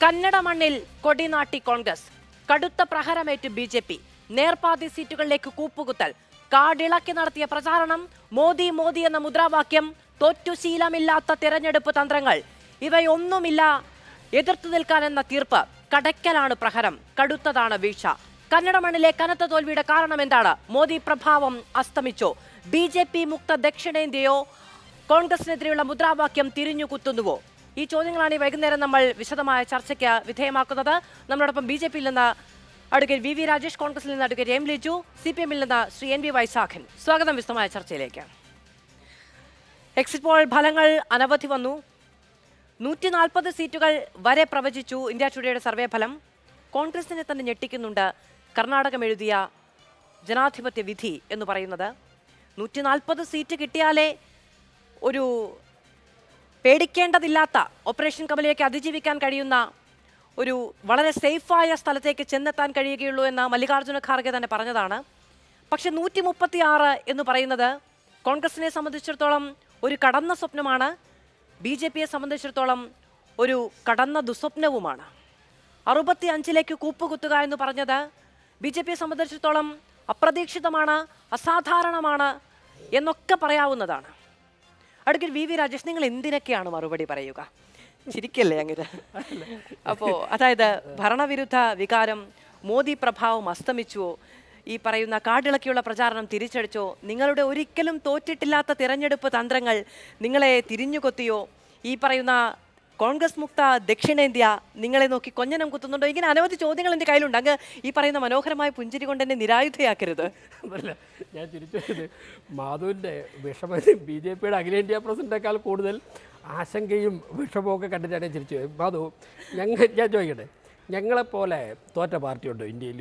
കന്നഡ മണ്ണിൽ കൊടിനാട്ടി കോൺഗ്രസ് കടുത്ത പ്രഹരമേറ്റ് ബി ജെ പി നേർപാതി സീറ്റുകളിലേക്ക് കൂപ്പുകുത്തൽ കാടിളക്കി നടത്തിയ പ്രചാരണം മോദി മോദി എന്ന മുദ്രാവാക്യം തോറ്റുശീലമില്ലാത്ത തിരഞ്ഞെടുപ്പ് തന്ത്രങ്ങൾ ഇവയൊന്നുമില്ല എതിർത്തു നിൽക്കാൻ എന്ന തീർപ്പ് കടയ്ക്കലാണ് പ്രഹരം കടുത്തതാണ് വീഴ്ച കന്നഡ മണ്ണിലെ കനത്ത തോൽവിയുടെ കാരണം എന്താണ് മോദി പ്രഭാവം അസ്തമിച്ചോ ബി ജെ പി മുക്ത ദക്ഷിണേന്ത്യയോ കോൺഗ്രസിനെതിരെയുള്ള മുദ്രാവാക്യം തിരിഞ്ഞു കുത്തുന്നുവോ ഈ ചോദ്യങ്ങളാണ് ഈ വൈകുന്നേരം നമ്മൾ വിശദമായ ചർച്ചയ്ക്ക് വിധേയമാക്കുന്നത് നമ്മളോടൊപ്പം ബി ജെ പിയിൽ നിന്ന് അഡ്വക്കേറ്റ് വി വി രാജേഷ് കോൺഗ്രസിൽ നിന്ന് advocate M Liju C P എമ്മിൽ നിന്ന് ശ്രീ എൻ വി വൈശാഖൻ സ്വാഗതം വിശദമായ ചർച്ചയിലേക്ക് എക്സിറ്റ് പോൾ ഫലങ്ങൾ അനവധി വന്നു നൂറ്റി നാൽപ്പത് സീറ്റുകൾ വരെ പ്രവചിച്ചു ഇന്ത്യ ടുഡേയുടെ സർവേ ഫലം കോൺഗ്രസിനെ തന്നെ ഞെട്ടിക്കുന്നുണ്ട് കർണാടകം എഴുതിയ ജനാധിപത്യ വിധി എന്ന് പറയുന്നത് നൂറ്റി നാൽപ്പത് സീറ്റ് കിട്ടിയാലേ ഒരു പേടിക്കേണ്ടതില്ലാത്ത ഓപ്പറേഷൻ കമലിലേക്ക് അതിജീവിക്കാൻ കഴിയുന്ന ഒരു വളരെ സേഫായ സ്ഥലത്തേക്ക് ചെന്നെത്താൻ കഴിയുകയുള്ളൂ എന്ന് മല്ലികാർജ്ജുന ഖാർഗെ തന്നെ പറഞ്ഞതാണ് പക്ഷെ നൂറ്റി മുപ്പത്തി ആറ് എന്ന് പറയുന്നത് കോൺഗ്രസിനെ സംബന്ധിച്ചിടത്തോളം ഒരു കടന്ന സ്വപ്നമാണ് ബി ജെ പിയെ സംബന്ധിച്ചിടത്തോളം ഒരു കടന്ന ദുസ്വപ്നവുമാണ് അറുപത്തി അഞ്ചിലേക്ക് കൂപ്പുകുത്തുക എന്ന് പറഞ്ഞത് ബി ജെ പിയെ സംബന്ധിച്ചിടത്തോളം അപ്രതീക്ഷിതമാണ് അസാധാരണമാണ് എന്നൊക്കെ പറയാവുന്നതാണ് അടുക്കൽ വി വി രാജേഷ് നിങ്ങൾ എന്തിനൊക്കെയാണ് മറുപടി പറയുക ചിരിക്കല്ലേ അങ്ങനെ അപ്പോ അതായത് ഭരണവിരുദ്ധ വികാരം മോദി പ്രഭാവം അസ്തമിച്ചുവോ ഈ പറയുന്ന കാടിളക്കിയുള്ള പ്രചാരണം തിരിച്ചടിച്ചോ നിങ്ങളുടെ ഒരിക്കലും തോറ്റിട്ടില്ലാത്ത തിരഞ്ഞെടുപ്പ് തന്ത്രങ്ങൾ നിങ്ങളെ തിരിഞ്ഞുകൊത്തിയോ ഈ പറയുന്ന കോൺഗ്രസ് മുക്ത ദക്ഷിണേന്ത്യ നിങ്ങളെ നോക്കി കൊഞ്ഞനം കുത്തുന്നുണ്ടോ ഇങ്ങനെ അനവധി ചോദ്യങ്ങൾ എൻ്റെ കയ്യിലുണ്ട് അങ്ങ് ഈ പറയുന്ന മനോഹരമായ പുഞ്ചിരി കൊണ്ട് എന്നെ നിരായുധയാക്കരുത് അതല്ല ഞാൻ തിരിച്ചു വരുന്നത് മാധുവിൻ്റെ വിഷമം ബി ജെ പിയുടെ അഖിലേന്ത്യാ പ്രസിഡന്റേക്കാൾ കൂടുതൽ ആശങ്കയും വിഷമവും ഒക്കെ കണ്ടിട്ടാണ് ഞാൻ തിരിച്ചു പോയത് മാധു ഞങ്ങൾ ഞാൻ ചോദിക്കട്ടെ ഞങ്ങളെപ്പോലെ തോറ്റ പാർട്ടിയുണ്ടോ ഇന്ത്യയിൽ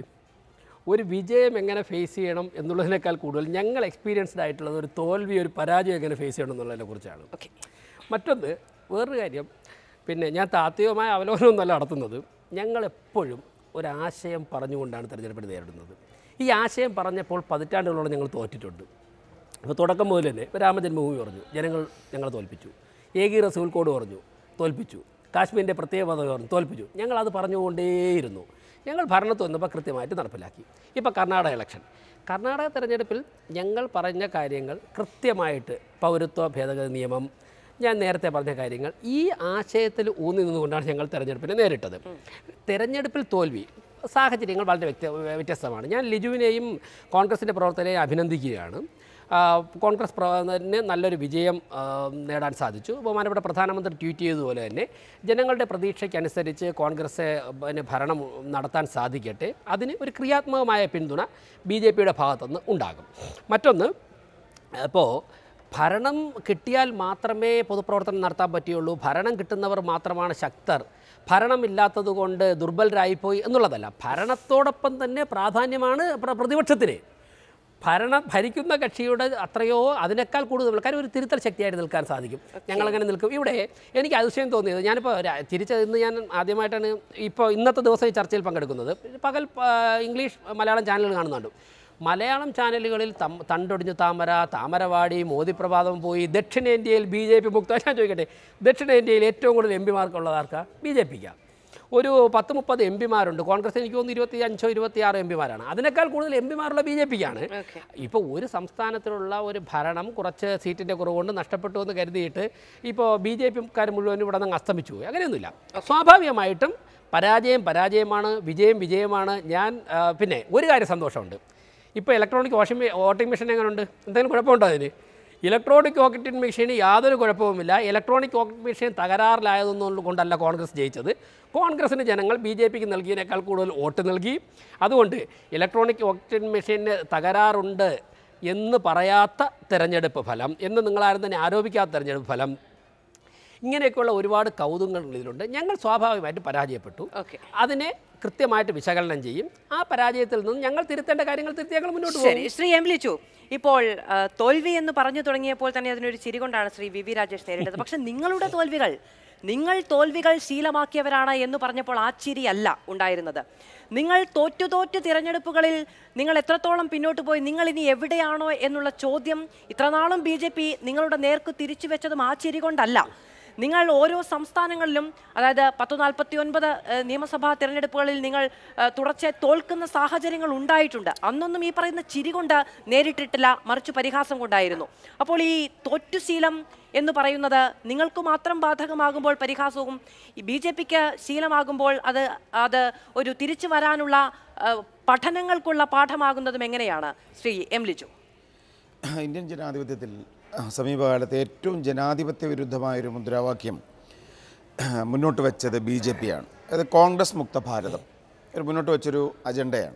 ഒരു വിജയം എങ്ങനെ ഫേസ് ചെയ്യണം എന്നുള്ളതിനേക്കാൾ കൂടുതൽ ഞങ്ങൾ എക്സ്പീരിയൻസ്ഡ് ആയിട്ടുള്ളത് ഒരു തോൽവി ഒരു പരാജയം എങ്ങനെ ഫേസ് ചെയ്യണം എന്നുള്ളതിനെ കുറിച്ചാണ് ഓക്കെ മറ്റൊന്ന് വേറൊരു കാര്യം പിന്നെ ഞാൻ താത്വികമായ അവലോകനമൊന്നല്ല നടത്തുന്നത് ഞങ്ങളെപ്പോഴും ഒരാശയം പറഞ്ഞുകൊണ്ടാണ് തിരഞ്ഞെടുപ്പിനെ നേരിടുന്നത് ഈ ആശയം പറഞ്ഞപ്പോൾ പതിറ്റാണ്ടുകളോളം ഞങ്ങൾ തോറ്റിട്ടുണ്ട് അപ്പോൾ തുടക്കം മുതൽ തന്നെ ഇപ്പോൾ രാമജന്മഭൂമി പറഞ്ഞു ജനങ്ങൾ ഞങ്ങളെ തോൽപ്പിച്ചു ഏകീ റസൂൽ കോഡ് പറഞ്ഞു തോൽപ്പിച്ചു കാശ്മീരിൻ്റെ പ്രത്യേക പദവി പറഞ്ഞു തോൽപ്പിച്ചു ഞങ്ങളത് പറഞ്ഞുകൊണ്ടേയിരുന്നു ഞങ്ങൾ ഭരണത്ത് വന്നപ്പോൾ കൃത്യമായിട്ട് നടപ്പിലാക്കി ഇപ്പോൾ കർണാടക ഇലക്ഷൻ കർണാടക തെരഞ്ഞെടുപ്പിൽ ഞങ്ങൾ പറഞ്ഞ കാര്യങ്ങൾ കൃത്യമായിട്ട് പൗരത്വ ഭേദഗതി നിയമം ഞാൻ നേരത്തെ പറഞ്ഞ കാര്യങ്ങൾ ഈ ആശയത്തിൽ ഊന്നി നിന്നുകൊണ്ടാണ് ഞങ്ങൾ തെരഞ്ഞെടുപ്പിനെ നേരിട്ടത് തെരഞ്ഞെടുപ്പിൽ തോൽവി സാഹചര്യങ്ങൾ വളരെ വ്യക്ത വ്യത്യസ്തമാണ് ഞാൻ ലിജുവിനെയും കോൺഗ്രസിൻ്റെ പ്രവർത്തകരെയും അഭിനന്ദിക്കുകയാണ് ആ, കോൺഗ്രസ് പ്രവർത്തകന് നല്ലൊരു വിജയം ആ, നേടാൻ സാധിച്ചു ബഹുമാനപ്പെട്ട പ്രധാനമന്ത്രി ട്വീറ്റ് ചെയ്തതുപോലെ തന്നെ ജനങ്ങളുടെ പ്രതീക്ഷയ്ക്കനുസരിച്ച് കോൺഗ്രസ് പിന്നെ ഭരണം നടത്താൻ സാധിക്കട്ടെ അതിന് ഒരു ക്രിയാത്മകമായ പിന്തുണ ബി ജെ പിയുടെ ഭാഗത്തുനിന്ന് ഉണ്ടാകും മറ്റൊന്ന് അപ്പോൾ ഭരണം കിട്ടിയാൽ മാത്രമേ പൊതുപ്രവർത്തനം നടത്താൻ പറ്റുകയുള്ളൂ ഭരണം കിട്ടുന്നവർ മാത്രമാണ് ശക്തർ ഭരണമില്ലാത്തത് കൊണ്ട് ദുർബലരായിപ്പോയി എന്നുള്ളതല്ല ഭരണത്തോടൊപ്പം തന്നെ പ്രാധാന്യമാണ് പ്ര- പ്രതിപക്ഷത്തിന് ഭരണം ഭരിക്കുന്ന കക്ഷിയുടെ അത്രയോ അതിനേക്കാൾ കൂടുതൽ കാര്യം ഒരു തിരുത്തൽ ശക്തിയായിട്ട് നിൽക്കാൻ സാധിക്കും ഞങ്ങളങ്ങനെ നിൽക്കും ഇവിടെ എനിക്ക് അതിശയം തോന്നിയത് ഞാനിപ്പോൾ ര- തിരിച്ച് ഇന്ന് ഞാൻ ആദ്യമായിട്ടാണ് ഇപ്പോൾ ഇന്നത്തെ ദിവസം ഈ ചർച്ചയിൽ പങ്കെടുക്കുന്നത് പകൽ ആ, ഇംഗ്ലീഷ് മലയാളം ചാനലുകൾ കാണുന്നുണ്ട് മലയാളം ചാനലുകളിൽ തം തണ്ടൊടിഞ്ഞു താമര താമരവാടി മോദിപ്രഭാതം പോയി ദക്ഷിണേന്ത്യയിൽ ബി ജെ പി മുക്ത ഞാൻ ചോദിക്കട്ടെ ദക്ഷിണേന്ത്യയിൽ ഏറ്റവും കൂടുതൽ എം പിമാർക്കുള്ളത് ആർക്കാ ബി ജെ പിക്കാണ് ഒരു പത്ത് മുപ്പത് എം പിമാരുണ്ട് കോൺഗ്രസ് എനിക്ക് തോന്നുന്നു ഇരുപത്തി അഞ്ചോ ഇരുപത്തി ആറോ എം പിമാരാണ് അതിനേക്കാൾ കൂടുതൽ എം പിമാരുള്ള ബി ജെ പിക്കാണ് ഓക്കെ ഇപ്പോൾ ഒരു സംസ്ഥാനത്തിലുള്ള ഒരു ഭരണം കുറച്ച് സീറ്റിൻ്റെ കുറവ് കൊണ്ട് നഷ്ടപ്പെട്ടു എന്ന് കരുതിയിട്ട് ഇപ്പോൾ ബി ജെ പിക്കാർ മുഴുവൻ ഇവിടെ നിന്ന് അസ്തമിച്ചു പോയി അങ്ങനെയൊന്നുമില്ല സ്വാഭാവികമായിട്ടും പരാജയം പരാജയമാണ് വിജയം വിജയമാണ് ഞാൻ ആ, പിന്നെ ഒരു കാര്യം സന്തോഷമുണ്ട് ഇപ്പോൾ ഇലക്ട്രോണിക് വാഷിംഗ് വോട്ടിംഗ് മെഷീൻ എങ്ങനെയുണ്ട് എന്തെങ്കിലും കുഴപ്പമുണ്ടോ അതിന് ഇലക്ട്രോണിക് വോട്ടിംഗ് മെഷീന് യാതൊരു കുഴപ്പവുമില്ല ഇലക്ട്രോണിക് വോട്ടിംഗ് മെഷീൻ തകരാറിലായതൊന്നും കൊണ്ടല്ല കോൺഗ്രസ് ജയിച്ചത് കോൺഗ്രസിന് ജനങ്ങൾ ബി ജെ പിക്ക് നൽകിയതിനേക്കാൾ കൂടുതൽ വോട്ട് നൽകി അതുകൊണ്ട് ഇലക്ട്രോണിക് വോട്ടിംഗ് മെഷീന് തകരാറുണ്ട് എന്ന് പറയാത്ത തെരഞ്ഞെടുപ്പ് ഫലം എന്ന് നിങ്ങളാരും തന്നെ ആരോപിക്കാത്ത തെരഞ്ഞെടുപ്പ് ഫലം ഇങ്ങനെയൊക്കെയുള്ള ഒരുപാട് കൗതുകങ്ങൾ ഇതിലുണ്ട് ഞങ്ങൾ സ്വാഭാവികമായിട്ട് പരാജയപ്പെട്ടു ഓക്കെ അതിനെ കൃത്യമായിട്ട് വിശകലനം ചെയ്യും ആ പരാജയത്തിൽ നിന്ന് ഞങ്ങൾ തിരുത്തേണ്ട കാര്യങ്ങൾ തിരുത്തി ഞങ്ങൾ മുന്നോട്ട് പോകും ശരി ശ്രീ എം ലിച്ചു ഇപ്പോൾ ആ, തോൽവി എന്ന് പറഞ്ഞു തുടങ്ങിയപ്പോൾ തന്നെ അതിനൊരു ചിരി കൊണ്ടാണ് ശ്രീ വി വി രാജേഷ് നേരിട്ടത് പക്ഷെ നിങ്ങളുടെ തോൽവികൾ നിങ്ങൾ തോൽവികൾ ശീലമാക്കിയവരാണ് എന്ന് പറഞ്ഞപ്പോൾ ആ ചിരിയല്ല ഉണ്ടായിരുന്നത് നിങ്ങൾ തോറ്റു തോറ്റു തിരഞ്ഞെടുപ്പുകളിൽ നിങ്ങൾ എത്രത്തോളം പിന്നോട്ട് പോയി നിങ്ങൾ ഇനി എവിടെയാണോ എന്നുള്ള ചോദ്യം ഇത്രനാളും ബി ജെ പി നിങ്ങളുടെ നേർക്ക് തിരിച്ചു വെച്ചതും ആ ചിരി കൊണ്ടല്ല നിങ്ങൾ ഓരോ സംസ്ഥാനങ്ങളിലും അതായത് പത്തു നാൽപ്പത്തി ഒൻപത് നിയമസഭാ തിരഞ്ഞെടുപ്പുകളിൽ നിങ്ങൾ ഏഹ്, തുടർച്ചയായി തോൽക്കുന്ന സാഹചര്യങ്ങൾ ഉണ്ടായിട്ടുണ്ട് അന്നൊന്നും ഈ പറയുന്ന ചിരി കൊണ്ട് നേരിട്ടിട്ടില്ല മറിച്ച് പരിഹാസം കൊണ്ടായിരുന്നു അപ്പോൾ ഈ തോറ്റുശീലം എന്ന് പറയുന്നത് നിങ്ങൾക്ക് മാത്രം ബാധകമാകുമ്പോൾ പരിഹാസവും ഈ ബി ജെ പിക്ക് ശീലമാകുമ്പോൾ അത് അത് ഒരു തിരിച്ചു വരാനുള്ള ഏഹ്, പഠനങ്ങൾക്കുള്ള പാഠമാകുന്നതും എങ്ങനെയാണ് ശ്രീ എം ലിജു ഇന്ത്യൻ ജനാധിപത്യത്തിൽ സമീപകാലത്തെ ഏറ്റവും ജനാധിപത്യ വിരുദ്ധമായൊരു മുദ്രാവാക്യം മുന്നോട്ട് വെച്ചത് ബി ജെ പിയാണ് അത് കോൺഗ്രസ് മുക്ത ഭാരതം ഒരു മുന്നോട്ട് വെച്ചൊരു അജണ്ടയാണ്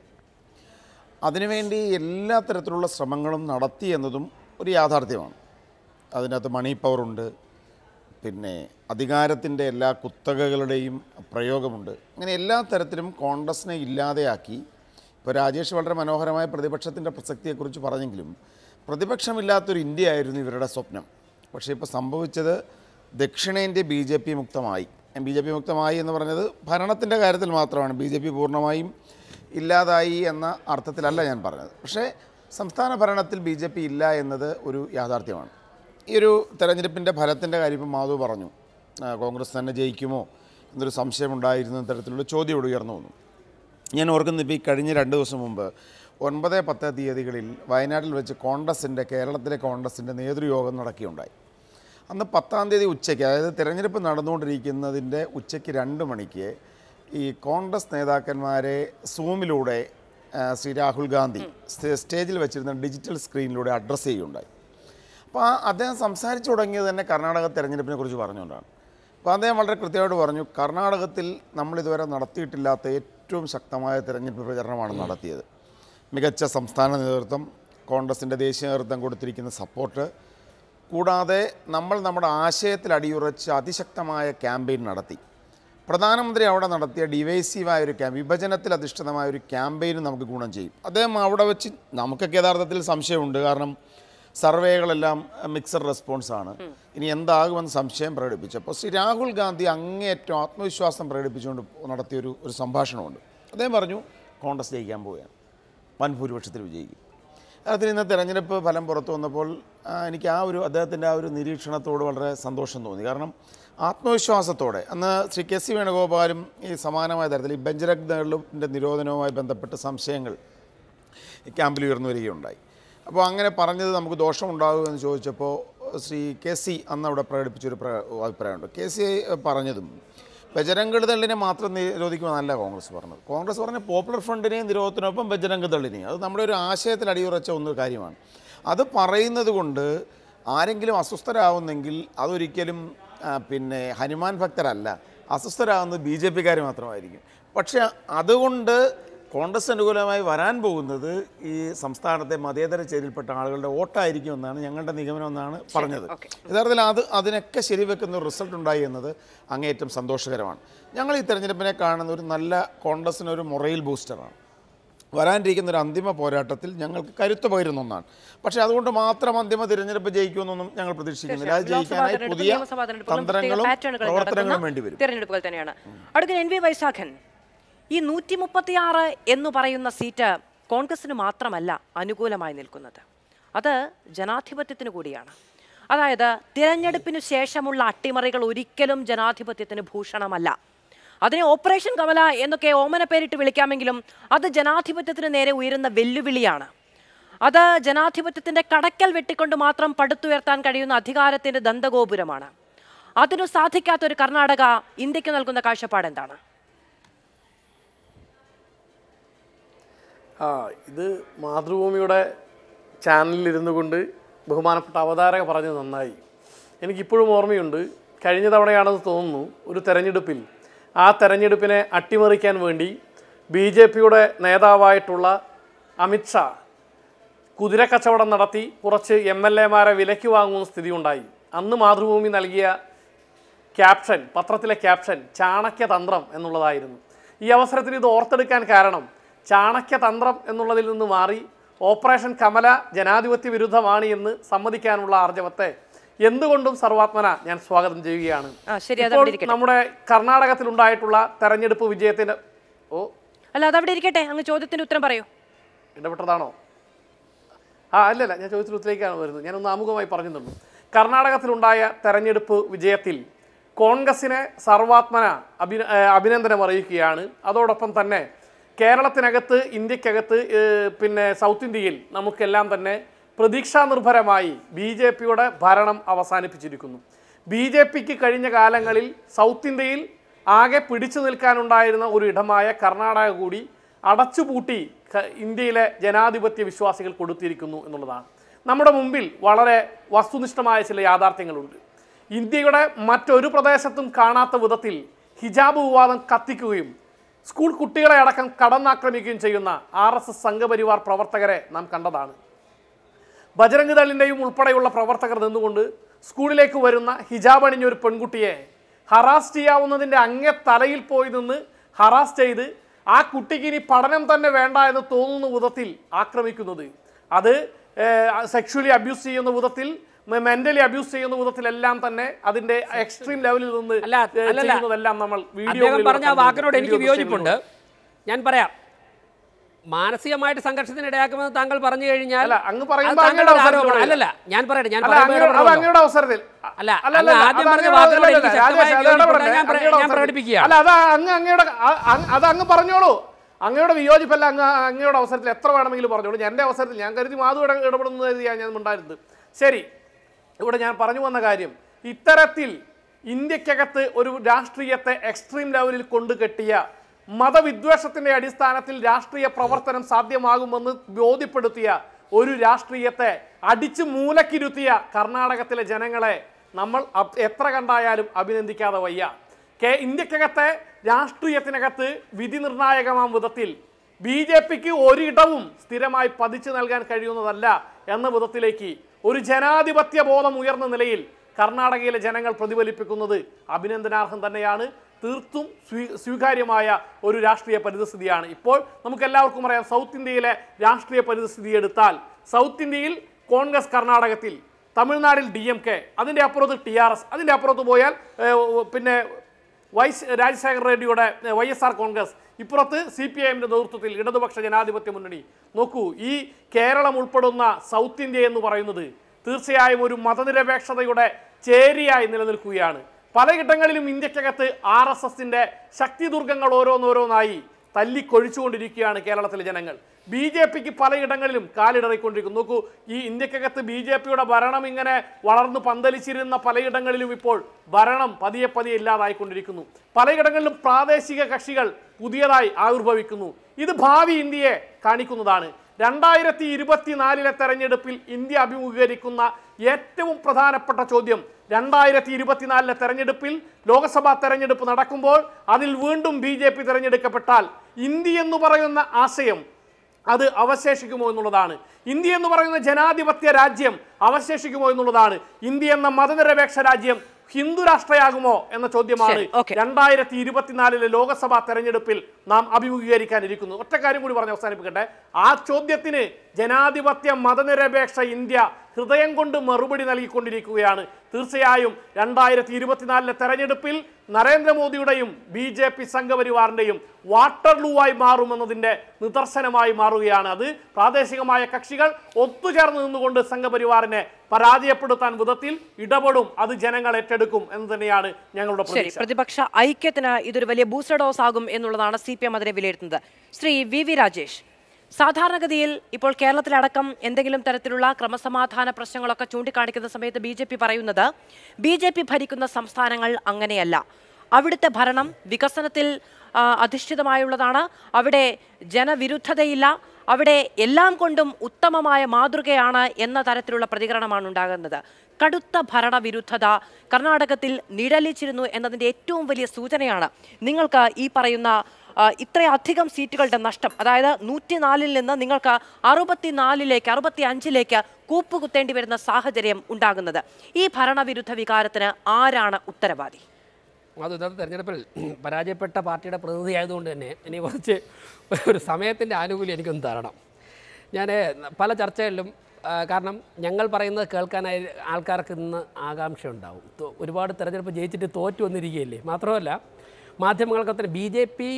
അതിനുവേണ്ടി എല്ലാ തരത്തിലുള്ള ശ്രമങ്ങളും നടത്തി എന്നതും ഒരു യാഥാർത്ഥ്യമാണ് അതിനകത്ത് മണി പവറുണ്ട് പിന്നെ അധികാരത്തിൻ്റെ എല്ലാ കുത്തകകളുടെയും പ്രയോഗമുണ്ട് അങ്ങനെ എല്ലാ തരത്തിലും കോൺഗ്രസിനെ ഇല്ലാതെയാക്കി ഇപ്പോൾ രാജേഷ് വളരെ മനോഹരമായ പ്രതിപക്ഷത്തിൻ്റെ പ്രസക്തിയെക്കുറിച്ച് പറഞ്ഞെങ്കിലും പ്രതിപക്ഷമില്ലാത്തൊരു ഇന്ത്യ ആയിരുന്നു ഇവരുടെ സ്വപ്നം പക്ഷേ ഇപ്പോൾ സംഭവിച്ചത് ദക്ഷിണേന്ത്യ ബി ജെ പി മുക്തമായി ബി ജെ പി മുക്തമായി എന്ന് പറഞ്ഞത് ഭരണത്തിൻ്റെ കാര്യത്തിൽ മാത്രമാണ് ബി ജെ പി പൂർണ്ണമായും ഇല്ലാതായി എന്ന അർത്ഥത്തിലല്ല ഞാൻ പറഞ്ഞത് പക്ഷേ സംസ്ഥാന ഭരണത്തിൽ ബി ജെ പി ഇല്ല എന്നത് ഒരു യാഥാർത്ഥ്യമാണ് ഈ ഒരു തെരഞ്ഞെടുപ്പിൻ്റെ ഫലത്തിൻ്റെ കാര്യം ഇപ്പം മാധവ് പറഞ്ഞു ആ, കോൺഗ്രസ് തന്നെ ജയിക്കുമോ എന്നൊരു സംശയമുണ്ടായിരുന്ന തരത്തിലുള്ള ചോദ്യം ഇവിടെ ഉയർന്നു വന്നു ഞാൻ ഓർക്കുന്നു ഇപ്പോൾ ഈ കഴിഞ്ഞ രണ്ട് ദിവസം മുമ്പ് ഒൻപത് പത്ത് തീയതികളിൽ വയനാട്ടിൽ വെച്ച് കോൺഗ്രസിൻ്റെ കേരളത്തിലെ കോൺഗ്രസിൻ്റെ നേതൃയോഗം നടക്കുകയുണ്ടായി അന്ന് പത്താം തീയതി ഉച്ചയ്ക്ക് അതായത് തിരഞ്ഞെടുപ്പ് നടന്നുകൊണ്ടിരിക്കുന്നതിൻ്റെ ഉച്ചയ്ക്ക് രണ്ട് മണിക്ക് ഈ കോൺഗ്രസ് നേതാക്കന്മാരെ സൂമിലൂടെ ആ, ശ്രീ രാഹുൽ ഗാന്ധി സ്റ്റേ- സ്റ്റേജിൽ വെച്ചിരുന്ന ഡിജിറ്റൽ സ്ക്രീനിലൂടെ അഡ്രസ്സ് ചെയ്യുകയുണ്ടായി അപ്പോൾ ആ അദ്ദേഹം സംസാരിച്ചു തുടങ്ങിയത് തന്നെ കർണാടക തെരഞ്ഞെടുപ്പിനെ കുറിച്ച് പറഞ്ഞുകൊണ്ടാണ് അപ്പോൾ അദ്ദേഹം വളരെ കൃത്യമായിട്ട് പറഞ്ഞു കർണാടകത്തിൽ നമ്മളിതുവരെ നടത്തിയിട്ടില്ലാത്ത ഏറ്റവും ശക്തമായ തെരഞ്ഞെടുപ്പ് പ്രചരണമാണ് നടത്തിയത് മികച്ച സംസ്ഥാന നേതൃത്വം കോൺഗ്രസിൻ്റെ ദേശീയ നേതൃത്വം കൊടുത്തിരിക്കുന്ന സപ്പോർട്ട് കൂടാതെ നമ്മൾ നമ്മുടെ ആശയത്തിൽ അടിയുറച്ച് അതിശക്തമായ ക്യാമ്പയിൻ നടത്തി പ്രധാനമന്ത്രി അവിടെ നടത്തിയ ഡിവൈസീവായ ഒരു ക്യാമ്പ് വിഭജനത്തിൽ അധിഷ്ഠിതമായ ഒരു ക്യാമ്പയിനും നമുക്ക് ഗുണം ചെയ്യും അദ്ദേഹം അവിടെ വെച്ച് നമുക്കൊക്കെ യഥാർത്ഥത്തിൽ സംശയമുണ്ട് കാരണം സർവേകളെല്ലാം മിക്സഡ് റെസ്പോൺസാണ് ഇനി എന്താകുമെന്ന് സംശയം പ്രകടിപ്പിച്ചു അപ്പോൾ ശ്രീ രാഹുൽ ഗാന്ധി അങ്ങേയറ്റം ആത്മവിശ്വാസം പ്രകടിപ്പിച്ചുകൊണ്ട് നടത്തിയൊരു ഒരു സംഭാഷണമുണ്ട് അദ്ദേഹം പറഞ്ഞു കോൺഗ്രസ് ജയിക്കാൻ പോവുകയാണ് വൻ ഭൂരിപക്ഷത്തിൽ വിജയിക്കും അതിന് ഇന്ന് തെരഞ്ഞെടുപ്പ് ഫലം പുറത്തു വന്നപ്പോൾ ആ, എനിക്ക് ആ ഒരു അദ്ദേഹത്തിൻ്റെ ആ ഒരു നിരീക്ഷണത്തോട് വളരെ സന്തോഷം തോന്നി കാരണം ആത്മവിശ്വാസത്തോടെ അന്ന് ശ്രീ കെ സി വേണുഗോപാലും ഈ സമാനമായ തരത്തിൽ ഈ ബെഞ്ചരഗ്ദളിൻ്റെ നിരോധനവുമായി ബന്ധപ്പെട്ട് സംശയങ്ങൾ ഈ ക്യാമ്പിൽ ഉയർന്നു വരികയുണ്ടായി അപ്പോൾ അങ്ങനെ പറഞ്ഞത് നമുക്ക് ദോഷമുണ്ടാകുമെന്ന് ചോദിച്ചപ്പോൾ ശ്രീ കെ സി അന്ന് അവിടെ പ്രകടിപ്പിച്ചൊരു പ്ര അഭിപ്രായമുണ്ട് കെ സി പറഞ്ഞതും ബജരംഗ് ദളിനെ മാത്രം നിരോധിക്കുമെന്നല്ല കോൺഗ്രസ് പറഞ്ഞത് കോൺഗ്രസ് പറഞ്ഞ പോപ്പുലർ ഫ്രണ്ടിനെയും നിരോധനത്തിനൊപ്പം ബജരംഗ് ദളിനെയും അത് നമ്മുടെ ഒരു ആശയത്തിൽ അടിയുറച്ച ഒന്ന് കാര്യമാണ് അത് പറയുന്നത് കൊണ്ട് ആരെങ്കിലും അസ്വസ്ഥരാകുന്നെങ്കിൽ അതൊരിക്കലും ആ, പിന്നെ ഹനുമാൻ ഭക്തരല്ല അസ്വസ്ഥരാകുന്നത് ബി ജെ പിക്കാർ മാത്രമായിരിക്കും പക്ഷേ അതുകൊണ്ട് കോൺഗ്രസ് അനുകൂലമായി വരാൻ പോകുന്നത് ഈ സംസ്ഥാനത്തെ മതേതര ചേരിയിൽപ്പെട്ട ആളുകളുടെ വോട്ടായിരിക്കും എന്നാണ് ഞങ്ങളുടെ നിഗമനം എന്നാണ് പറഞ്ഞത് ഓക്കേ. യഥാർത്ഥത്തിൽ അത് അതിനൊക്കെ ശരിവെക്കുന്ന ഒരു റിസൾട്ട് ഉണ്ടായി എന്നത് അങ്ങേയറ്റം സന്തോഷകരമാണ് ഞങ്ങൾ ഈ തെരഞ്ഞെടുപ്പിനെ കാണുന്ന ഒരു നല്ല കോൺഗ്രസിനൊരു മൊറയിൽ ബൂസ്റ്ററാണ് വരാനിരിക്കുന്ന ഒരു അന്തിമ പോരാട്ടത്തിൽ ഞങ്ങൾക്ക് കരുത്ത് പകരുന്ന ഒന്നാണ് പക്ഷേ അതുകൊണ്ട് മാത്രം അന്തിമ തിരഞ്ഞെടുപ്പ് ജയിക്കുമെന്നൊന്നും ഞങ്ങൾ പ്രതീക്ഷിക്കുന്നില്ല അത് ലോക്സഭാ ജയിക്കാനായി തെരഞ്ഞെടുപ്പ്, പുതിയ നിയമസഭാ തെരഞ്ഞെടുപ്പുകളും പ്രത്യേക തന്ത്രങ്ങളും പാറ്റേണുകളിൽ പ്രവർത്തനങ്ങളും നടക്കുന്ന വേണ്ടി വരും തെരഞ്ഞെടുപ്പുകൾ തന്നെയാണ് അടുത്ത എൻ വി വൈശാഖൻ ഈ നൂറ്റി മുപ്പത്തിയാറ് എന്ന് പറയുന്ന സീറ്റ് കോൺഗ്രസിന് മാത്രമല്ല അനുകൂലമായി നിൽക്കുന്നത് അത് ജനാധിപത്യത്തിന് കൂടിയാണ് അതായത് തിരഞ്ഞെടുപ്പിന് ശേഷമുള്ള അട്ടിമറികൾ ഒരിക്കലും ജനാധിപത്യത്തിന് ഭൂഷണമല്ല അതിനെ ഓപ്പറേഷൻ കമല എന്നൊക്കെ ഓമന പേരിട്ട് വിളിക്കാമെങ്കിലും അത് ജനാധിപത്യത്തിന് നേരെ ഉയരുന്ന വെല്ലുവിളിയാണ് അത് ജനാധിപത്യത്തിന്റെ കടക്കൽ വെട്ടിക്കൊണ്ട് മാത്രം പടുത്തുയർത്താൻ കഴിയുന്ന അധികാരത്തിന്റെ ദന്തഗോപുരമാണ് അതിനു സാധിക്കാത്തൊരു കർണാടക ഇന്ത്യക്ക് നൽകുന്ന കാഴ്ചപ്പാട് എന്താണ് ആ ഇത് മാതൃഭൂമിയുടെ ചാനലിൽ ഇരുന്നു കൊണ്ട് ബഹുമാനപ്പെട്ട അവതാരക പറഞ്ഞത് നന്നായി എനിക്കിപ്പോഴും ഓർമ്മയുണ്ട് കഴിഞ്ഞ തവണയാണെന്ന് തോന്നുന്നു ഒരു തെരഞ്ഞെടുപ്പിൽ ആ തെരഞ്ഞെടുപ്പിനെ അട്ടിമറിക്കാൻ വേണ്ടി ബി ജെ പിയുടെ നേതാവായിട്ടുള്ള അമിത്ഷാ കുതിരക്കച്ചവടം നടത്തി കുറച്ച് എം എൽ എമാരെ വിലയ്ക്ക് വാങ്ങുന്ന സ്ഥിതി ഉണ്ടായി അന്ന് മാതൃഭൂമി നൽകിയ ക്യാപ്ഷൻ പത്രത്തിലെ ക്യാപ്ഷൻ ചാണക്യതന്ത്രം എന്നുള്ളതായിരുന്നു ഈ അവസരത്തിൽ ഇത് ഓർത്തെടുക്കാൻ കാരണം ചാണക്യതന്ത്രം എന്നുള്ളതിൽ നിന്ന് മാറി ഓപ്പറേഷൻ കമല ജനാധിപത്യ വിരുദ്ധമാണ് എന്ന് സമ്മതിക്കാനുള്ള ആർജവത്തെ എന്തുകൊണ്ടും സർവാത്മന ഞാൻ സ്വാഗതം ചെയ്യുകയാണ് ആ, ശരി, അത് ഇപ്പോൾ അവിടെ ഇരിക്കട്ടെ. നമ്മുടെ കർണാടകത്തിലുണ്ടായിട്ടുള്ള തെരഞ്ഞെടുപ്പ് വിജയത്തിന് ഓ അല്ല അതവിടെ ഇരിക്കട്ടെ അങ്ങ് ചോദ്യത്തിന്റെ ഉത്തരം പറയൂ ഇടപെട്ടതാണോ ആ അല്ലല്ല ഞാൻ ചോദ്യത്തിന് ഉത്തരേക്കാണ് വരുന്നത് ഞാനൊന്ന് ആമുഖമായി പറഞ്ഞു തന്നു കർണാടകത്തിലുണ്ടായ തെരഞ്ഞെടുപ്പ് വിജയത്തിൽ കോൺഗ്രസിനെ സർവാത്മന അഭി ഏഹ് അഭിനന്ദനം അറിയിക്കുകയാണ് അതോടൊപ്പം തന്നെ കേരളത്തിനകത്ത് ഇന്ത്യക്കകത്ത് ഏഹ് പിന്നെ സൗത്ത് ഇന്ത്യയിൽ നമുക്കെല്ലാം തന്നെ പ്രതീക്ഷാനിർഭരമായി ബി ജെ പിയുടെ ഭരണം അവസാനിപ്പിച്ചിരിക്കുന്നു ബി ജെ പിക്ക് കഴിഞ്ഞ കാലങ്ങളിൽ സൗത്ത് ഇന്ത്യയിൽ ആകെ പിടിച്ചു നിൽക്കാനുണ്ടായിരുന്ന ഒരു ഇടമായ കർണാടക കൂടി അടച്ചുപൂട്ടി ക- ഇന്ത്യയിലെ ജനാധിപത്യ വിശ്വാസികൾ കൊടുത്തിരിക്കുന്നു എന്നുള്ളതാണ് നമ്മുടെ മുമ്പിൽ വളരെ വസ്തുനിഷ്ഠമായ ചില യാഥാർത്ഥ്യങ്ങളുണ്ട് ഇന്ത്യയുടെ മറ്റൊരു പ്രദേശത്തും കാണാത്ത വിധത്തിൽ ഹിജാബ് വിവാദം കത്തിക്കുകയും സ്കൂൾ കുട്ടികളെ അടക്കം കടന്നാക്രമിക്കുകയും ചെയ്യുന്ന ആർ എസ് എസ് സംഘപരിവാർ പ്രവർത്തകരെ നാം കണ്ടതാണ് ബജരംഗ് ദളിൻ്റെയും ഉൾപ്പെടെയുള്ള പ്രവർത്തകർ നിന്നുകൊണ്ട് സ്കൂളിലേക്ക് വരുന്ന ഹിജാബ് അണിഞ്ഞ ഒരു പെൺകുട്ടിയെ ഹറാസ് ചെയ്യാവുന്നതിൻ്റെ അങ്ങേ തലയിൽ പോയി നിന്ന് ഹറാസ് ചെയ്ത് ആ കുട്ടിക്ക് ഇനി പഠനം തന്നെ വേണ്ട എന്ന് തോന്നുന്ന വിധത്തിൽ ആക്രമിക്കുന്നത് അത് സെക്ഷുവലി അബ്യൂസ് ചെയ്യുന്ന വിധത്തിൽ മെന്റലി അബ്യൂസ് ചെയ്യുന്ന വിധത്തിലെല്ലാം തന്നെ അതിന്റെ എക്സ്ട്രീം ലെവലിൽ നിന്ന് അല്ല, ഏഹ്, അല്ലല്ല. ചെയ്യുന്നതെല്ലാം നമ്മൾ അദ്ദേഹം വീഡിയോകളിലൂടെ പറഞ്ഞ ആ കണ്ടിരുന്നു. വാക്കിനോട് എനിക്ക് വീഡിയോ വിയോജിപ്പുണ്ട് ഞാൻ പറയാം മാനസികമായിട്ട് സംഘർഷത്തിന് ഇടയാക്കുമെന്ന് താങ്കൾ പറഞ്ഞു കഴിഞ്ഞാൽ അല്ല, അങ്ങ് അത് പറയുമ്പോൾ താങ്കളുടെ അങ്ങയുടെ ആരോപണം അവസരത്തിലൂടെ. അല്ലല്ല ഞാൻ പറയട്ടെ ഞാൻ അല്ല, പറയുമ്പോൾ അങ്ങയുടെ- അത് ഇടപെടണമല്ലോ. അങ്ങയുടെ അവസരത്തിൽ അല്ല, അല്ല, അങ്ങ് അല്ല, ആദ്യം അത് പറഞ്ഞ അങ്ങയുടെ വാക്കിനോട് അല്ല, എനിക്ക് അല്ല, ശക്തമായ രാജേഷ്, അത് വിയോജിപ്പുണ്ട്. ഇടപെടല്ലേ? ഞാൻ പറ- അങ്ങയുടെ ഞാൻ അവസരത്തിൽ. പ്രകടിപ്പിക്കുകയാണ്. അല്ല അത് അങ്ങ് അങ്ങയുടെ അ- അ- അത് അങ്ങ് പറഞ്ഞോളൂ അങ്ങയുടെ വിയോജിപ്പല്ല അങ്ങ് അങ്ങയുടെ അവസരത്തിൽ എത്ര വേണമെങ്കിലും പറഞ്ഞോളൂ എൻ്റെ അവസരത്തിൽ ഞാൻ കരുതി മാധു ഇട ഇടപെടുന്നത് കരുതിയാണ് ഞാൻ ഉണ്ടായിരുന്നത് ശരി ഇവിടെ ഞാൻ പറഞ്ഞു വന്ന കാര്യം ഇത്തരത്തിൽ ഇന്ത്യക്കകത്ത് ഒരു രാഷ്ട്രീയത്തെ എക്സ്ട്രീം ലെവലിൽ കൊണ്ടുകെട്ടിയ മതവിദ്വേഷത്തിന്റെ അടിസ്ഥാനത്തിൽ രാഷ്ട്രീയ പ്രവർത്തനം സാധ്യമാകുമെന്ന് ബോധ്യപ്പെടുത്തിയ ഒരു രാഷ്ട്രീയത്തെ അടിച്ചു മൂലക്കിരുത്തിയ കർണാടകത്തിലെ ജനങ്ങളെ നമ്മൾ അപ്- എത്ര കണ്ടായാലും അഭിനന്ദിക്കാതെ വയ്യ കെ ഇന്ത്യക്കകത്തെ രാഷ്ട്രീയത്തിനകത്ത് വിധി നിർണായകമാം വിധത്തിൽ ബി ജെ പിക്ക് ഒരിടവും സ്ഥിരമായി പതിച്ചു നൽകാൻ കഴിയുന്നതല്ല എന്ന വിധത്തിലേക്ക് ഒരു ജനാധിപത്യ ബോധം ഉയർന്ന നിലയിൽ കർണാടകയിലെ ജനങ്ങൾ പ്രതിഫലിപ്പിക്കുന്നത് അഭിനന്ദനാർഹം തന്നെയാണ് തീർത്തും സ്വീ സ്വീകാര്യമായ ഒരു രാഷ്ട്രീയ പരിതസ്ഥിതിയാണ് ഇപ്പോൾ നമുക്ക് എല്ലാവർക്കും അറിയാം സൗത്ത് ഇന്ത്യയിലെ രാഷ്ട്രീയ പരിതസ്ഥിതി എടുത്താൽ സൗത്ത് ഇന്ത്യയിൽ കോൺഗ്രസ് കർണാടകത്തിൽ തമിഴ്നാടിൽ ഡി എം കെ അതിൻ്റെ അപ്പുറത്ത് ടി ആർ എസ് അതിൻ്റെ അപ്പുറത്ത് പോയാൽ ഏഹ്, പിന്നെ വൈസ് രാജശേഖർ റെഡ്ഡിയുടെ വൈ എസ് ആർ കോൺഗ്രസ് ഇപ്പുറത്ത് സി പി ഐ എമ്മിൻ്റെ നേതൃത്വത്തിൽ ഇടതുപക്ഷ ജനാധിപത്യ മുന്നണി നോക്കൂ ഈ കേരളം ഉൾപ്പെടുന്ന സൗത്ത് ഇന്ത്യ എന്ന് പറയുന്നത് തീർച്ചയായും ഒരു മതനിരപേക്ഷതയുടെ ചേരിയായി നിലനിൽക്കുകയാണ് പലയിടങ്ങളിലും ഇന്ത്യക്കകത്ത് ആർ എസ് എസിൻ്റെ ശക്തിദുർഗങ്ങൾ ഓരോന്നോരോന്നായി തല്ലിക്കൊഴിച്ചുകൊണ്ടിരിക്കുകയാണ് കേരളത്തിലെ ജനങ്ങൾ ബി ജെ പിക്ക് പലയിടങ്ങളിലും കാലിടറിക്കൊണ്ടിരിക്കുന്നു നോക്കൂ ഈ ഇന്ത്യക്കകത്ത് ബി ജെ പിയുടെ ഭരണം ഇങ്ങനെ വളർന്നു പന്തലിച്ചിരുന്ന പലയിടങ്ങളിലും ഇപ്പോൾ ഭരണം പതിയെ പതിയെ ഇല്ലാതായിക്കൊണ്ടിരിക്കുന്നു പലയിടങ്ങളിലും പ്രാദേശിക കക്ഷികൾ പുതിയതായി ആവിർഭവിക്കുന്നു ഇത് ഭാവി ഇന്ത്യയെ കാണിക്കുന്നതാണ് രണ്ടായിരത്തി ഇരുപത്തിനാലിലെ തെരഞ്ഞെടുപ്പിൽ ഇന്ത്യ അഭിമുഖീകരിക്കുന്ന ഏറ്റവും പ്രധാനപ്പെട്ട ചോദ്യം രണ്ടായിരത്തി ഇരുപത്തിനാലിലെ തെരഞ്ഞെടുപ്പിൽ ലോക്സഭാ തെരഞ്ഞെടുപ്പ് നടക്കുമ്പോൾ അതിൽ വീണ്ടും ബി ജെ പി തിരഞ്ഞെടുക്കപ്പെട്ടാൽ ഇന്ത്യ എന്ന് പറയുന്ന ആശയം അത് അവശേഷിക്കുമോ എന്നുള്ളതാണ് ഇന്ത്യ എന്ന് പറയുന്ന ജനാധിപത്യ രാജ്യം അവശേഷിക്കുമോ എന്നുള്ളതാണ് ഇന്ത്യ എന്ന മതനിരപേക്ഷ രാജ്യം ഹിന്ദു രാഷ്ട്രയാകുമോ എന്ന ചോദ്യമാണ് ശരി, okay. രണ്ടായിരത്തി ഇരുപത്തിനാലിലെ ലോക്സഭാ തെരഞ്ഞെടുപ്പിൽ നാം അഭിമുഖീകരിക്കാനിരിക്കുന്നു ഒറ്റ കാര്യം കൂടി പറഞ്ഞ് അവസാനിപ്പിക്കട്ടെ ആ ചോദ്യത്തിന് ജനാധിപത്യ മതനിരപേക്ഷ ഇന്ത്യ ഹൃദയം കൊണ്ട് മറുപടി നൽകിക്കൊണ്ടിരിക്കുകയാണ് തീർച്ചയായും രണ്ടായിരത്തി ഇരുപത്തിനാലിലെ തെരഞ്ഞെടുപ്പിൽ നരേന്ദ്രമോദിയുടെയും ബി ജെ പി സംഘപരിവാറിൻ്റെയും വാട്ടർലൂവായി മാറുമെന്നതിൻ്റെ നിദർശനമായി മാറുകയാണ് അത് പ്രാദേശികമായ കക്ഷികൾ ഒത്തുചേർന്ന് നിന്നുകൊണ്ട് സംഘപരിവാറിനെ പരാജയപ്പെടുത്താൻ വിധത്തിൽ ഇടപെടും അത് ജനങ്ങൾ ഏറ്റെടുക്കും എന്ന് തന്നെയാണ് ഞങ്ങളുടെ ശരി പ്രതീക്ഷ പ്രതിപക്ഷ ഐക്യത്തിന് ഇതൊരു വലിയ ബൂസ്റ്റർ ഡോസ് ആകും എന്നുള്ളതാണ് സി പി എം അതിനെ വിലയിരുത്തുന്നത് ശ്രീ വി വി രാജേഷ് സാധാരണഗതിയിൽ ഇപ്പോൾ കേരളത്തിലടക്കം എന്തെങ്കിലും തരത്തിലുള്ള ക്രമസമാധാന പ്രശ്നങ്ങളൊക്കെ ചൂണ്ടിക്കാണിക്കുന്ന സമയത്ത് ബി ജെ പി പറയുന്നത് ബി ജെ പി ഭരിക്കുന്ന സംസ്ഥാനങ്ങൾ അങ്ങനെയല്ല അവിടുത്തെ ഭരണം വികസനത്തിൽ ആ, അധിഷ്ഠിതമായുള്ളതാണ് അവിടെ ജനവിരുദ്ധതയില്ല അവിടെ എല്ലാം കൊണ്ടും ഉത്തമമായ മാതൃകയാണ് എന്ന തരത്തിലുള്ള പ്രതികരണമാണ് ഉണ്ടാകുന്നത് കടുത്ത ഭരണവിരുദ്ധത കർണാടകത്തിൽ നിഴലിച്ചിരുന്നു എന്നതിൻ്റെ ഏറ്റവും വലിയ സൂചനയാണ് നിങ്ങൾക്ക് ഈ പറയുന്ന ആ, ഇത്രയധികം സീറ്റുകളുടെ നഷ്ടം അതായത് നൂറ്റിനാലിൽ നിന്ന് നിങ്ങൾക്ക് അറുപത്തിനാലിലേക്ക് അറുപത്തി അഞ്ചിലേക്ക് കൂപ്പുകുത്തേണ്ടി വരുന്ന സാഹചര്യം ഉണ്ടാകുന്നത് ഈ ഭരണവിരുദ്ധ വികാരത്തിന് ആരാണ് ഉത്തരവാദി അത് ഇന്നത്തെ തെരഞ്ഞെടുപ്പിൽ പരാജയപ്പെട്ട പാർട്ടിയുടെ പ്രതിനിധി ആയതുകൊണ്ട് തന്നെ ഇനി കുറച്ച് ഒരു സമയത്തിൻ്റെ ആനുകൂല്യം എനിക്കൊന്ന് തരണം ഞാൻ പല ചർച്ചകളിലും ആ, കാരണം ഞങ്ങൾ പറയുന്നത് കേൾക്കാനായി ആൾക്കാർക്ക് ഇന്ന് ആകാംക്ഷ ഉണ്ടാവും തോ- ഒരുപാട് തെരഞ്ഞെടുപ്പ് ജയിച്ചിട്ട് തോറ്റു വന്നിരിക്കുകയല്ലേ മാത്രമല്ല മാധ്യമങ്ങൾക്കൊക്കെ ബി ജെ പി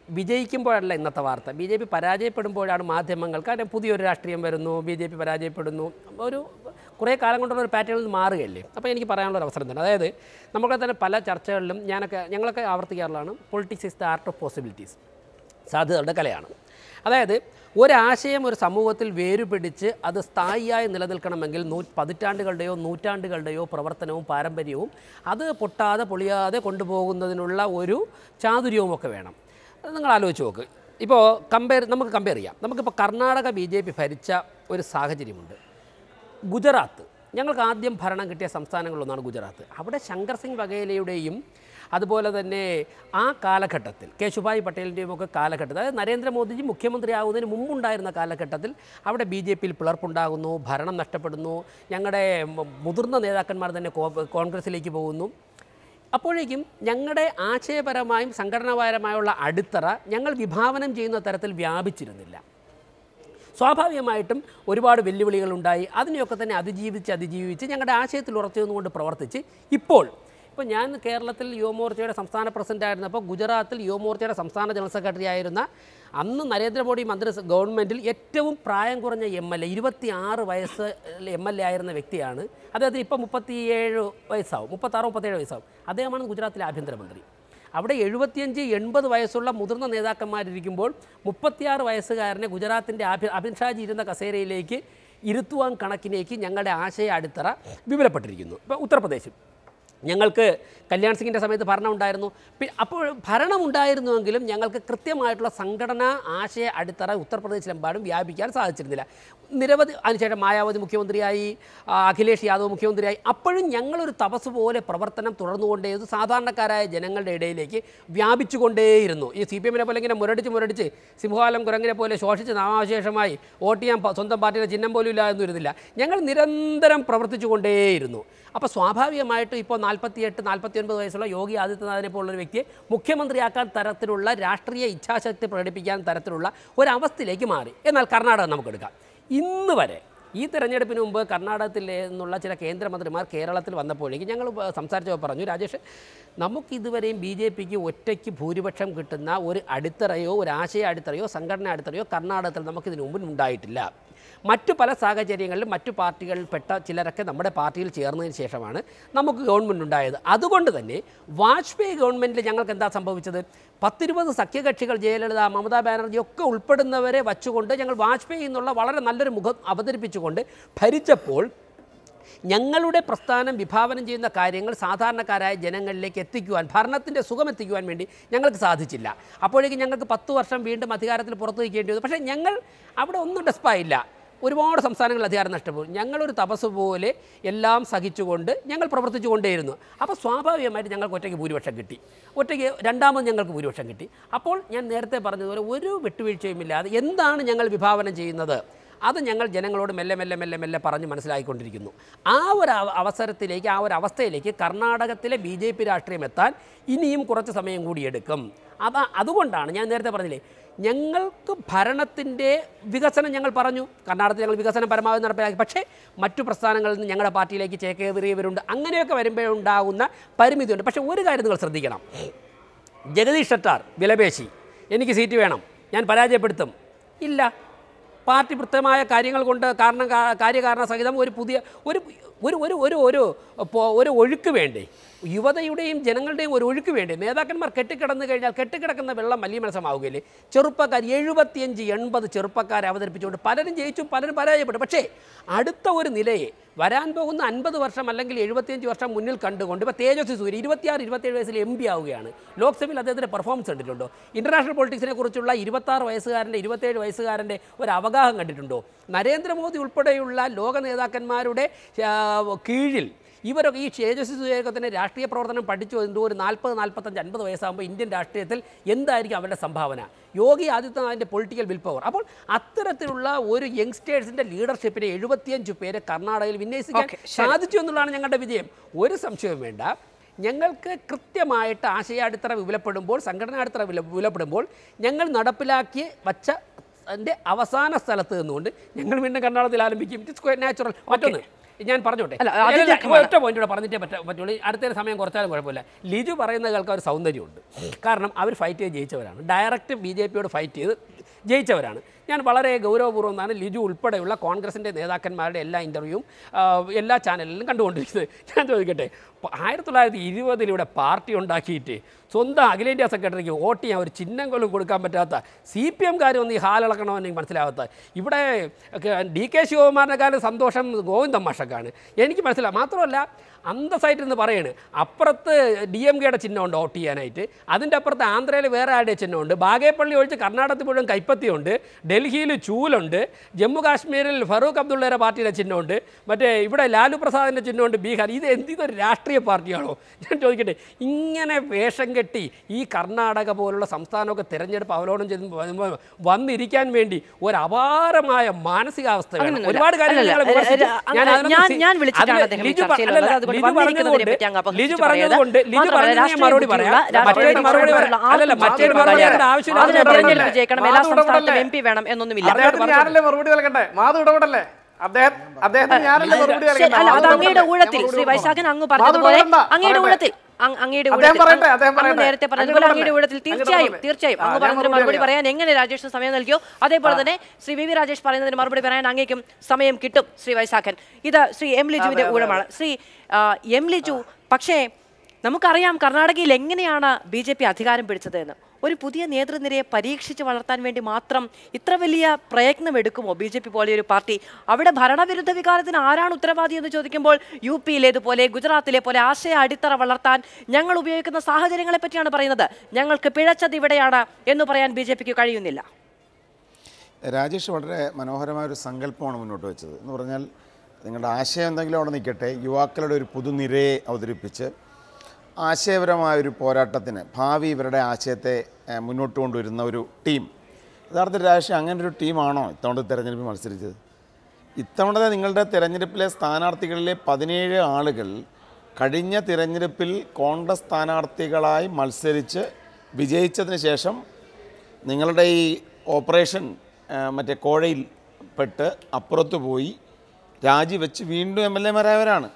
വിജയിക്കുമ്പോഴല്ല ഇന്നത്തെ വാർത്ത ബി ജെ പി പരാജയപ്പെടുമ്പോഴാണ് മാധ്യമങ്ങൾ കാരണം പുതിയൊരു രാഷ്ട്രീയം വരുന്നു ബി ജെ പി പരാജയപ്പെടുന്നു ഒരു കുറേ കാലം കൊണ്ടുള്ള ഒരു പാറ്റേണിൽ നിന്ന് മാറുകയല്ലേ അപ്പോൾ എനിക്ക് പറയാനുള്ള ഒരു അവസരം തന്നെ അതായത് നമുക്ക് തന്നെ പല ചർച്ചകളിലും ഞാനൊക്കെ ഞങ്ങളൊക്കെ ആവർത്തിക്കാറുള്ളതാണ് politics is the art of possibilities സാധ്യതകളുടെ കലയാണ് അതായത് ഒരാശയം ഒരു സമൂഹത്തിൽ വേരുപിടിച്ച് അത് സ്ഥായിയായി നിലനിൽക്കണമെങ്കിൽ നൂ പതിറ്റാണ്ടുകളുടെയോ നൂറ്റാണ്ടുകളുടെയോ പ്രവർത്തനവും പാരമ്പര്യവും അത് പൊട്ടാതെ പൊളിയാതെ കൊണ്ടുപോകുന്നതിനുള്ള ഒരു ചാതുര്യവും ഒക്കെ വേണം അത് നിങ്ങൾ ആലോചിച്ച് നോക്ക് ഇപ്പോൾ കമ്പയർ നമുക്ക് കമ്പയർ ചെയ്യാം നമുക്കിപ്പോൾ കർണാടക ബി ജെ പി ഭരിച്ച ഒരു സാഹചര്യമുണ്ട് ഗുജറാത്ത് ഞങ്ങൾക്ക് ആദ്യം ഭരണം കിട്ടിയ സംസ്ഥാനങ്ങളിലൊന്നാണ് ഗുജറാത്ത് അവിടെ ശങ്കർ സിംഗ് വഗേലയുടെയും അതുപോലെ തന്നെ ആ കാലഘട്ടത്തിൽ കേശുഭായ് പട്ടേലിൻ്റെയും ഒക്കെ കാലഘട്ടത്തിൽ അതായത് നരേന്ദ്രമോദിജി മുഖ്യമന്ത്രിയാകുന്നതിന് മുമ്പുണ്ടായിരുന്ന കാലഘട്ടത്തിൽ അവിടെ ബി ജെ പിയിൽ പിളർപ്പുണ്ടാകുന്നു ഭരണം നഷ്ടപ്പെടുന്നു ഞങ്ങളുടെ മു- മുതിർന്ന നേതാക്കന്മാർ തന്നെ കോ- കോൺഗ്രസിലേക്ക് പോകുന്നു അപ്പോഴേക്കും ഞങ്ങളുടെ ആശയപരമായും സംഘടനാപരമായുള്ള അടിത്തറ ഞങ്ങൾ വിഭാവനം ചെയ്യുന്ന തരത്തിൽ വ്യാപിച്ചിരുന്നില്ല സ്വാഭാവികമായിട്ടും ഒരുപാട് വെല്ലുവിളികളുണ്ടായി അതിനെയൊക്കെ തന്നെ അതിജീവിച്ച് അതിജീവിച്ച് ഞങ്ങളുടെ ആശയത്തിൽ ഉറച്ചു നിന്നുകൊണ്ട് പ്രവർത്തിച്ച് ഇപ്പോൾ ഇപ്പോൾ ഞാൻ കേരളത്തിൽ യുവമോർച്ചയുടെ സംസ്ഥാന പ്രസിഡന്റ് ആയിരുന്നപ്പോൾ ഗുജറാത്തിൽ യുവമോർച്ചയുടെ സംസ്ഥാന ജനറൽ സെക്രട്ടറി ആയിരുന്ന അന്ന് നരേന്ദ്രമോദി മന്ത്രി ഗവൺമെൻറ്റിൽ ഏറ്റവും പ്രായം കുറഞ്ഞ എം എൽ എ ഇരുപത്തി ആറ് വയസ്സ് എം എൽ എ ആയിരുന്ന വ്യക്തിയാണ് അദ്ദേഹത്തിന് ഇപ്പോൾ മുപ്പത്തിയേഴ് വയസ്സാവും മുപ്പത്താറ് മുപ്പത്തേഴ് വയസ്സാവും അദ്ദേഹമാണ് ഗുജറാത്തിലെ ആഭ്യന്തരമന്ത്രി അവിടെ എഴുപത്തിയഞ്ച് എൺപത് വയസ്സുള്ള മുതിർന്ന നേതാക്കന്മാരിരിക്കുമ്പോൾ മുപ്പത്തിയാറ് വയസ്സുകാരനെ ഗുജറാത്തിൻ്റെ ആഭ്യ അഭിൻഷാജി ഇരുന്ന കസേരയിലേക്ക് ഇരുത്തുവാൻ കണക്കിലേക്ക് ഞങ്ങളുടെ ആശയ അടിത്തറ വിപുലപ്പെട്ടിരിക്കുന്നു ഇപ്പോൾ ഉത്തർപ്രദേശ് ഞങ്ങൾക്ക് കല്യാൺ സിംഗിൻ്റെ സമയത്ത് ഭരണം ഉണ്ടായിരുന്നു പി- അപ്പോൾ ഭരണം ഉണ്ടായിരുന്നുവെങ്കിലും ഞങ്ങൾക്ക് കൃത്യമായിട്ടുള്ള സംഘടനാ ആശയ അടിത്തറ ഉത്തർപ്രദേശിലെമ്പാടും വ്യാപിക്കാൻ സാധിച്ചിരുന്നില്ല നിരവധി അതിനുശേഷം മായാവതി മുഖ്യമന്ത്രിയായി ആ, അഖിലേഷ് യാദവ് മുഖ്യമന്ത്രിയായി അപ്പോഴും ഞങ്ങളൊരു തപസ് പോലെ പ്രവർത്തനം തുടർന്നുകൊണ്ടേയിരുന്നു സാധാരണക്കാരായ ജനങ്ങളുടെ ഇടയിലേക്ക് വ്യാപിച്ചുകൊണ്ടേയിരുന്നു ഈ സി പി എമ്മിനെ പോലെ ഇങ്ങനെ മുരടിച്ച് മുരടിച്ച് സിംഹവാലം കുരങ്ങിനെ പോലെ ശോഷിച്ച് നാമാവശേഷമായി വോട്ട് ചെയ്യാൻ പ- സ്വന്തം പാർട്ടിയുടെ ചിഹ്നം പോലും ഇല്ല എന്ന് വരുന്നില്ല ഞങ്ങൾ നിരന്തരം പ്രവർത്തിച്ചുകൊണ്ടേയിരുന്നു അപ്പോൾ സ്വാഭാവികമായിട്ടും ഇപ്പോൾ നാൽപ്പത്തിയെട്ട് നാൽപ്പത്തി ഒൻപത് വയസ്സുള്ള യോഗി ആദിത്യനാഥിനെ പോലുള്ള ഒരു വ്യക്തിയെ മുഖ്യമന്ത്രിയാക്കാൻ തരത്തിലുള്ള രാഷ്ട്രീയ ഇച്ഛാശക്തി പ്രകടിപ്പിക്കാൻ തരത്തിലുള്ള ഒരവസ്ഥയിലേക്ക് മാറി എന്നാൽ കർണാടക നമുക്കെടുക്കാം ഇന്ന് വരെ ഈ തെരഞ്ഞെടുപ്പിന് മുമ്പ് കർണാടകത്തിൽ നിന്നുള്ള ചില കേന്ദ്രമന്ത്രിമാർ കേരളത്തിൽ വന്നപ്പോഴേക്കും ഞങ്ങൾ സംസാരിച്ചപ്പോൾ പറഞ്ഞു രാജേഷ് നമുക്കിതുവരെയും ബി ജെ പിക്ക് ഒറ്റയ്ക്ക് ഭൂരിപക്ഷം കിട്ടുന്ന ഒരു അടിത്തറയോ ഒരു ആശയ അടിത്തറയോ സംഘടന അടിത്തറയോ കർണാടകത്തിൽ നമുക്കിതിനു മുമ്പിൽ ഉണ്ടായിട്ടില്ല മറ്റു പല സാഹചര്യങ്ങളിലും മറ്റു പാർട്ടികളിൽപ്പെട്ട ചിലരൊക്കെ നമ്മുടെ പാർട്ടിയിൽ ചേർന്നതിന് ശേഷമാണ് നമുക്ക് ഗവൺമെൻറ് ഉണ്ടായത് അതുകൊണ്ട് തന്നെ വാജ്പേയി ഗവൺമെൻറ്റിൽ ഞങ്ങൾക്ക് എന്താ സംഭവിച്ചത് പത്തിരുപത് സഖ്യകക്ഷികൾ ജയലളിത മമതാ ബാനർജി ഒക്കെ ഉൾപ്പെടുന്നവരെ വച്ചുകൊണ്ട് ഞങ്ങൾ വാജ്പേയി എന്നുള്ള വളരെ നല്ലൊരു മുഖം അവതരിപ്പിച്ചുകൊണ്ട് ഭരിച്ചപ്പോൾ ഞങ്ങളുടെ പ്രസ്ഥാനം വിഭാവനം ചെയ്യുന്ന കാര്യങ്ങൾ സാധാരണക്കാരായ ജനങ്ങളിലേക്ക് എത്തിക്കുവാൻ ഭരണത്തിൻ്റെ സുഖം എത്തിക്കുവാൻ വേണ്ടി ഞങ്ങൾക്ക് സാധിച്ചില്ല അപ്പോഴേക്കും ഞങ്ങൾക്ക് പത്ത് വർഷം വീണ്ടും അധികാരത്തിൽ പുറത്തു വയ്ക്കേണ്ടി വന്നു പക്ഷേ ഞങ്ങൾ അവിടെ ഒന്നും ഡെസ്പായില്ല ഒരുപാട് സംസ്ഥാനങ്ങളിൽ അധികാരം നഷ്ടപ്പെടും ഞങ്ങളൊരു തപസ് പോലെ എല്ലാം സഹിച്ചുകൊണ്ട് ഞങ്ങൾ പ്രവർത്തിച്ചു കൊണ്ടേയിരുന്നു അപ്പോൾ സ്വാഭാവികമായിട്ട് ഞങ്ങൾക്ക് ഒറ്റയ്ക്ക് ഭൂരിപക്ഷം കിട്ടി ഒറ്റയ്ക്ക് രണ്ടാമത് ഞങ്ങൾക്ക് ഭൂരിപക്ഷം കിട്ടി അപ്പോൾ ഞാൻ നേരത്തെ പറഞ്ഞതുപോലെ ഒരു വിട്ടുവീഴ്ചയുമില്ലാതെ എന്താണ് ഞങ്ങൾ വിഭാവനം ചെയ്യുന്നത് അത് ഞങ്ങൾ ജനങ്ങളോട് മെല്ലെ മെല്ലെ മെല്ലെ മെല്ലെ പറഞ്ഞ് മനസ്സിലാക്കിക്കൊണ്ടിരിക്കുന്നു ആ ഒരു അവ- അവസരത്തിലേക്ക് ആ ഒരു അവസ്ഥയിലേക്ക് കർണാടകത്തിലെ ബി ജെ പി രാഷ്ട്രീയം എത്താൻ ഇനിയും കുറച്ച് സമയം കൂടി എടുക്കും അത് അതുകൊണ്ടാണ് ഞാൻ നേരത്തെ പറഞ്ഞില്ലേ ഞങ്ങൾക്ക് ഭരണത്തിൻ്റെ വികസനം ഞങ്ങൾ പറഞ്ഞു കർണാടകത്തിൽ ഞങ്ങൾ വികസനം പരമാവധി നടപ്പിലാക്കി പക്ഷേ മറ്റു പ്രസ്ഥാനങ്ങളിൽ നിന്ന് ഞങ്ങളുടെ പാർട്ടിയിലേക്ക് ചേക്കേറിയവരുണ്ട് അങ്ങനെയൊക്കെ വരുമ്പോഴുണ്ടാകുന്ന പരിമിതിയുണ്ട് പക്ഷേ ഒരു കാര്യം നിങ്ങൾ ശ്രദ്ധിക്കണം ജഗദീഷ് ഷട്ടാർ വിലപേശി എനിക്ക് സീറ്റ് വേണം ഞാൻ പരാജയപ്പെടുത്തും ഇല്ല പാർട്ടി കൃത്യമായ കാര്യങ്ങൾ കൊണ്ട് കാരണം കാ- കാര്യകാരണ സഹിതം ഒരു പുതിയ ഒരു ഒരു ഒരു ഒരു ഒരു പോ- ഒരു ഒഴുക്ക് വേണ്ടേ യുവതയുടെയും ജനങ്ങളുടെയും ഒരു ഒഴുക്ക് വേണ്ടേ നേതാക്കന്മാർ കെട്ടിക്കിടന്നു കഴിഞ്ഞാൽ കെട്ടിക്കിടക്കുന്ന വെള്ളം വലിയ മനസ്സമാവുകയില്ലേ ചെറുപ്പക്കാർ എഴുപത്തിയഞ്ച് എൺപത് ചെറുപ്പക്കാരെ അവതരിപ്പിച്ചുകൊണ്ട് പലരും ജയിച്ചു പലരും പരാജയപ്പെട്ടു പക്ഷേ അടുത്ത ഒരു നിലയെ വരാൻ പോകുന്ന അൻപത് വർഷം അല്ലെങ്കിൽ എഴുപത്തിയഞ്ച് വർഷം മുന്നിൽ കണ്ടുകൊണ്ട് ഇപ്പോൾ തേജസ്വി സൂര്യ ഇരുപത്തിയാറ് ഇരുപത്തേഴ് വയസ്സിൽ എം പി ആവുകയാണ് ലോക്സഭയിൽ അദ്ദേഹത്തിൻ്റെ പെർഫോമൻസ് കണ്ടിട്ടുണ്ടോ ഇൻ്റർനാഷണൽ പൊളിറ്റിക്സിനെ കുറിച്ചുള്ള ഇരുപത്താറ് വയസ്സുകാരൻ്റെ ഇരുപത്തേഴ് വയസ്സുകാരൻ്റെ ഒരു അവഗാഹം കണ്ടിട്ടുണ്ടോ നരേന്ദ്രമോദി ഉൾപ്പെടെയുള്ള ലോക നേതാക്കന്മാരുടെ ആ, കീഴിൽ ഇവരൊക്കെ ഈ തേജസ്വി സൂര്യയൊക്കെ തന്നെ രാഷ്ട്രീയ പ്രവർത്തനം പഠിച്ചു എന്തോ ഒരു നാൽപ്പത് നാൽപ്പത്തഞ്ച് അൻപത് വയസ്സാകുമ്പോൾ ഇന്ത്യൻ രാഷ്ട്രീയത്തിൽ എന്തായിരിക്കും അവരുടെ സംഭാവന യോഗി ആദിത്യനാഥിൻ്റെ പൊളിറ്റിക്കൽ വിൽ പവർ അപ്പോൾ അത്തരത്തിലുള്ള ഒരു യങ്സ്റ്റേഴ്സിൻ്റെ ലീഡർഷിപ്പിനെ എഴുപത്തിയഞ്ച് പേരെ കർണാടകയിൽ വിന്യസിക്കാൻ Okay, ശരി. സാധിച്ചു എന്നുള്ളതാണ് ഞങ്ങളുടെ വിജയം ഒരു സംശയവും വേണ്ട ഞങ്ങൾക്ക് കൃത്യമായിട്ട് ആശയാടിത്തറ വിപുലപ്പെടുമ്പോൾ സംഘടനാ അടിത്തറ വില വിപുലപ്പെടുമ്പോൾ ഞങ്ങൾ നടപ്പിലാക്കി വച്ച അതിൻ്റെ അവസാന സ്ഥലത്ത് നിന്നുകൊണ്ട് ഞങ്ങൾ വീണ്ടും കർണാടകത്തിൽ ആരംഭിക്കും ഇറ്റ് ഇസ് ക്വൈറ്റ് നാച്ചുറൽ മറ്റൊന്ന് ഞാൻ പറഞ്ഞോട്ടെ അല്ല, അത് അല്ല, വ്യക്തമാണ്. ഒറ്റ പോയിന്റ് കൂടെ പറഞ്ഞിട്ടേ പറ്റ പറ്റുള്ളൂ അടുത്ത സമയം കുറച്ചാലും കുഴപ്പമില്ല ലിജു പറയുന്ന കേൾക്കാൻ ഒരു സൗന്ദര്യമുണ്ട് കാരണം അവർ ഫൈറ്റ് ചെയ്ത് ജയിച്ചവരാണ് ഡയറക്റ്റ് ബി ജെ പിയോട് ഫൈറ്റ് ചെയ്ത് ജയിച്ചവരാണ് ഞാൻ വളരെ ഗൗരവപൂർവ്വം എന്നാണ് ലിജു ഉൾപ്പെടെയുള്ള കോൺഗ്രസിൻ്റെ നേതാക്കന്മാരുടെ എല്ലാ ഇൻ്റർവ്യൂവും എല്ലാ ചാനലിലും കണ്ടുകൊണ്ടിരിക്കുന്നത് ഞാൻ ചോദിക്കട്ടെ പ- ആയിരത്തി തൊള്ളായിരത്തി ഇരുപതിലൂടെ പാർട്ടി ഉണ്ടാക്കിയിട്ട് സ്വന്തം അഖിലേന്ത്യാ സെക്രട്ടറിക്ക് വോട്ട് ചെയ്യാൻ ഒരു ചിഹ്നം പോലും കൊടുക്കാൻ പറ്റാത്ത സി പി എംകാരും ഈ ഹാലിളക്കണമെന്ന് എനിക്ക് മനസ്സിലാവാത്ത ഇവിടെ ഒക്കെ ഡി കെ ശിവകുമാറിനെക്കാളും സന്തോഷം ഗോവിന്ദ മാഷക്കാണ് എനിക്ക് മനസ്സിലാവും മാത്രമല്ല അന്തസ്സായിട്ട് എന്ന് പറയാണ് അപ്പുറത്ത് ഡി എം കെയുടെ ചിഹ്നമുണ്ട് വോട്ട് ചെയ്യാനായിട്ട് അതിൻ്റെ അപ്പുറത്ത് ആന്ധ്രയിൽ വേറെ ആരുടെ ചിഹ്നമുണ്ട് ബാഗേപ്പള്ളി ഒഴിച്ച് കർണാടകത്തിൽ മുഴുവൻ കൈപ്പത്തിയുണ്ട് ഡൽഹിയിൽ ചൂലുണ്ട് ജമ്മു കാശ്മീരിൽ ഫറൂഖ് അബ്ദുള്ളയുടെ പാർട്ടിയുടെ ചിഹ്നമുണ്ട് മറ്റേ ഇവിടെ ലാലു പ്രസാദിൻ്റെ ചിഹ്നമുണ്ട് ബീഹാർ ഇത് എന്തിതൊരു രാഷ്ട്രീയ പാർട്ടിയാണോ ഞാൻ ചോദിക്കട്ടെ ഇങ്ങനെ വേഷം കെട്ടി ഈ കർണാടക പോലുള്ള സംസ്ഥാനമൊക്കെ തിരഞ്ഞെടുപ്പ് അവലോകനം ചെയ്ത് വരുമ്പോൾ വന്നിരിക്കാൻ വേണ്ടി ഒരു അപാരമായ മാനസികാവസ്ഥ വേണം. അങ്ങനെയൊന്നുമില്ല. ഒരുപാട് കാര്യങ്ങൾ അല്ലല്ല, നിങ്ങളെ വിമർശിച്ചു. അല്ല, ഞാൻ അതിനൊന്നും ഞാൻ- സി- ഞാൻ വിളിച്ചിട്ടാണ് അതിൽ അദ്ദേഹം ഈ ലിജു ചർച്ചയിൽ അല്ലല്ല, വന്നത്. അതുകൊണ്ട് ലിജു വന്നിരിക്കുന്നതിനെ പറഞ്ഞതുകൊണ്ട് പറ്റി അങ്ങ് അപഹസിച്ച് ലിജു പറയരുത്. പറഞ്ഞതുകൊണ്ട് ലിജു മാത്രമല്ല, പറഞ്ഞത് ഞാൻ രാഷ്ട്രീയ മറുപടി ബുദ്ധിയുള്ള, പറയാം രാഷ്ട്രീയ മറ്റേ മറുപടി ബുദ്ധിയുള്ള പറയാം അല്ലല്ല ആർക്കും മറ്റേ മാധ്യമ മറുപടി പങ്കാളിയാണ്. പറയേണ്ട ആവശ്യമില്ല അതിന് മാധ്യമ തെരഞ്ഞെടുപ്പ് പങ്കാളിയാണ്. ജയിക്കണം എല്ലാ മാധവ് സംസ്ഥാനത്തും ഇടപെടല്ലേ? എം പി വേണം എന്നൊന്നുമില്ല അദ്ദേഹത്തിന് ഞാനല്ലേ മറുപടി നൽകണ്ടേ മാധവ് ഇടപെടല്ലേ അദ്ദേഹം അദ്ദേഹത്തിന് ഞാനല്ലേ മറുപടി ശരി, നൽകണ്ടേ അല്ല അത് മാധവ് അങ്ങയുടെ ഇടപെടല്ലേ? ഊഴത്തിൽ ഞാൻ ശ്രീ മറുപടി വൈശാഖൻ അങ്ങ് മാധവ് പറഞ്ഞതുപോലെ ഇടപെടണ്ട. അങ്ങയുടെ പറയട്ടെ. ഊഴത്തിൽ അങ്- അങ്ങയുടെ അദ്ദേഹം ഊഴത്തിൽ പറയട്ടെ, അദ്ദേഹം അങ്ങ് പറയട്ടെ. നേരത്തെ അങ്ങ് പറഞ്ഞതുപോലെ അങ്ങയുടെ ഇടപെടല്ലേ? ഊഴത്തിൽ അങ്ങ് തീർച്ചയായും ഇടപെടല്ലേ? തീർച്ചയായും ആ, അങ്ങ് ഞാൻ പറഞ്ഞതിന് മറുപടി മറുപടി പറയാം. പറയാൻ എങ്ങനെ രാജേഷിന് സമയം നൽകിയോ അതേപോലെ തന്നെ ശ്രീ വി വി രാജേഷ് പറയുന്നതിന് മറുപടി പറയാൻ അങ്ങേക്കും സമയം കിട്ടും ശ്രീ വൈശാഖൻ ഇത് ശ്രീ എം ലിജുവിന്റെ അതെ, അതെ, ഊഴമാണ് ശ്രീ ആ, എം ലിജു പക്ഷേ നമുക്കറിയാം കർണാടകയിൽ എങ്ങനെയാണ് ബി ജെ പി അധികാരം പിടിച്ചത് എന്ന് ഒരു പുതിയ നേതൃനിരയെ പരീക്ഷിച്ച് വളർത്താൻ വേണ്ടി മാത്രം ഇത്ര വലിയ പ്രയത്നം എടുക്കുമോ ബി ജെ പി പോലെ ഒരു പാർട്ടി അവിടെ ഭരണവിരുദ്ധ വികാരത്തിന് ആരാണ് ഉത്തരവാദി എന്ന് ചോദിക്കുമ്പോൾ യു പിയിലേതുപോലെ ഗുജറാത്തിലെ പോലെ ആശയ അടിത്തറ വളർത്താൻ ഞങ്ങൾ ഉപയോഗിക്കുന്ന സാഹചര്യങ്ങളെ പറ്റിയാണ് പറയുന്നത് ഞങ്ങൾക്ക് പിഴച്ചത് ഇവിടെയാണ് എന്ന് പറയാൻ ബി ജെ പിക്ക് കഴിയുന്നില്ല രാജേഷ് വളരെ മനോഹരമായ ഒരു സങ്കല്പമാണ് മുന്നോട്ട് വെച്ചത് എന്ന് പറഞ്ഞാൽ നിങ്ങളുടെ ആശയം എന്തെങ്കിലും അവിടെ നിൽക്കട്ടെ യുവാക്കളുടെ ഒരു പുതുനിരയെ അവതരിപ്പിച്ച് ആശയപരമായ ഒരു പോരാട്ടത്തിന് ഭാവി ഇവരുടെ ആശയത്തെ ഏഹ്, മുന്നോട്ട് കൊണ്ടുവരുന്ന ഒരു ടീം യഥാർത്ഥത്തിൽ രാജേഷ് അങ്ങനെ ഒരു ടീമാണോ ഇത്തവണ തെരഞ്ഞെടുപ്പിൽ മത്സരിച്ചത് ഇത്തവണത്തെ നിങ്ങളുടെ തിരഞ്ഞെടുപ്പിലെ സ്ഥാനാർത്ഥികളിലെ പതിനേഴ് ആളുകൾ കഴിഞ്ഞ തിരഞ്ഞെടുപ്പിൽ കോൺഗ്രസ് സ്ഥാനാർത്ഥികളായി മത്സരിച്ച് വിജയിച്ചതിന് ശേഷം നിങ്ങളുടെ ഈ ഓപ്പറേഷൻ ആ, മറ്റേ കോഴയിൽ പെട്ട് അപ്പുറത്ത് പോയി രാജിവെച്ച് വീണ്ടും എം എൽ എമാരായവരാണ്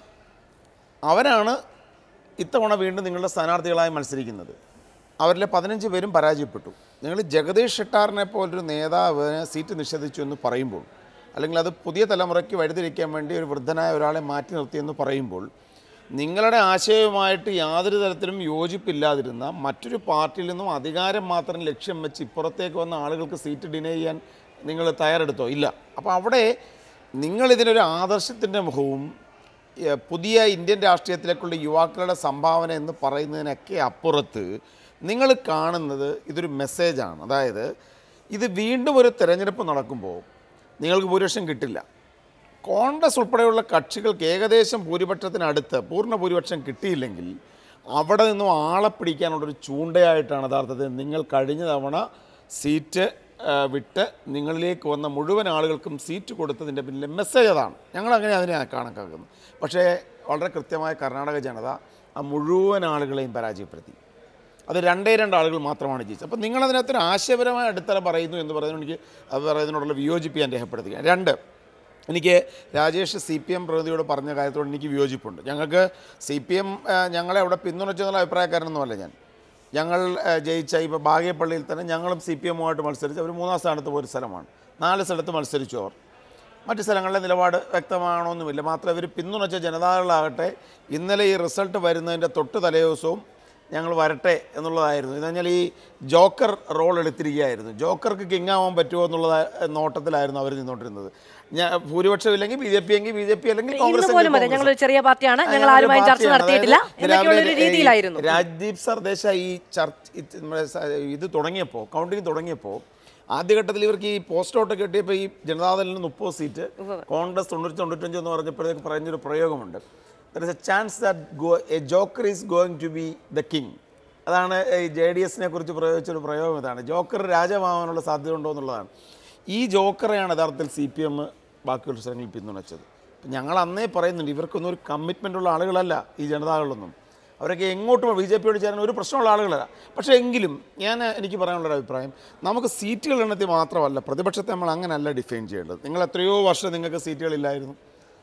അവരാണ് ഇത്തവണ വീണ്ടും നിങ്ങളുടെ സ്ഥാനാർത്ഥികളായി മത്സരിക്കുന്നത് അവരിലെ പതിനഞ്ച് പേരും പരാജയപ്പെട്ടു നിങ്ങൾ ജഗദീഷ് ഷെട്ടാറിനെ പോലൊരു നേതാവിന് സീറ്റ് നിഷേധിച്ചു എന്ന് പറയുമ്പോൾ അല്ലെങ്കിൽ അത് പുതിയ തലമുറയ്ക്ക് വഴിതിരിക്കാൻ വേണ്ടി ഒരു വൃദ്ധനായ ഒരാളെ മാറ്റി നിർത്തിയെന്ന് പറയുമ്പോൾ നിങ്ങളുടെ ആശയവുമായിട്ട് യാതൊരു തരത്തിലും യോജിപ്പില്ലാതിരുന്ന മറ്റൊരു പാർട്ടിയിൽ നിന്നും അധികാരം മാത്രം ലക്ഷ്യം വെച്ച് ഇപ്പുറത്തേക്ക് വന്ന ആളുകൾക്ക് സീറ്റ് ഡിനൈ ചെയ്യാൻ നിങ്ങൾ തയ്യാറെടുത്തോ ഇല്ല അപ്പോൾ അവിടെ നിങ്ങളിതിനൊരു ആദർശത്തിൻ്റെ മുഖവും ഏഹ്, പുതിയ ഇന്ത്യൻ രാഷ്ട്രീയത്തിലേക്കുള്ള യുവാക്കളുടെ സംഭാവന എന്ന് പറയുന്നതിനൊക്കെ അപ്പുറത്ത് നിങ്ങൾ കാണുന്നത് ഇതൊരു മെസ്സേജാണ് അതായത് ഇത് വീണ്ടും ഒരു തെരഞ്ഞെടുപ്പ് നടക്കുമ്പോൾ നിങ്ങൾക്ക് ഭൂരിപക്ഷം കിട്ടില്ല കോൺഗ്രസ് ഉൾപ്പെടെയുള്ള കക്ഷികൾക്ക് ഏകദേശം ഭൂരിപക്ഷത്തിനടുത്ത് പൂർണ്ണ ഭൂരിപക്ഷം കിട്ടിയില്ലെങ്കിൽ അവിടെ നിന്നും ആളെ പിടിക്കാനുള്ളൊരു ചൂണ്ടയായിട്ടാണ് യഥാർത്ഥത്തിൽ നിങ്ങൾ കഴിഞ്ഞ തവണ സീറ്റ് ആ, വിട്ട് നിങ്ങളിലേക്ക് വന്ന മുഴുവൻ ആളുകൾക്കും സീറ്റ് കൊടുത്തതിൻ്റെ പിന്നിലെ മെസ്സേജ് അതാണ് ഞങ്ങൾ അങ്ങനെ അതിനെ കണക്കാക്കുന്നത് പക്ഷേ വളരെ കൃത്യമായ കർണാടക ജനത ആ മുഴുവൻ ആളുകളെയും പരാജയപ്പെടുത്തി അത് രണ്ടേ രണ്ട് ആളുകൾ മാത്രമാണ് ജയിച്ചത് അപ്പോൾ നിങ്ങളതിനകത്തൊരു ആശയപരമായ അടിത്തറ പറയുന്നു എന്ന് പറയുന്നത് എനിക്ക് അത് പറയുന്നതിനോടുള്ള വിയോജിപ്പ് ഞാൻ രേഖപ്പെടുത്തുക രണ്ട് എനിക്ക് രാജേഷ് സി പി എം പ്രതിയോട് പറഞ്ഞ കാര്യത്തോട് എനിക്ക് വിയോജിപ്പുണ്ട് ഞങ്ങൾക്ക് സി പി എം ഞങ്ങളെ അവിടെ പിന്തുണച്ചെന്നുള്ള അഭിപ്രായക്കാരനൊന്നുമല്ല ഞാൻ ഞങ്ങൾ ആ, ജയിച്ച ഇപ്പോൾ ബാഗേപ്പള്ളിയിൽ തന്നെ ഞങ്ങളും സി പി എമ്മുമായിട്ട് മത്സരിച്ച് അവർ മൂന്നാം സ്ഥാനത്ത് പോയൊരു സ്ഥലമാണ് നാല് സ്ഥലത്ത് മത്സരിച്ചു അവർ മറ്റ് സ്ഥലങ്ങളിലെ നിലപാട് വ്യക്തമാണോന്നുമില്ല മാത്രം ഇവർ പിന്തുണച്ച ജനതാദളാകട്ടെ ഇന്നലെ ഈ റിസൾട്ട് വരുന്നതിൻ്റെ തൊട്ട് തലേദിവസവും ഞങ്ങൾ വരട്ടെ എന്നുള്ളതായിരുന്നു എന്ന് പറഞ്ഞാൽ ഈ ജോക്കർ റോൾ എടുത്തിരിക്കുകയായിരുന്നു ജോക്കർക്ക് കിങ് ആവാൻ പറ്റുമോ എന്നുള്ള നോട്ടത്തിലായിരുന്നു അവർ നിന്നോണ്ടിരുന്നത് ഞാൻ ഭൂരിപക്ഷം ഇല്ലെങ്കിൽ ബി ജെ പി എങ്കിൽ ബി ജെ പി അല്ലെങ്കിൽ ഇന്ന് കോൺഗ്രസ് പോലും എങ്കിൽ അതെ കോൺഗ്രസ്. ഞങ്ങളൊരു ചെറിയ പാർട്ടിയാണ് ആ, ഞങ്ങൾ ഞങ്ങളൊരു ആരുമായും ചർച്ച പാർട്ടിയാണ്. നടത്തിയിട്ടില്ല അതായത് എന്നൊക്കെയുള്ളൊരു രാവിലെ ഈ രീതിയിലായിരുന്നു രാജ്ദീപ് സർദേശായി ഈ ചർച്ച ഇത് നമ്മുടെ സ- ഇത് തുടങ്ങിയപ്പോൾ കൗണ്ടിങ് തുടങ്ങിയപ്പോൾ ആദ്യഘട്ടത്തിൽ ഇവർക്ക് ഈ പോസ്റ്റ് ഔട്ട് കിട്ടിയപ്പോൾ ഈ ജനതാദളിന് മുപ്പത് സീറ്റ് കോൺഗ്രസ് തൊണ്ണൂറ്റി തൊണ്ണൂറ്റഞ്ച് എന്ന് പറഞ്ഞപ്പോഴേക്ക് പറഞ്ഞൊരു പ്രയോഗമുണ്ട് there is a chance that go a joker is going to be the king അതാണ് ഈ ജെ ഡി എസിനെ കുറിച്ച് പ്രയോഗിച്ചൊരു പ്രയോഗം ഇതാണ് ജോക്കർ രാജമാവാനുള്ള സാധ്യത ഉണ്ടോ എന്നുള്ളതാണ് ഈ ജോക്കറെയാണ് യഥാർത്ഥത്തിൽ സി പി എം ബാക്കിയുള്ള സ്ഥലങ്ങളിൽ പിന്തുണച്ചത് അപ്പം ഞങ്ങൾ അന്നേ പറയുന്നുണ്ട് ഇവർക്കൊന്നും ഒരു കമ്മിറ്റ്മെൻ്റ് ഉള്ള ആളുകളല്ല ഈ ജനതാകളൊന്നും അവരൊക്കെ എങ്ങോട്ടും ബി ജെ പിയോട് ചേരാൻ ഒരു പ്രശ്നമുള്ള ആളുകളല്ല പക്ഷേ എങ്കിലും ഞാൻ എനിക്ക് പറയാനുള്ളൊരു അഭിപ്രായം നമുക്ക് സീറ്റുകൾ എണ്ണത്തിൽ മാത്രമല്ല പ്രതിപക്ഷത്തെ നമ്മൾ അങ്ങനെയല്ല ഡിഫൈൻ ചെയ്യേണ്ടത് നിങ്ങൾ എത്രയോ വർഷം നിങ്ങൾക്ക് സീറ്റുകളില്ലായിരുന്നു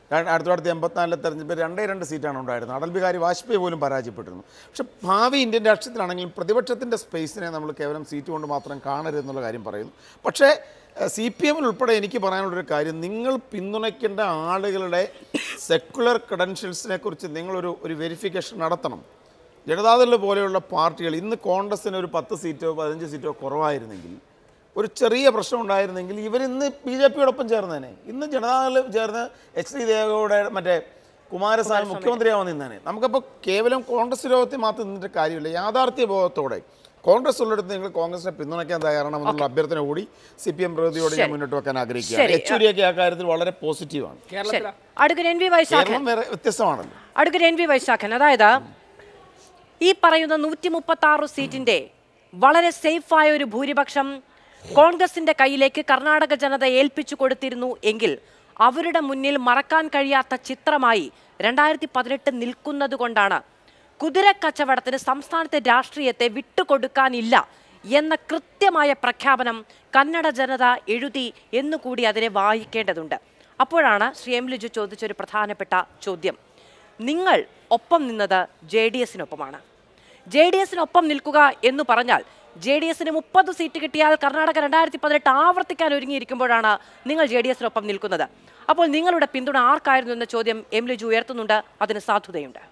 ആയിരത്തി തൊള്ളായിരത്തി എൺപത്തിനാലിലെ തെരഞ്ഞെടുപ്പിൽ രണ്ടേ രണ്ട് സീറ്റാണ് ഉണ്ടായിരുന്നത് അടൽ ബിഹാരി വാജ്പേയി പോലും പരാജയപ്പെട്ടിരുന്നു പക്ഷെ ഭാവി ഇന്ത്യൻ രാഷ്ട്രീയത്തിലാണെങ്കിലും പ്രതിപക്ഷത്തിൻ്റെ സ്പേസിനെ നമ്മൾ കേവലം സീറ്റ് കൊണ്ട് മാത്രം കാണരുത് എന്നുള്ള കാര്യം പറയുന്നു പക്ഷേ സി പി എമ്മിൽ ഉൾപ്പെടെ എനിക്ക് പറയാനുള്ളൊരു കാര്യം നിങ്ങൾ പിന്തുണയ്ക്കേണ്ട ആളുകളുടെ സെക്കുലർ ക്രെഡൻഷ്യൽസിനെ കുറിച്ച് നിങ്ങളൊരു ഒരു വെരിഫിക്കേഷൻ നടത്തണം ജനതാദൾ പോലെയുള്ള പാർട്ടികൾ ഇന്ന് കോൺഗ്രസിന് ഒരു പത്ത് സീറ്റോ പതിനഞ്ച് സീറ്റോ കുറവായിരുന്നെങ്കിൽ ഒരു ചെറിയ പ്രശ്നം ഉണ്ടായിരുന്നെങ്കിൽ ഇവരിന്ന് ബി ജെ പിയോടൊപ്പം ചേർന്നേനെ ഇന്ന് ജനതാദൾ ചേർന്ന് എച്ച് ഡി ദേവയുടെ മറ്റേ കുമാരസ്വാമി മുഖ്യമന്ത്രിയാവാൻ നിന്നേനെ നമുക്കപ്പോൾ കേവലം കോൺഗ്രസ് രോഗത്തിൽ മാത്രം നിന്നിട്ട് കാര്യമില്ല യാഥാർത്ഥ്യ ബോധത്തോടെ കോൺഗ്രസ് ഉള്ളിടത്ത് നിങ്ങൾ കോൺഗ്രസിനെ പിന്തുണയ്ക്കാൻ തയ്യാറാണെന്നുള്ള അഭ്യർത്ഥന കൂടി സി പി എം പ്രതിയോട് ഞാൻ ശരി. മുന്നോട്ട് വെക്കാൻ ആഗ്രഹിക്കുകയാണ് ശരി. യെച്ചൂരിയൊക്കെ ആ കാര്യത്തിൽ വളരെ പോസിറ്റീവാണ് ശരി കേരളത്തിലെ അടുക്കൻ എൻ വി വൈശാഖൻ കേരളം വേറെ വ്യത്യസ്തമാണല്ലോ അടുക്കൻ എൻ വി വൈശാഖൻ അതായത് ഈ പറയുന്ന നൂറ്റി മുപ്പത്തി ആറ് സീറ്റിന്റെ വളരെ സേഫായ ഒരു ഭൂരിപക്ഷം കോൺഗ്രസിന്റെ കയ്യിലേക്ക് കർണാടക ജനത ഏൽപ്പിച്ചു കൊടുത്തിരുന്നു എങ്കിൽ അവരുടെ മുന്നിൽ മറക്കാൻ കഴിയാത്ത ചിത്രമായി രണ്ടായിരത്തി പതിനെട്ട് നിൽക്കുന്നത് കൊണ്ടാണ് കുതിര കച്ചവടത്തിന് സംസ്ഥാനത്തെ രാഷ്ട്രീയത്തെ വിട്ടുകൊടുക്കാനില്ല എന്ന കൃത്യമായ പ്രഖ്യാപനം കന്നഡ ജനത എഴുതി എന്നുകൂടി അതിനെ വായിക്കേണ്ടതുണ്ട് അപ്പോഴാണ് ശ്രീ എം ലിജു ചോദിച്ചൊരു പ്രധാനപ്പെട്ട ചോദ്യം നിങ്ങൾ ഒപ്പം നിന്നത് ജെ ഡി എസിനൊപ്പമാണ് ജെ ഡി എസിനൊപ്പം നിൽക്കുക എന്ന് പറഞ്ഞാൽ ജെ ഡി എസിന് മുപ്പത് സീറ്റ് കിട്ടിയാൽ കർണാടക രണ്ടായിരത്തി പതിനെട്ട് ആവർത്തിക്കാൻ ഒരുങ്ങിയിരിക്കുമ്പോഴാണ് നിങ്ങൾ ജെ ഡി എസിനൊപ്പം നിൽക്കുന്നത് അപ്പോൾ നിങ്ങളുടെ പിന്തുണ ആർക്കായിരുന്നു എന്ന ചോദ്യം എം ലിജു ഉയർത്തുന്നുണ്ട് അതിന് സാധുതയുണ്ട്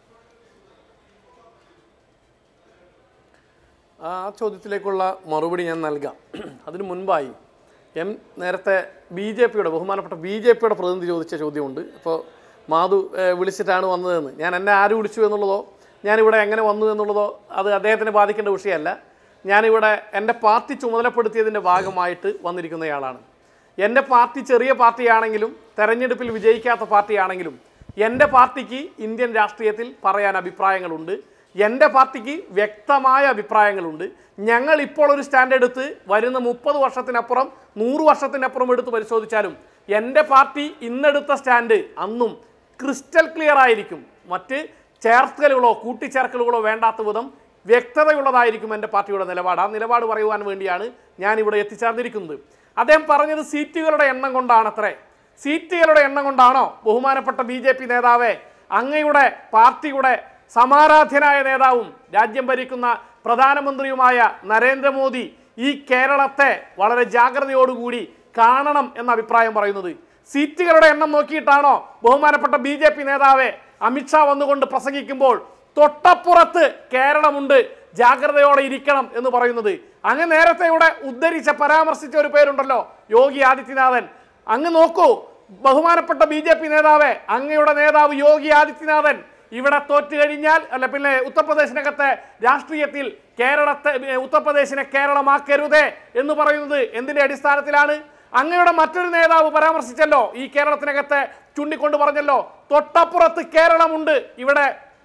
ആ ചോദ്യത്തിലേക്കുള്ള മറുപടി ഞാൻ നൽകാം അതിനു മുൻപായി എം നേരത്തെ ബി ജെ പിയുടെ ബഹുമാനപ്പെട്ട ബി ജെ പിയുടെ പ്രതിനിധി ചോദിച്ച ചോദ്യമുണ്ട് അപ്പോൾ മാധു ഏഹ്, വിളിച്ചിട്ടാണ് വന്നതെന്ന് ഞാൻ എന്നെ ആര് വിളിച്ചു എന്നുള്ളതോ ഞാനിവിടെ എങ്ങനെ വന്നു എന്നുള്ളതോ അത് അദ്ദേഹത്തിന് ബാധിക്കേണ്ട വിഷയമല്ല ഞാനിവിടെ എൻ്റെ പാർട്ടി ചുമതലപ്പെടുത്തിയതിൻ്റെ ഭാഗമായിട്ട് വന്നിരിക്കുന്നയാളാണ് എൻ്റെ പാർട്ടി ചെറിയ പാർട്ടിയാണെങ്കിലും തെരഞ്ഞെടുപ്പിൽ വിജയിക്കാത്ത പാർട്ടിയാണെങ്കിലും എൻ്റെ പാർട്ടിക്ക് ഇന്ത്യൻ രാഷ്ട്രീയത്തിൽ പറയാൻ അഭിപ്രായങ്ങളുണ്ട് എൻ്റെ പാർട്ടിക്ക് വ്യക്തമായ അഭിപ്രായങ്ങളുണ്ട് ഞങ്ങൾ ഇപ്പോൾ ഒരു സ്റ്റാൻഡ് എടുത്ത് വരുന്ന മുപ്പത് വർഷത്തിനപ്പുറം നൂറ് വർഷത്തിനപ്പുറം എടുത്ത് പരിശോധിച്ചാലും എൻ്റെ പാർട്ടി ഇന്നെടുത്ത സ്റ്റാൻഡ് അന്നും ക്രിസ്റ്റൽ ക്ലിയർ ആയിരിക്കും മറ്റ് ചേർക്കലുകളോ കൂട്ടിച്ചേർക്കലുകളോ വേണ്ടാത്ത വിധം വ്യക്തതയുള്ളതായിരിക്കും എൻ്റെ പാർട്ടിയുടെ നിലപാട് ആ നിലപാട് പറയുവാൻ വേണ്ടിയാണ് ഞാൻ ഇവിടെ എത്തിച്ചേർന്നിരിക്കുന്നത് അദ്ദേഹം പറഞ്ഞത് സീറ്റുകളുടെ എണ്ണം കൊണ്ടാണത്രേ സീറ്റുകളുടെ എണ്ണം കൊണ്ടാണോ ബഹുമാനപ്പെട്ട ബി ജെ പി നേതാവേ അങ്ങയുടെ പാർട്ടിയുടെ സമാരാധ്യനായ നേതാവും രാജ്യം ഭരിക്കുന്ന പ്രധാനമന്ത്രിയുമായ നരേന്ദ്രമോദി ഈ കേരളത്തെ വളരെ ജാഗ്രതയോടുകൂടി കാണണം എന്ന അഭിപ്രായം പറയുന്നത് സീറ്റുകളുടെ എണ്ണം നോക്കിയിട്ടാണോ ബഹുമാനപ്പെട്ട ബി ജെ പി നേതാവെ അമിത്ഷാ വന്നുകൊണ്ട് പ്രസംഗിക്കുമ്പോൾ തൊട്ടപ്പുറത്ത് കേരളമുണ്ട് ജാഗ്രതയോടെ ഇരിക്കണം എന്ന് പറയുന്നത് അങ്ങ് നേരത്തെ ഇവിടെ ഉദ്ധരിച്ച പരാമർശിച്ച ഒരു പേരുണ്ടല്ലോ യോഗി ആദിത്യനാഥൻ അങ്ങ് നോക്കൂ ബഹുമാനപ്പെട്ട ബി ജെ പി നേതാവെ അങ്ങയുടെ നേതാവ് യോഗി ആദിത്യനാഥൻ ഇവിടെ തോറ്റു കഴിഞ്ഞാൽ അല്ല പിന്നെ ഉത്തർപ്രദേശിനകത്തെ രാഷ്ട്രീയത്തിൽ കേരളത്തെ ഏ, ഉത്തർപ്രദേശിനെ കേരളമാക്കരുതേ എന്ന് പറയുന്നത് എന്തിന്റെ അടിസ്ഥാനത്തിലാണ് അങ്ങയുടെ മറ്റൊരു നേതാവ് പരാമർശിച്ചല്ലോ ഈ കേരളത്തിനകത്തെ ചൂണ്ടിക്കൊണ്ട് പറഞ്ഞല്ലോ തൊട്ടപ്പുറത്ത് കേരളമുണ്ട് ഇവിടെ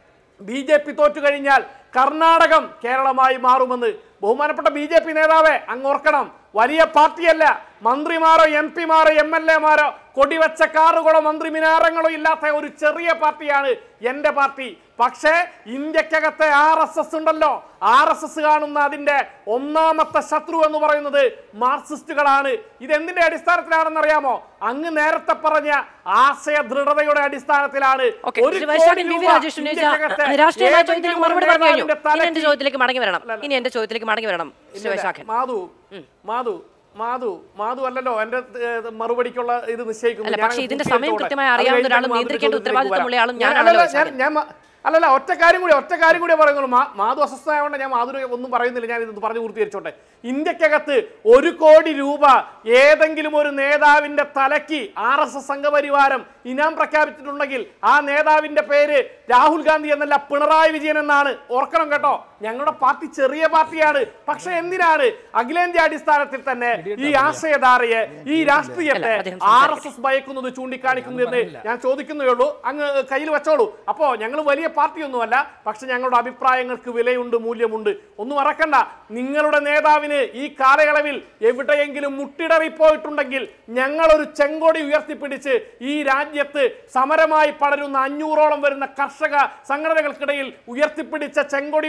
ബി ജെ പി തോറ്റു കഴിഞ്ഞാൽ കർണാടകം കേരളമായി മാറുമെന്ന് ബഹുമാനപ്പെട്ട ബി ജെ പി നേതാവെ അങ്ങ് ഓർക്കണം വലിയ പാർട്ടിയല്ല മന്ത്രിമാരോ എം പിമാരോ എം എൽ എമാരോ കൊടിവച്ച കാറുകളോ മന്ത്രി മിനാരങ്ങളോ ഇല്ലാത്ത ഒരു ചെറിയ പാർട്ടിയാണ് എൻ്റെ പാർട്ടി പക്ഷേ ഇന്ത്യക്കകത്തെ ആർ എസ് എസ് ഉണ്ടല്ലോ ആർ എസ് എസ് കാണുന്ന അതിന്റെ ഒന്നാമത്തെ ശത്രു എന്ന് പറയുന്നത് മാർക്സിസ്റ്റുകളാണ് ഇതെന്തിന്റെ അടിസ്ഥാനത്തിലാണെന്ന് അറിയാമോ അങ്ങ് നേരത്തെ പറഞ്ഞ ആശയ ദൃഢതയുടെ അടിസ്ഥാനത്തിലാണ് ഓക്കെ ഒരു ശ്രീ വൈശാഖൻ കോടി വി വി രൂപ രാജേഷ് ഉന്നയിച്ച ഇന്ത്യക്കകത്തെ രാഷ്ട്രീയമായ ഏതെങ്കിലും ചോദ്യത്തിലേക്ക് ഒരു മറുപടി പറഞ്ഞു കഴിഞ്ഞു നേതാവിന്റെ ഇനി എന്റെ തലയ്ക്ക് ചോദ്യത്തിലേക്ക് മടങ്ങി വരണം അല്ല, അല്ല. ഇനി എന്റെ ചോദ്യത്തിലേക്ക് മടങ്ങി വരണം ശ്രീ ഇല്ല, വൈശാഖൻ മാധു മാധു മാധു മാധു അല്ലല്ലോ എന്റെ ഏഹ്, മറുപടിക്കുള്ള ഇത് നിശ്ചയിക്കുന്നു അല്ല, ഞാൻ പക്ഷേ ഇതിന്റെ പൂർത്തിയാക്കിക്കോട്ടെ. സമയം കൃത്യമായി അത് അറിയാവുന്ന കഴിഞ്ഞിട്ട് ഒരാളും മാധുവിന്റെ നിയന്ത്രിക്കേണ്ട ചോദ്യത്തിലേക്ക് ഉത്തരവാദിത്തമുള്ള വരാം. ആളും ഞാൻ- ഞാനാണല്ലോ അല്ലല്ല, ഞാൻ വൈശാഖൻ. ഞാൻ മ- അല്ലല്ല ഒറ്റ കാര്യം കൂടി ഒറ്റ കാര്യം കൂടി പറയുന്നുള്ളൂ മാ- മാധു അസ്വസ്ഥമായതുകൊണ്ട് ഞാൻ മാധുര ഒന്നും പറയുന്നില്ല ഞാൻ ഇത് പറഞ്ഞു പൂർത്തീകരിച്ചോട്ടെ ഇന്ത്യക്കകത്ത് ഒരു കോടി രൂപ ഏതെങ്കിലും ഒരു നേതാവിന്റെ തലയ്ക്ക് ആർ എസ് എസ് സംഘപരിവാരം ഇനാം പ്രഖ്യാപിച്ചിട്ടുണ്ടെങ്കിൽ ആ നേതാവിന്റെ പേര് രാഹുൽ ഗാന്ധി എന്നല്ല പിണറായി വിജയൻ എന്നാണ് ഓർക്കണം കേട്ടോ ഞങ്ങളുടെ പാർട്ടി ചെറിയ പാർട്ടിയാണ് പക്ഷെ എന്തിനാണ് അഖിലേന്ത്യാ അടിസ്ഥാനത്തിൽ തന്നെ ഈ ആശയധാരയെ ഈ രാഷ്ട്രീയത്തെ അല്ല, അദ്ദേഹം ആർ എസ് എസ് ഭയക്കുന്നത് ചൂണ്ടിക്കാണിക്കുന്നു എന്ന് ഞാൻ ചോദിക്കുന്നേ ഉള്ളൂ അങ്ങ് കയ്യിൽ വെച്ചോളൂ അപ്പോ ഞങ്ങൾ വലിയ പാർട്ടിയൊന്നുമല്ല പക്ഷെ ഞങ്ങളുടെ അഭിപ്രായങ്ങൾക്ക് വിലയുണ്ട് മൂല്യമുണ്ട് ഒന്നും മറക്കണ്ട നിങ്ങളുടെ നേതാവിന് ഈ കാലയളവിൽ എവിടെയെങ്കിലും മുട്ടിടറിപ്പോയിട്ടുണ്ടെങ്കിൽ ഞങ്ങളൊരു ചെങ്കൊടി ഉയർത്തിപ്പിടിച്ച് ഈ രാജ്യത്ത് സമരമായി പടരുന്ന അഞ്ഞൂറോളം വരുന്ന കർഷക സംഘടനകൾക്കിടയിൽ ഉയർത്തിപ്പിടിച്ച ചെങ്കൊടിയുടെ കൂടി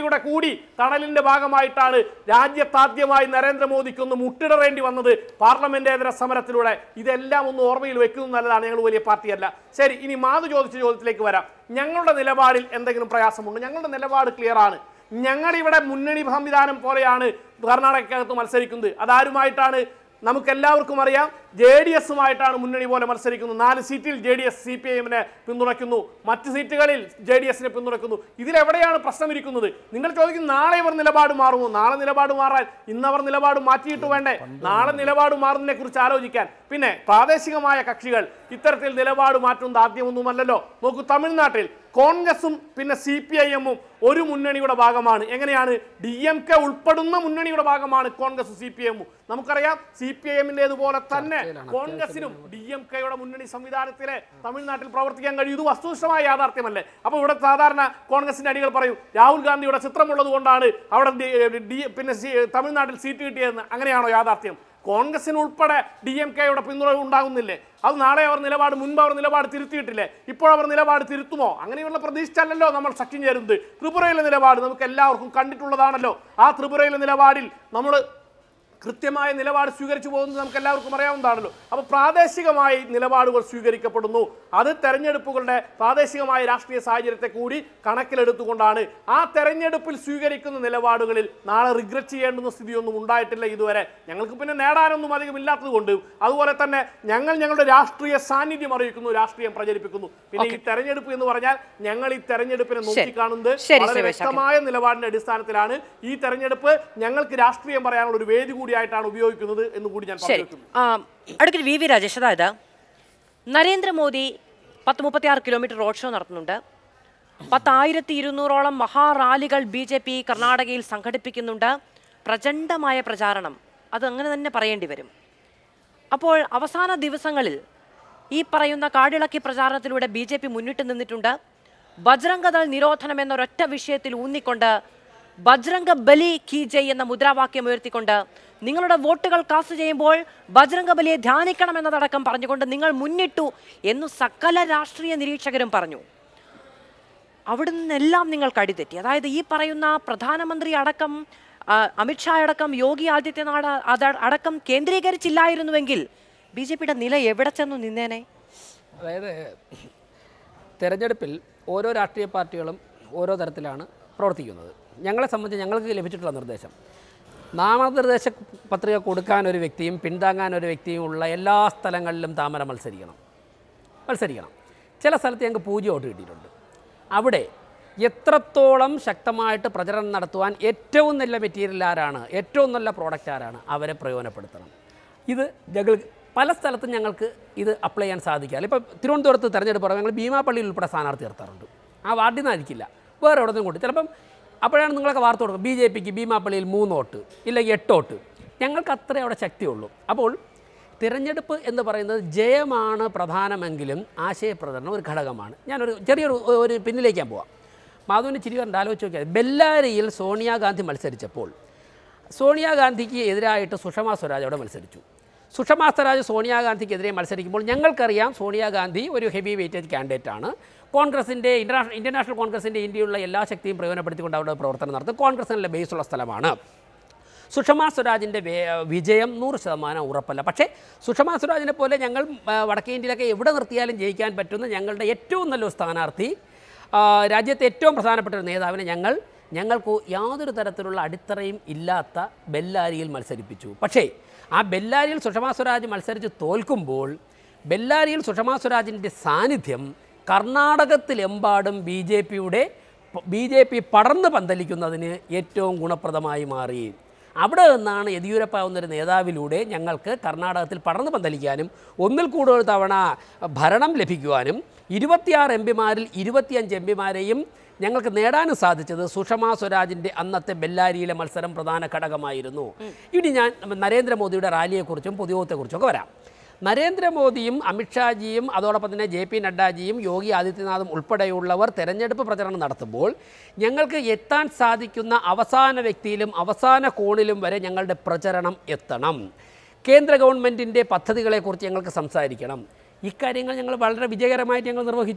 കൂടി തണലിന്റെ ഭാഗമായിട്ടാണ് രാജ്യത്താദ്യമായി നരേന്ദ്രമോദിക്കൊന്ന് മുട്ടിടറേണ്ടി വന്നത് പാർലമെന്റേതര സമരത്തിലൂടെ ഇതെല്ലാം ഒന്ന് ഓർമ്മയിൽ വെക്കുന്നത് നല്ലതാണ് ഞങ്ങൾ വലിയ പാർട്ടിയല്ല ശരി ഇനി മാധു ചോദിച്ച ചോദ്യത്തിലേക്ക് വരാം ഞങ്ങളുടെ നിലപാടിൽ എന്തെങ്കിലും പ്രയാസമുണ്ട് ഞങ്ങളുടെ നിലപാട് ക്ലിയർ ആണ് ഞങ്ങളിവിടെ മുന്നണി സംവിധാനം പോലെയാണ് കർണാടകക്കകത്ത് മത്സരിക്കുന്നത് അതാരുമായിട്ടാണ് നമുക്കെല്ലാവർക്കും അറിയാം ജെ ഡി എസുമായിട്ടാണ് മുന്നണി പോലെ മത്സരിക്കുന്നത് നാല് സീറ്റിൽ J D S C P എമ്മിനെ പിന്തുണയ്ക്കുന്നു മറ്റ് സീറ്റുകളിൽ ജെ ഡി എസിനെ പിന്തുണയ്ക്കുന്നു ഇതിലെവിടെയാണ് പ്രശ്നം ഇരിക്കുന്നത് നിങ്ങൾ ചോദിക്കും നാളെ ഇവർ നിലപാട് മാറുമോ നാളെ നിലപാട് മാറാൻ ഇന്നവർ നിലപാട് മാറ്റിയിട്ട് വേണ്ടേ നാളെ നിലപാട് മാറുന്നതിനെ കുറിച്ച് ആലോചിക്കാൻ പിന്നെ പ്രാദേശികമായ കക്ഷികൾ ഇത്തരത്തിൽ നിലപാട് മാറ്റുന്നത് ആദ്യമൊന്നുമല്ലല്ലോ നോക്കൂ തമിഴ്നാട്ടിൽ കോൺഗ്രസും പിന്നെ സി പി ഐ എമ്മും ഒരു മുന്നണിയുടെ ഭാഗമാണ് എങ്ങനെയാണ് ഡി എം കെ ഉൾപ്പെടുന്ന മുന്നണിയുടെ ഭാഗമാണ് കോൺഗ്രസ് സി പി എമ്മും നമുക്കറിയാം സി പി ഐ എമ്മിൻ്റെതുപോലെ തന്നെ കോൺഗ്രസിനും ഡി എം കെയുടെ മുന്നണി സംവിധാനത്തിലെ തമിഴ്നാട്ടിൽ പ്രവർത്തിക്കാൻ കഴിയും ഇത് വസ്തുനിഷ്ഠമായ യാഥാർത്ഥ്യമല്ലേ അപ്പോൾ ഇവിടെ സാധാരണ കോൺഗ്രസിന്റെ അടികൾ പറയും രാഹുൽ ഗാന്ധിയുടെ ചിത്രമുള്ളത് കൊണ്ടാണ് അവിടെ ഡി- ഡി- പിന്നെ സി- തമിഴ്നാട്ടിൽ സീറ്റ് കിട്ടിയതെന്ന് അങ്ങനെയാണോ യാഥാർത്ഥ്യം കോൺഗ്രസിന് ഉൾപ്പെടെ ഡി എം കെയുടെ പിന്തുണ ഉണ്ടാകുന്നില്ലേ അത് നാളെ അവർ നിലപാട് മുൻപ് അവർ നിലപാട് തിരുത്തിയിട്ടില്ലേ ഇപ്പോൾ അവർ നിലപാട് തിരുത്തുമോ അങ്ങനെയുള്ള പ്രതീക്ഷിച്ചല്ലല്ലോ നമ്മൾ സഖ്യം ചേരുന്നത് ത്രിപുരയിലെ നിലപാട് നമുക്ക് എല്ലാവർക്കും കണ്ടിട്ടുള്ളതാണല്ലോ ആ ത്രിപുരയിലെ നിലപാടിൽ നമ്മൾ കൃത്യമായ നിലപാട് സ്വീകരിച്ചു പോകുന്നത് നമുക്ക് എല്ലാവർക്കും അറിയാവുന്നതാണല്ലോ അപ്പോൾ പ്രാദേശികമായി നിലപാടുകൾ സ്വീകരിക്കപ്പെടുന്നു അത് തെരഞ്ഞെടുപ്പുകളുടെ പ്രാദേശികമായ രാഷ്ട്രീയ സാഹചര്യത്തെ കൂടി കണക്കിലെടുത്തുകൊണ്ടാണ് ആ തെരഞ്ഞെടുപ്പിൽ സ്വീകരിക്കുന്ന നിലപാടുകളിൽ നാളെ റിഗ്രറ്റ് ചെയ്യേണ്ടുന്ന സ്ഥിതിയൊന്നും ഉണ്ടായിട്ടില്ല ഇതുവരെ ഞങ്ങൾക്ക് പിന്നെ നേടാനൊന്നും അധികം ഇല്ലാത്തത് കൊണ്ട് അതുപോലെ തന്നെ ഞങ്ങൾ ഞങ്ങളുടെ രാഷ്ട്രീയ സാന്നിധ്യം അറിയിക്കുന്നു രാഷ്ട്രീയം പ്രചരിപ്പിക്കുന്നു പിന്നെ ഈ തെരഞ്ഞെടുപ്പ് എന്ന് പറഞ്ഞാൽ ഞങ്ങൾ ഈ തെരഞ്ഞെടുപ്പിനെ നോക്കിക്കാണുന്നത് ശരി, വളരെ ശ്രീ വ്യക്തമായ നിലപാടിന്റെ അടിസ്ഥാനത്തിലാണ് ഈ തെരഞ്ഞെടുപ്പ് ഞങ്ങൾക്ക് രാഷ്ട്രീയം പറയാനുള്ള ഒരു വേദി കൂടിയായിട്ടാണ് ഉപയോഗിക്കുന്നത് എന്ന് കൂടി ഞാൻ ശരി പറഞ്ഞു ആ, അഡ്വക്കേറ്റ് വി വി രാജേഷ് അതായത് നരേന്ദ്രമോദി പത്ത് മുപ്പത്തി ആറ് കിലോമീറ്റർ റോഡ് ഷോ നടത്തുന്നുണ്ട് പത്തായിരത്തി ഇരുന്നൂറോളം മഹാറാലികൾ ബി ജെ പി കർണാടകയിൽ സംഘടിപ്പിക്കുന്നുണ്ട് പ്രചണ്ഡമായ പ്രചാരണം അത് അങ്ങനെ തന്നെ പറയേണ്ടി വരും അപ്പോൾ അവസാന ദിവസങ്ങളിൽ ഈ പറയുന്ന കാടിളക്കി പ്രചാരണത്തിലൂടെ ബി ജെ പി മുന്നിട്ട് നിന്നിട്ടുണ്ട് ബജ്രംഗദൾ നിരോധനം എന്നൊരൊറ്റ വിഷയത്തിൽ ഊന്നിക്കൊണ്ട് ബജ്രംഗ ബലി കി ജയ് എന്ന മുദ്രാവാക്യം ഉയർത്തിക്കൊണ്ട് നിങ്ങളുടെ വോട്ടുകൾ കാസ്റ്റ് ചെയ്യുമ്പോൾ ബജ്രംഗ ബലിയെ ധ്യാനിക്കണം എന്നതടക്കം പറഞ്ഞുകൊണ്ട് നിങ്ങൾ മുന്നിട്ടു എന്നു സകല രാഷ്ട്രീയ നിരീക്ഷകരും പറഞ്ഞു അവിടെ നിന്നെല്ലാം നിങ്ങൾ കടിതെറ്റി അതായത് ഈ പറയുന്ന പ്രധാനമന്ത്രി അടക്കം ആ, അമിത്ഷാ അടക്കം യോഗി ആദിത്യനാഥ് അത- അടക്കം കേന്ദ്രീകരിച്ചില്ലായിരുന്നുവെങ്കിൽ ബി ജെ പിയുടെ നില എവിടെ ചെന്നു നിന്നേനെ അതായത് തെരഞ്ഞെടുപ്പിൽ ഓരോ രാഷ്ട്രീയ പാർട്ടികളും ഓരോ തരത്തിലാണ് പ്രവർത്തിക്കുന്നത് ഞങ്ങളെ സംബന്ധിച്ച് ഞങ്ങൾക്ക് ലഭിച്ചിട്ടുള്ള നിർദ്ദേശം നാമനിർദ്ദേശ പത്രിക കൊടുക്കാൻ ഒരു വ്യക്തിയും പിന്താങ്ങാൻ ഒരു വ്യക്തിയും ഉള്ള എല്ലാ സ്ഥലങ്ങളിലും താമര മത്സരിക്കണം മത്സരിക്കണം ചില സ്ഥലത്ത് ഞങ്ങൾക്ക് പൂജ്യം വോട്ട് കിട്ടിയിട്ടുണ്ട് അവിടെ എത്രത്തോളം ശക്തമായിട്ട് പ്രചരണം നടത്തുവാൻ ഏറ്റവും നല്ല മെറ്റീരിയൽ ആരാണ് ഏറ്റവും നല്ല പ്രോഡക്റ്റ് ആരാണ് അവരെ പ്രയോജനപ്പെടുത്തണം ഇത് ഞങ്ങൾ പല സ്ഥലത്തും ഞങ്ങൾക്ക് ഇത് അപ്ലൈ ചെയ്യാൻ സാധിക്കില്ല ഇപ്പോൾ തിരുവനന്തപുരത്ത് തിരഞ്ഞെടുപ്പ് പറയുമ്പോൾ ഞങ്ങൾ ഭീമാപ്പള്ളിയിൽ ഉൾപ്പെടെ സ്ഥാനാർത്ഥി നിർത്താറുണ്ട് ആ വാർഡിൽ നിന്നായിരിക്കില്ല വേറെ എവിടെ നിന്നും കൊണ്ട് ചിലപ്പം അപ്പോഴാണ് നിങ്ങളൊക്കെ വാർത്ത കൊടുക്കുക ബി ജെ പിക്ക് ഭീമാപ്പള്ളിയിൽ മൂന്ന് വോട്ട് ഇല്ലെങ്കിൽ എട്ട് വോട്ട് ഞങ്ങൾക്ക് അത്രേ അവിടെ ശക്തിയുള്ളൂ അപ്പോൾ തിരഞ്ഞെടുപ്പ് എന്ന് പറയുന്നത് ജയമാണ് പ്രധാനമെങ്കിലും ആശയപ്രചരണം ഒരു ഘടകമാണ് ഞാനൊരു ചെറിയൊരു ഒരു പിന്നിലേക്ക് ഞാൻ പോവാം മാധുവിന് ചിരി കണ്ട് ആലോചിച്ച് നോക്കിയാൽ ബെല്ലാരിയിൽ സോണിയാഗാന്ധി മത്സരിച്ചപ്പോൾ സോണിയാഗാന്ധിക്ക് എതിരായിട്ട് സുഷമ സ്വരാജ് അവിടെ മത്സരിച്ചു സുഷമ സ്വരാജ് സോണിയാഗാന്ധിക്കെതിരെ മത്സരിക്കുമ്പോൾ ഞങ്ങൾക്കറിയാം സോണിയാഗാന്ധി ഒരു ഹെവി വെയിറ്റേജ് കാൻഡിഡേറ്റ് ആണ് കോൺഗ്രസിൻ്റെ ഇൻ്റർനാഷണൽ ഇന്ത്യൻ നാഷണൽ കോൺഗ്രസിൻ്റെ ഇന്ത്യയുള്ള എല്ലാ ശക്തിയും പ്രയോജനപ്പെടുത്തിക്കൊണ്ട് അവിടെ പ്രവർത്തനം നടത്തും കോൺഗ്രസിനുള്ള ബേസുള്ള സ്ഥലമാണ് സുഷമ സ്വരാജിൻ്റെ വേ- വിജയം നൂറ് ശതമാനം ഉറപ്പല്ല പക്ഷേ സുഷമ സ്വരാജിനെ പോലെ ഞങ്ങൾ ആ, വടക്കേ ഇന്ത്യയിലൊക്കെ എവിടെ നിർത്തിയാലും ജയിക്കാൻ പറ്റുന്ന ഞങ്ങളുടെ ഏറ്റവും നല്ലൊരു സ്ഥാനാർത്ഥി ആ, രാജ്യത്തെ ഏറ്റവും പ്രധാനപ്പെട്ട ഒരു നേതാവിനെ ഞങ്ങൾ ഞങ്ങൾക്ക് യാതൊരു തരത്തിലുള്ള അടിത്തറയും ഇല്ലാത്ത ബെല്ലാരിയിൽ മത്സരിപ്പിച്ചു പക്ഷേ ആ ബെല്ലാരിയിൽ സുഷമ സ്വരാജ് മത്സരിച്ച് തോൽക്കുമ്പോൾ ബെല്ലാരിയിൽ സുഷമ സ്വരാജിൻ്റെ സാന്നിധ്യം കർണാടകത്തിലെമ്പാടും ബി ജെ പിയുടെ ബി ജെ പി പടർന്ന് പന്തലിക്കുന്നതിന് ഏറ്റവും ഗുണപ്രദമായി മാറി അവിടെ നിന്നാണ് യെദ്യൂരപ്പ എന്നൊരു നേതാവിലൂടെ ഞങ്ങൾക്ക് കർണാടകത്തിൽ പടർന്ന് പന്തലിക്കാനും ഒന്നിൽ കൂടുതൽ തവണ ഭരണം ലഭിക്കുവാനും ഇരുപത്തിയാറ് എം പിമാരിൽ ഇരുപത്തിയഞ്ച് എം പിമാരെയും ഞങ്ങൾക്ക് നേടാനും സാധിച്ചത് സുഷമ സ്വരാജിൻ്റെ അന്നത്തെ ബെല്ലാരിയിലെ മത്സരം പ്രധാന ഘടകമായിരുന്നു ഇനി ഞാൻ നരേന്ദ്രമോദിയുടെ റാലിയെക്കുറിച്ചും പൊതുയോഗത്തെക്കുറിച്ചും ഒക്കെ വരാം നരേന്ദ്രമോദിയും അമിത്ഷാജിയും അതോടൊപ്പം തന്നെ ജെ പി നഡ്ഡാജിയും യോഗി ആദിത്യനാഥും ഉൾപ്പെടെയുള്ളവർ തെരഞ്ഞെടുപ്പ് പ്രചരണം നടത്തുമ്പോൾ ഞങ്ങൾക്ക് എത്താൻ സാധിക്കുന്ന അവസാന വ്യക്തിയിലും അവസാന കോണിലും വരെ ഞങ്ങളുടെ പ്രചരണം എത്തണം കേന്ദ്ര ഗവൺമെൻറ്റിൻ്റെ പദ്ധതികളെക്കുറിച്ച് ഞങ്ങൾക്ക് സംസാരിക്കണം ഇക്കാര്യങ്ങൾ ഞങ്ങൾ വളരെ വിജയകരമായിട്ട് ഞങ്ങൾ നിർവഹിച്ചു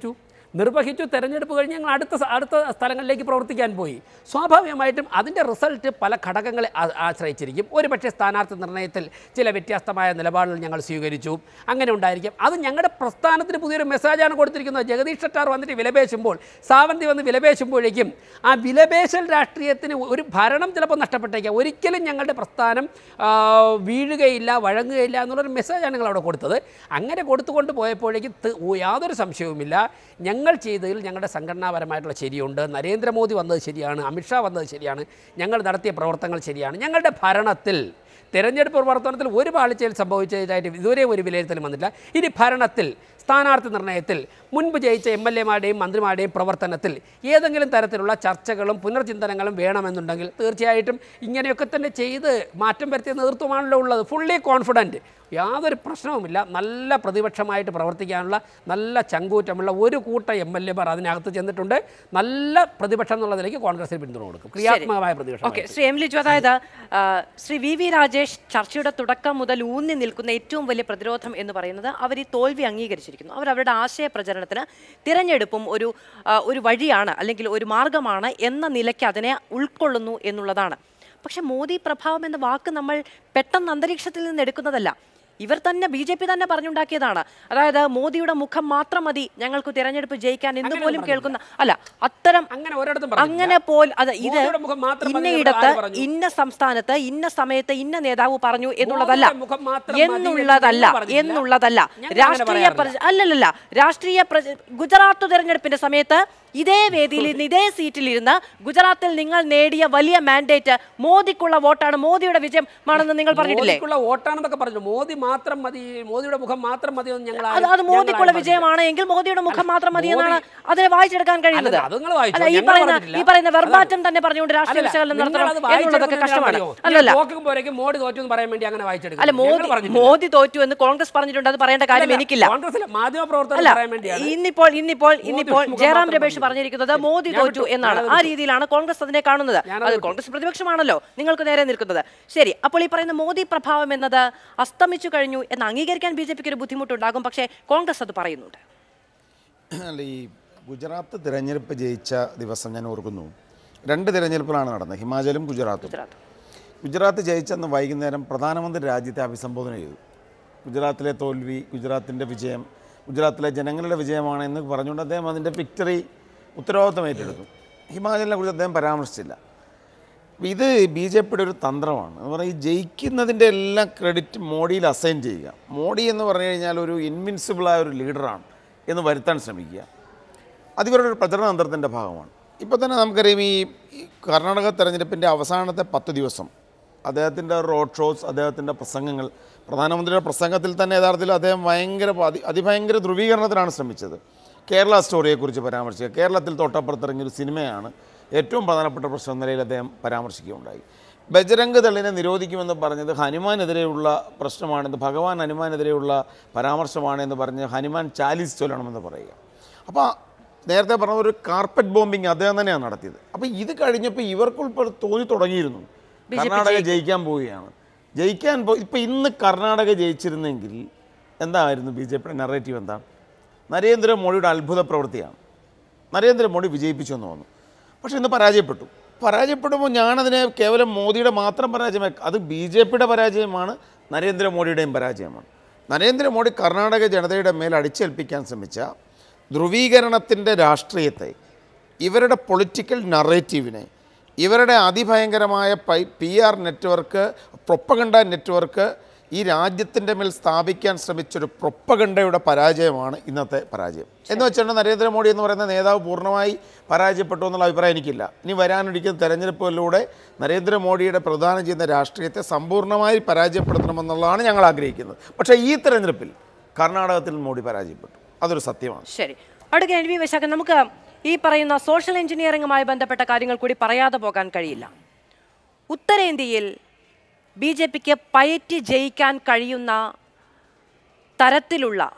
നിർവഹിച്ചു തെരഞ്ഞെടുപ്പ് കഴിഞ്ഞ് ഞങ്ങൾ അടുത്ത സ- അടുത്ത സ്ഥലങ്ങളിലേക്ക് പ്രവർത്തിക്കാൻ പോയി സ്വാഭാവികമായിട്ടും അതിൻ്റെ റിസൾട്ട് പല ഘടകങ്ങളെ ആ- ആശ്രയിച്ചിരിക്കും ഒരുപക്ഷെ സ്ഥാനാർത്ഥി നിർണ്ണയത്തിൽ ചില വ്യത്യസ്തമായ നിലപാടുകൾ ഞങ്ങൾ സ്വീകരിച്ചു അങ്ങനെ ഉണ്ടായിരിക്കും അത് ഞങ്ങളുടെ പ്രസ്ഥാനത്തിന് പുതിയൊരു മെസ്സേജാണ് കൊടുത്തിരിക്കുന്നത് ജഗദീഷ് ഷട്ടാർ വന്നിട്ട് വിലപേശുമ്പോൾ സാവന്തി വന്ന് വിലപേശുമ്പോഴേക്കും ആ വിലപേശൽ രാഷ്ട്രീയത്തിന് ഒരു ഭരണം ചിലപ്പോൾ നഷ്ടപ്പെട്ടേക്കാം ഒരിക്കലും ഞങ്ങളുടെ പ്രസ്ഥാനം ആ, വീഴുകയില്ല വഴങ്ങുകയില്ല എന്നുള്ളൊരു മെസ്സേജാണ് ഞങ്ങൾ അവിടെ കൊടുത്തത് അങ്ങനെ കൊടുത്തുകൊണ്ട് പോയപ്പോഴേക്കും ത- യാതൊരു സംശയവുമില്ല ഞങ്ങൾ ചെയ്തതിൽ ഞങ്ങളുടെ സംഘടനാപരമായിട്ടുള്ള ശരിയുണ്ട് നരേന്ദ്രമോദി വന്നത് ശരിയാണ് അമിത്ഷാ വന്നത് ശരിയാണ് ഞങ്ങൾ നടത്തിയ പ്രവർത്തനങ്ങൾ ശരിയാണ് ഞങ്ങളുടെ ഭരണത്തിൽ തെരഞ്ഞെടുപ്പ് പ്രവർത്തനത്തിൽ ഒരു പാളിച്ചയിൽ സംഭവിച്ചതായിട്ട് ഇതുവരെ ഒരു വിലയിരുത്തലും വന്നില്ല ഇനി ഭരണത്തിൽ സ്ഥാനാർത്ഥി നിർണയത്തിൽ മുൻപ് ജയിച്ച എം എൽ എമാരുടെയും മന്ത്രിമാരുടെയും പ്രവർത്തനത്തിൽ ഏതെങ്കിലും തരത്തിലുള്ള ചർച്ചകളും പുനർചിന്തനങ്ങളും വേണമെന്നുണ്ടെങ്കിൽ തീർച്ചയായിട്ടും ഇങ്ങനെയൊക്കെ തന്നെ ചെയ്ത് മാറ്റം വരുത്തിയ നേതൃത്വമാണല്ലോ ഉള്ളത് ഫുള്ളി കോൺഫിഡൻറ്റ് യാതൊരു പ്രശ്നവുമില്ല നല്ല പ്രതിപക്ഷമായിട്ട് പ്രവർത്തിക്കാനുള്ള നല്ല ചങ്കൂറ്റമുള്ള ഒരു കൂട്ടം എം എൽ എമാർ അതിനകത്ത് ചെന്നിട്ടുണ്ട് നല്ല പ്രതിപക്ഷം എന്നുള്ള നിലയ്ക്ക് കോൺഗ്രസിന് പിന്തുണ കൊടുക്കും ക്രിയാത്മകമായ പ്രതിപക്ഷം ഓക്കെ ശ്രീ എം ലിജു അതായത് ആ, ശ്രീ വി വി രാജേഷ് ചർച്ചയുടെ തുടക്കം മുതൽ ഊന്നി നിൽക്കുന്ന ഏറ്റവും വലിയ പ്രതിരോധം എന്ന് പറയുന്നത് അവർ ഈ തോൽവി അംഗീകരിച്ചിരിക്കുന്നു അവർ അവരുടെ ആശയ പ്രചരണത്തിന് തിരഞ്ഞെടുപ്പും ഒരു ആ, ഒരു വഴിയാണ് അല്ലെങ്കിൽ ഒരു മാർഗമാണ് എന്ന നിലയ്ക്ക് അതിനെ ഉൾക്കൊള്ളുന്നു എന്നുള്ളതാണ് പക്ഷെ മോദി പ്രഭാവം എന്ന വാക്ക് നമ്മൾ പെട്ടെന്ന് അന്തരീക്ഷത്തിൽ നിന്ന് എടുക്കുന്നതല്ല ഇവർ തന്നെ ബി ജെ പി തന്നെ പറഞ്ഞുണ്ടാക്കിയതാണ് അതായത് മോദിയുടെ മുഖം മാത്രം മതി ഞങ്ങൾക്ക് തിരഞ്ഞെടുപ്പ് ജയിക്കാൻ എന്ന് അങ്ങനെ പോലും പറഞ്ഞില്ല. കേൾക്കുന്ന അല്ല അത്തരം അങ്ങനെ ഒരിടത്തും പറഞ്ഞില്ല. അങ്ങനെ പോൽ അത് ഇത് മോദിയുടെ മുഖം മാത്രം മതി ഇന്നയിടത്ത് എന്ന് പറഞ്ഞു. ഇന്ന സംസ്ഥാനത്ത് ഇന്ന സമയത്ത് ഇന്ന നേതാവ് പറഞ്ഞു എന്നുള്ളതല്ല മോദിയുടെ മുഖം മാത്രം മതി എന്ന് എന്നുള്ളതല്ല ഞങ്ങൾ പറഞ്ഞില്ല. എന്നുള്ളതല്ല ഞങ്ങൾ അങ്ങനെ രാഷ്ട്രീയ പറയാറില്ല. പ്രച- അല്ലല്ലല്ല രാഷ്ട്രീയ പ്രച- ഗുജറാത്ത് തെരഞ്ഞെടുപ്പിന്റെ സമയത്ത് ഇതേ വേദിയിൽ ഇരുന്ന് ഇതേ സീറ്റിലിരുന്ന് ഗുജറാത്തിൽ നിങ്ങൾ നേടിയ വലിയ മാൻഡേറ്റ് മോദിക്കുള്ള വോട്ടാണ് മോദിയുടെ വിജയമാണെന്ന് നിങ്ങൾ പറഞ്ഞിട്ടില്ലേ മോദിക്കുള്ള വോട്ടാണെന്നൊക്കെ പറഞ്ഞു മോദി മാത്രം മതി മോദിയുടെ മുഖം മാത്രം മതി എന്ന് ഞങ്ങൾ അത് ആരും- അത് ഞങ്ങൾ മോദിക്കുള്ള ആരും വിജയമാണ് എങ്കിൽ മോദിയുടെ മുഖം മാത്രം മതി മോദി- എന്നാണ് അതിനെ വായിച്ചെടുക്കാൻ കഴിയുന്നത് അല്ലല്ല, അത് നിങ്ങൾ വായിച്ചോ. അല്ല ഈ ഞങ്ങൾ പറയുന്ന പറഞ്ഞിട്ടില്ല. ഈ പറയുന്ന വെർബാറ്റം അതാണ്. തന്നെ പറഞ്ഞുകൊണ്ട് രാഷ്ട്രീയ അല്ലല്ല, വിശകലനം നിങ്ങൾ നടത്തണം അത് എന്നുള്ളതൊക്കെ വായിച്ചെടുക്കുന്നത് കഷ്ടമാണ് എന്തിനാണെന്നറിയോ? അല്ലല്ല ഞാൻ തോക്കുമ്പോഴേക്കും മോഡി തോറ്റു എന്ന് പറയാൻ വേണ്ടി അങ്ങനെ വായിച്ചെടുക്കും അല്ല മോദി ഞങ്ങൾ പറഞ്ഞിട്ടില്ല. മോദി തോറ്റു എന്ന് കോൺഗ്രസ് പറഞ്ഞിട്ടുണ്ട് അത് പറയേണ്ട കാര്യം അല്ലല്ല, എനിക്കില്ല കോൺഗ്രസിലെ മാധ്യമ പ്രവർത്തകർ അല്ല പറയാൻ വേണ്ടിയാണ് ഇന്നിപ്പോൾ ഇന്നിപ്പോൾ ഇന്നിപ്പോൾ മുഖം ജയറാം മാത്രം രമേശ് മതി. പറഞ്ഞിരിക്കുന്നത് ശരി, മോദി ഞാൻ തോറ്റു വിട്ടു. എന്നാണ് ഞാനത് ആ വിട്ടു. രീതിയിലാണ് കോൺഗ്രസ് അതിനെ കാണുന്നത് ഞാനത് അത് വിട്ടു. കോൺഗ്രസ് പ്രതിപക്ഷമാണല്ലോ നിങ്ങൾക്ക് നേരെ നിൽക്കുന്നത് ശരി അപ്പോൾ ഈ പറയുന്ന മോദി പ്രഭാവം എന്നത് അസ്തമിച്ചു കഴിഞ്ഞു എന്ന് അംഗീകരിക്കാൻ ബി ജെ പിക്ക് ഒരു ബുദ്ധിമുട്ടുണ്ടാകും പക്ഷേ കോൺഗ്രസ് അത് പറയുന്നുണ്ട് അല്ല ഈ ഗുജറാത്ത് തിരഞ്ഞെടുപ്പ് ജയിച്ച ദിവസം ഞാൻ ഓർക്കുന്നു രണ്ട് തിരഞ്ഞെടുപ്പുകളാണ് നടന്നത് ഹിമാചലും ഗുജറാത്തും ഗുജറാത്ത് ഗുജറാത്ത് ജയിച്ചെന്ന് വൈകുന്നേരം പ്രധാനമന്ത്രി രാജ്യത്തെ അഭിസംബോധന ചെയ്തു ഗുജറാത്തിലെ തോൽവി ഗുജറാത്തിൻ്റെ വിജയം ഗുജറാത്തിലെ ജനങ്ങളുടെ വിജയമാണ് എന്ന് പറഞ്ഞുകൊണ്ട് അദ്ദേഹം അതിൻ്റെ വിക്ടറി ഉത്തരവാദിത്വം ഏറ്റെടുത്തു ഹിമാചലിനെ കുറിച്ച് അദ്ദേഹം പരാമർശിച്ചില്ല അപ്പോൾ ഇത് ബി ജെ പിയുടെ ഒരു തന്ത്രമാണ് എന്ന് പറഞ്ഞാൽ ഈ ജയിക്കുന്നതിൻ്റെ എല്ലാം ക്രെഡിറ്റ് മോഡിയിൽ അസൈൻ ചെയ്യുക മോഡി എന്ന് പറഞ്ഞു കഴിഞ്ഞാൽ ഒരു ഇൻവിൻസിബിളായ ഒരു ലീഡറാണ് എന്ന് വരുത്താൻ ശ്രമിക്കുക അതിവരുടെ ഒരു പ്രചരണ തന്ത്രത്തിൻ്റെ ഭാഗമാണ് ഇപ്പോൾ തന്നെ നമുക്കറിയാം ഈ ഈ കർണാടക തെരഞ്ഞെടുപ്പിൻ്റെ അവസാനത്തെ പത്ത് ദിവസം അദ്ദേഹത്തിൻ്റെ റോഡ് ഷോസ് അദ്ദേഹത്തിൻ്റെ പ്രസംഗങ്ങൾ പ്രധാനമന്ത്രിയുടെ പ്രസംഗത്തിൽ തന്നെ യഥാർത്ഥത്തിൽ അദ്ദേഹം ഭയങ്കര അതി അതിഭയങ്കര ധ്രുവീകരണത്തിനാണ് ശ്രമിച്ചത് കേരള സ്റ്റോറിയെക്കുറിച്ച് പരാമർശിക്കുക കേരളത്തിൽ തൊട്ടപ്പുറത്തിറങ്ങിയൊരു സിനിമയാണ് ഏറ്റവും പ്രധാനപ്പെട്ട പ്രശ്നം എന്ന നിലയിൽ അദ്ദേഹം പരാമർശിക്കുകയുണ്ടായി ബജരംഗ് ദളിനെ നിരോധിക്കുമെന്ന് പറഞ്ഞത് ഹനുമാനെതിരെയുള്ള പ്രശ്നമാണെന്ന് ഭഗവാൻ ഹനുമാനെതിരെയുള്ള പരാമർശമാണെന്ന് പറഞ്ഞ് ഹനുമാൻ ചാലീസ് ചൊല്ലണമെന്ന് പറയുക അപ്പോൾ നേരത്തെ പറഞ്ഞ ഒരു കാർപ്പറ്റ് ബോംബിങ് അദ്ദേഹം തന്നെയാണ് നടത്തിയത് അപ്പോൾ ഇത് കഴിഞ്ഞപ്പോൾ ഇവർക്കുൾപ്പെടെ തോന്നി തുടങ്ങിയിരുന്നു കർണാടക ജയിക്കാൻ പോവുകയാണ് ജയിക്കാൻ പോ ഇപ്പോൾ ഇന്ന് കർണാടക ജയിച്ചിരുന്നെങ്കിൽ എന്തായിരുന്നു ബി ജെ പിയുടെ നെറേറ്റീവ് എന്താണ് നരേന്ദ്രമോദിയുടെ അത്ഭുത പ്രവൃത്തിയാണ് നരേന്ദ്രമോദി വിജയിപ്പിച്ചു എന്ന് തോന്നുന്നു പക്ഷേ ഇന്ന് പരാജയപ്പെട്ടു പരാജയപ്പെടുമ്പോൾ ഞാനതിനെ കേവലം മോദിയുടെ മാത്രം പരാജയമായി അത് ബി ജെ പിയുടെ പരാജയമാണ് നരേന്ദ്രമോദിയുടെയും പരാജയമാണ് നരേന്ദ്രമോദി കർണാടക ജനതയുടെ മേൽ അടിച്ചേൽപ്പിക്കാൻ ശ്രമിച്ച ധ്രുവീകരണത്തിൻ്റെ രാഷ്ട്രീയത്തെ ഇവരുടെ പൊളിറ്റിക്കൽ നറേറ്റീവിനെ ഇവരുടെ അതിഭയങ്കരമായ പൈ P R network propaganda network ഈ രാജ്യത്തിൻ്റെ മേൽ സ്ഥാപിക്കാൻ ശ്രമിച്ചൊരു പ്രൊപ്പഗണ്ടയുടെ പരാജയമാണ് ഇന്നത്തെ പരാജയം എന്ന് വെച്ചാൽ നരേന്ദ്രമോദി എന്ന് പറയുന്ന നേതാവ് പൂർണ്ണമായി പരാജയപ്പെട്ടു എന്നുള്ള അഭിപ്രായം എനിക്കില്ല ഇനി വരാനിരിക്കുന്ന തെരഞ്ഞെടുപ്പുകളിലൂടെ നരേന്ദ്രമോദിയുടെ പ്രധാനം ചെയ്യുന്ന രാഷ്ട്രീയത്തെ സമ്പൂർണ്ണമായി പരാജയപ്പെടുത്തണമെന്നുള്ളതാണ് ഞങ്ങൾ ആഗ്രഹിക്കുന്നത് പക്ഷേ ഈ തെരഞ്ഞെടുപ്പിൽ കർണാടകത്തിൽ മോഡി പരാജയപ്പെട്ടു അതൊരു സത്യമാണ് ശരി അടുത്ത എൻ വി വൈശാഖൻ നമുക്ക് ഈ പറയുന്ന സോഷ്യൽ എഞ്ചിനീയറിംഗുമായി ബന്ധപ്പെട്ട കാര്യങ്ങൾ കൂടി പറയാതെ പോകാൻ കഴിയില്ല ഉത്തരേന്ത്യയിൽ ബി ജെ പിക്ക് പയറ്റി ജയിക്കാൻ കഴിയുന്ന തരത്തിലുള്ള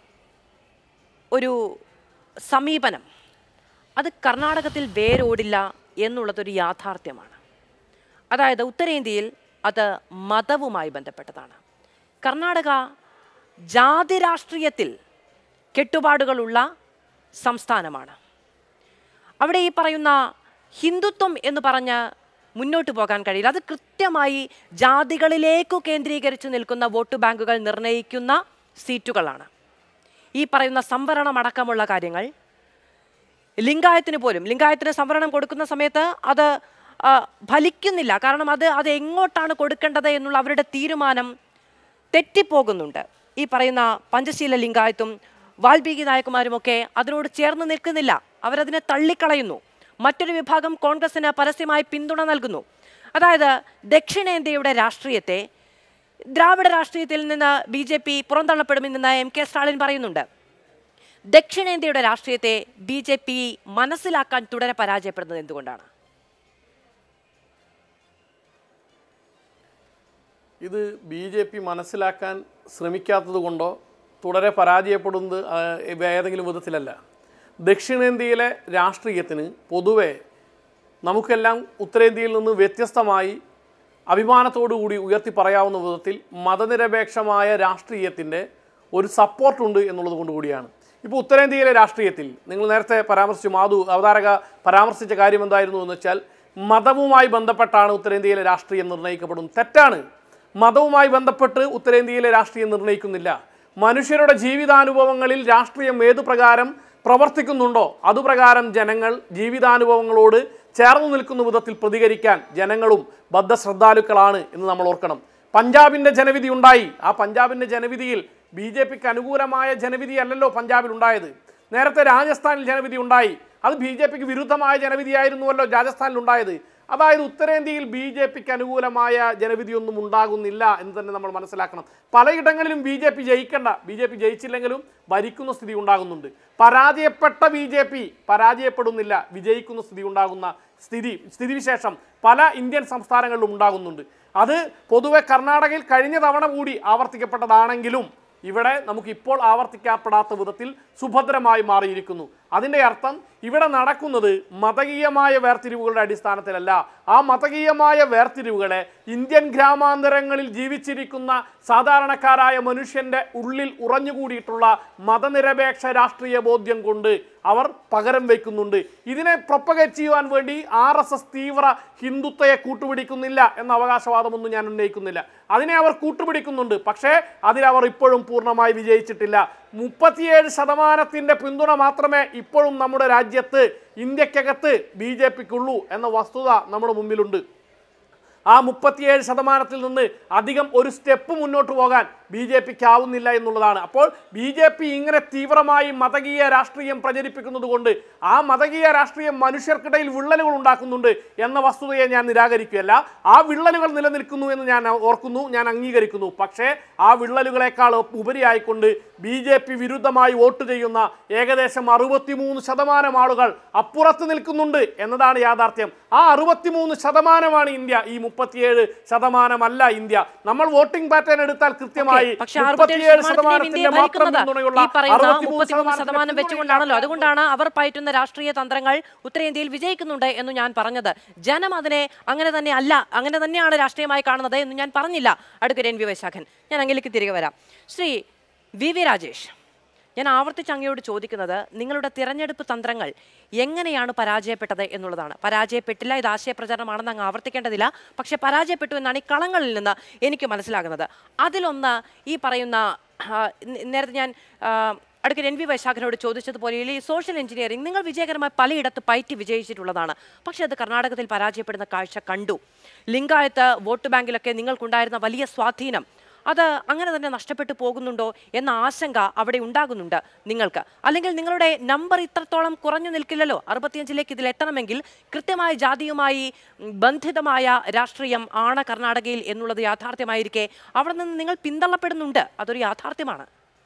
ഒരു സമീപനം അത് കർണാടകത്തിൽ വേരോടില്ല എന്നുള്ളതൊരു യാഥാർത്ഥ്യമാണ് അതായത് ഉത്തരേന്ത്യയിൽ അത് മതവുമായി ബന്ധപ്പെട്ടതാണ് കർണാടക ജാതി രാഷ്ട്രീയത്തിൽ കെട്ടുപാടുകളുള്ള സംസ്ഥാനമാണ് അവിടെ ഈ പറയുന്ന ഹിന്ദുത്വം എന്ന് പറഞ്ഞ് മുന്നോട്ട് പോകാൻ കഴിയില്ല അത് കൃത്യമായി ജാതികളിലേക്കു കേന്ദ്രീകരിച്ച് നിൽക്കുന്ന വോട്ട് ബാങ്കുകൾ നിർണ്ണയിക്കുന്ന സീറ്റുകളാണ് ഈ പറയുന്ന സംവരണം അടക്കമുള്ള കാര്യങ്ങൾ ലിംഗായത്തിന് പോലും ലിംഗായത്തിന് സംവരണം കൊടുക്കുന്ന സമയത്ത് അത് ആ, ഫലിക്കുന്നില്ല കാരണം അത് അത് എങ്ങോട്ടാണ് കൊടുക്കേണ്ടത് എന്നുള്ള അവരുടെ തീരുമാനം തെറ്റിപ്പോകുന്നുണ്ട് ഈ പറയുന്ന പഞ്ചശീല ലിംഗായത്തും വാൽമീകി നായകുമാരുമൊക്കെ അതിനോട് ചേർന്ന് നിൽക്കുന്നില്ല അവരതിനെ തള്ളിക്കളയുന്നു മറ്റൊരു വിഭാഗം കോൺഗ്രസിന് പരസ്യമായി പിന്തുണ നൽകുന്നു അതായത് ദക്ഷിണേന്ത്യയുടെ രാഷ്ട്രീയത്തെ ദ്രാവിഡ രാഷ്ട്രീയത്തിൽ നിന്ന് ബി ജെ പി പുറന്തള്ളപ്പെടുമെന്ന് എം കെ സ്റ്റാലിൻ പറയുന്നുണ്ട് ദക്ഷിണേന്ത്യയുടെ രാഷ്ട്രീയത്തെ ബി ജെ പി മനസ്സിലാക്കാൻ തുടരെ പരാജയപ്പെടുന്നത് എന്തുകൊണ്ടാണ് ഇത് ബി ജെ പി മനസ്സിലാക്കാൻ ശ്രമിക്കാത്തത് കൊണ്ടോ തുടരെ പരാജയപ്പെടുന്നത് ആ, ഏതെങ്കിലും വിധത്തിലല്ല ദക്ഷിണേന്ത്യയിലെ രാഷ്ട്രീയത്തിന് പൊതുവെ നമുക്കെല്ലാം ഉത്തരേന്ത്യയിൽ നിന്ന് വ്യത്യസ്തമായി അഭിമാനത്തോടു കൂടി ഉയർത്തി പറയാവുന്ന വിധത്തിൽ മതനിരപേക്ഷമായ രാഷ്ട്രീയത്തിൻ്റെ ഒരു സപ്പോർട്ടുണ്ട് എന്നുള്ളത് കൊണ്ട് കൂടിയാണ് ഇപ്പോൾ ഉത്തരേന്ത്യയിലെ രാഷ്ട്രീയത്തിൽ നിങ്ങൾ നേരത്തെ പരാമർശിച്ചു മാധു അവതാരക പരാമർശിച്ച കാര്യം എന്തായിരുന്നു എന്ന് വെച്ചാൽ മതവുമായി ബന്ധപ്പെട്ടാണ് ഉത്തരേന്ത്യയിലെ രാഷ്ട്രീയം നിർണ്ണയിക്കപ്പെടുന്നത് തെറ്റാണ് മതവുമായി ബന്ധപ്പെട്ട് ഉത്തരേന്ത്യയിലെ രാഷ്ട്രീയം നിർണ്ണയിക്കുന്നില്ല മനുഷ്യരുടെ ജീവിതാനുഭവങ്ങളിൽ രാഷ്ട്രീയം ഏതു പ്രകാരം പ്രവർത്തിക്കുന്നുണ്ടോ അതുപ്രകാരം ജനങ്ങൾ ജീവിതാനുഭവങ്ങളോട് ചേർന്ന് നിൽക്കുന്ന വിധത്തിൽ പ്രതികരിക്കാൻ ജനങ്ങളും ബദ്ധശ്രദ്ധാലുക്കളാണ് എന്ന് നമ്മൾ ഓർക്കണം പഞ്ചാബിൻ്റെ ജനവിധി ഉണ്ടായി ആ പഞ്ചാബിൻ്റെ ജനവിധിയിൽ ബി ജെ പിക്ക് അനുകൂലമായ ജനവിധി അല്ലല്ലോ പഞ്ചാബിൽ ഉണ്ടായത് നേരത്തെ രാജസ്ഥാനിൽ ജനവിധി ഉണ്ടായി അത് ബി ജെ പിക്ക് വിരുദ്ധമായ ജനവിധിയായിരുന്നുവല്ലോ രാജസ്ഥാനിൽ ഉണ്ടായത് അതായത് ഉത്തരേന്ത്യയിൽ ബി ജെ പിക്ക് അനുകൂലമായ ജനവിധിയൊന്നും ഉണ്ടാകുന്നില്ല എന്ന് തന്നെ നമ്മൾ മനസ്സിലാക്കണം പലയിടങ്ങളിലും ബി ജെ പി ജയിക്കണ്ട ബി ജെ പി ജയിച്ചില്ലെങ്കിലും ഭരിക്കുന്ന സ്ഥിതി ഉണ്ടാകുന്നുണ്ട് പരാജയപ്പെട്ട ബി ജെ പി പരാജയപ്പെടുന്നില്ല വിജയിക്കുന്ന സ്ഥിതി ഉണ്ടാകുന്ന സ്ഥിതി സ്ഥിതിവിശേഷം പല ഇന്ത്യൻ സംസ്ഥാനങ്ങളിലും ഉണ്ടാകുന്നുണ്ട് അത് പൊതുവെ കർണാടകയിൽ കഴിഞ്ഞ തവണ കൂടി ആവർത്തിക്കപ്പെട്ടതാണെങ്കിലും ഇവിടെ നമുക്ക് ഇപ്പോൾ ആവർത്തിക്കപ്പെടാത്ത വിധത്തിൽ സുഭദ്രമായി മാറിയിരിക്കുന്നു അതിൻ്റെ അർത്ഥം ഇവിടെ നടക്കുന്നത് മതകീയമായ വേർതിരിവുകളുടെ അടിസ്ഥാനത്തിലല്ല ആ മതകീയമായ വേർതിരിവുകളെ ഇന്ത്യൻ ഗ്രാമാന്തരങ്ങളിൽ ജീവിച്ചിരിക്കുന്ന സാധാരണക്കാരായ മനുഷ്യൻ്റെ ഉള്ളിൽ ഉറഞ്ഞുകൂടിയിട്ടുള്ള മതനിരപേക്ഷ രാഷ്ട്രീയ ബോധ്യം കൊണ്ട് അവർ പകരം വയ്ക്കുന്നുണ്ട് ഇതിനെ പ്രൊപ്പഗേറ്റ് ചെയ്യുവാൻ വേണ്ടി ആർ എസ് എസ് തീവ്ര ഹിന്ദുത്വയെ കൂട്ടുപിടിക്കുന്നില്ല എന്ന അവകാശവാദമൊന്നും ഞാൻ ഉന്നയിക്കുന്നില്ല അതിനെ അവർ കൂട്ടുപിടിക്കുന്നുണ്ട് പക്ഷേ അതിലവർ ഇപ്പോഴും പൂർണ്ണമായി വിജയിച്ചിട്ടില്ല മുപ്പത്തിയേഴ് ശതമാനത്തിൻ്റെ പിന്തുണ മാത്രമേ ഇപ്പോഴും നമ്മുടെ രാജ്യത്ത് ഇന്ത്യക്കകത്ത് ബി ജെ പിക്കുള്ളൂ എന്ന വസ്തുത നമ്മുടെ മുമ്പിലുണ്ട് ആ മുപ്പത്തിയേഴ് ശതമാനത്തിൽ നിന്ന് അധികം ഒരു സ്റ്റെപ്പ് മുന്നോട്ട് പോകാൻ ബി ജെ പിക്ക് ആവുന്നില്ല എന്നുള്ളതാണ് അപ്പോൾ ബി ജെ പി ഇങ്ങനെ തീവ്രമായി മതകീയ രാഷ്ട്രീയം പ്രചരിപ്പിക്കുന്നത് കൊണ്ട് ആ മതകീയ രാഷ്ട്രീയം മനുഷ്യർക്കിടയിൽ വിള്ളലുകൾ ഉണ്ടാക്കുന്നുണ്ട് എന്ന വസ്തുതയെ ഞാൻ നിരാകരിക്കുകയല്ല ആ വിള്ളലുകൾ നിലനിൽക്കുന്നു എന്ന് ഞാൻ ഓർക്കുന്നു ഞാൻ അംഗീകരിക്കുന്നു പക്ഷേ ആ വിള്ളലുകളെക്കാൾ ഉപരിയായിക്കൊണ്ട് ബി ജെ പി വിരുദ്ധമായി വോട്ട് ചെയ്യുന്ന ഏകദേശം അറുപത്തിമൂന്ന് ശതമാനം ആളുകൾ അപ്പുറത്ത് നിൽക്കുന്നുണ്ട് എന്നതാണ് യാഥാർത്ഥ്യം ആ അറുപത്തിമൂന്ന് ശതമാനമാണ് ഇന്ത്യ ഈ മുപ്പത്തിയേഴ് ശതമാനമല്ല ഇന്ത്യ നമ്മൾ വോട്ടിംഗ് പാറ്റേൺ എടുത്താൽ കൃത്യമായി പക്ഷെ അറുപത്തിയേഴ് ശതമാനത്തിന്റെയും ഇന്ത്യയെ മാത്രം ഭരിക്കുന്നത് പിന്തുണയുള്ള ഈ പറയുന്ന 63 മുപ്പത്തിമൂന്ന് ശതമാനം ശതമാനത്തിന്റെ വെച്ചുകൊണ്ടാണല്ലോ അതുകൊണ്ടാണ് അവർ പയറ്റുന്ന രാഷ്ട്രീയ തന്ത്രങ്ങൾ ഉത്തരേന്ത്യയിൽ വിജയിക്കുന്നുണ്ട് എന്ന് ഞാൻ പറഞ്ഞത് ജനം അതിനെ അങ്ങനെ തന്നെ അല്ല അങ്ങനെ തന്നെയാണ് രാഷ്ട്രീയമായി കാണുന്നത് എന്ന് ഞാൻ പറഞ്ഞില്ല അടുക്കര എൻ വി വൈശാഖൻ ഞാൻ അങ്ങിലേക്ക് തിരികെ വരാം ശ്രീ വി വി രാജേഷ് ഞാൻ ആവർത്തിച്ച് അങ്ങയോട് ചോദിക്കുന്നത് നിങ്ങളുടെ തിരഞ്ഞെടുപ്പ് തന്ത്രങ്ങൾ എങ്ങനെയാണ് പരാജയപ്പെട്ടത് എന്നുള്ളതാണ് പരാജയപ്പെട്ടില്ല ഇത് ആശയപ്രചരണമാണെന്ന് അങ്ങ് ആവർത്തിക്കേണ്ടതില്ല പക്ഷെ പരാജയപ്പെട്ടു എന്നാണ് ഈ കളങ്ങളിൽ നിന്ന് എനിക്ക് മനസ്സിലാകുന്നത് അതിലൊന്ന് ഈ പറയുന്ന ആ, ന- നേരത്തെ ഞാൻ ആ, അടുക്കൽ എൻ വി വൈശാഖനോട് ചോദിച്ചതുപോലെ ഈ സോഷ്യൽ എഞ്ചിനീയറിംഗ് നിങ്ങൾ വിജയകരമായി പലയിടത്ത് പയറ്റി വിജയിച്ചിട്ടുള്ളതാണ് പക്ഷേ അത് കർണാടകത്തിൽ പരാജയപ്പെടുന്ന കാഴ്ച കണ്ടു ലിംഗായത്ത് വോട്ട് ബാങ്കിലൊക്കെ നിങ്ങൾക്കുണ്ടായിരുന്ന വലിയ സ്വാധീനം അത് അങ്ങനെ തന്നെ നഷ്ടപ്പെട്ടു പോകുന്നുണ്ടോ എന്ന ആശങ്ക അവിടെ ഉണ്ടാകുന്നുണ്ട് നിങ്ങൾക്ക് അല്ലെങ്കിൽ നിങ്ങളുടെ നമ്പർ ഇത്രത്തോളം കുറഞ്ഞു നിൽക്കില്ലല്ലോ അറുപത്തിയഞ്ചിലേക്ക് ഇതിൽ എത്തണമെങ്കിൽ കൃത്യമായ ജാതിയുമായി ഉം, ബന്ധിതമായ രാഷ്ട്രീയം ആണ് കർണാടകയിൽ എന്നുള്ളത് യാഥാർത്ഥ്യമായിരിക്കെ അവിടെ നിന്ന് നിങ്ങൾ പിന്തള്ളപ്പെടുന്നുണ്ട് അതൊരു യാഥാർത്ഥ്യമാണ്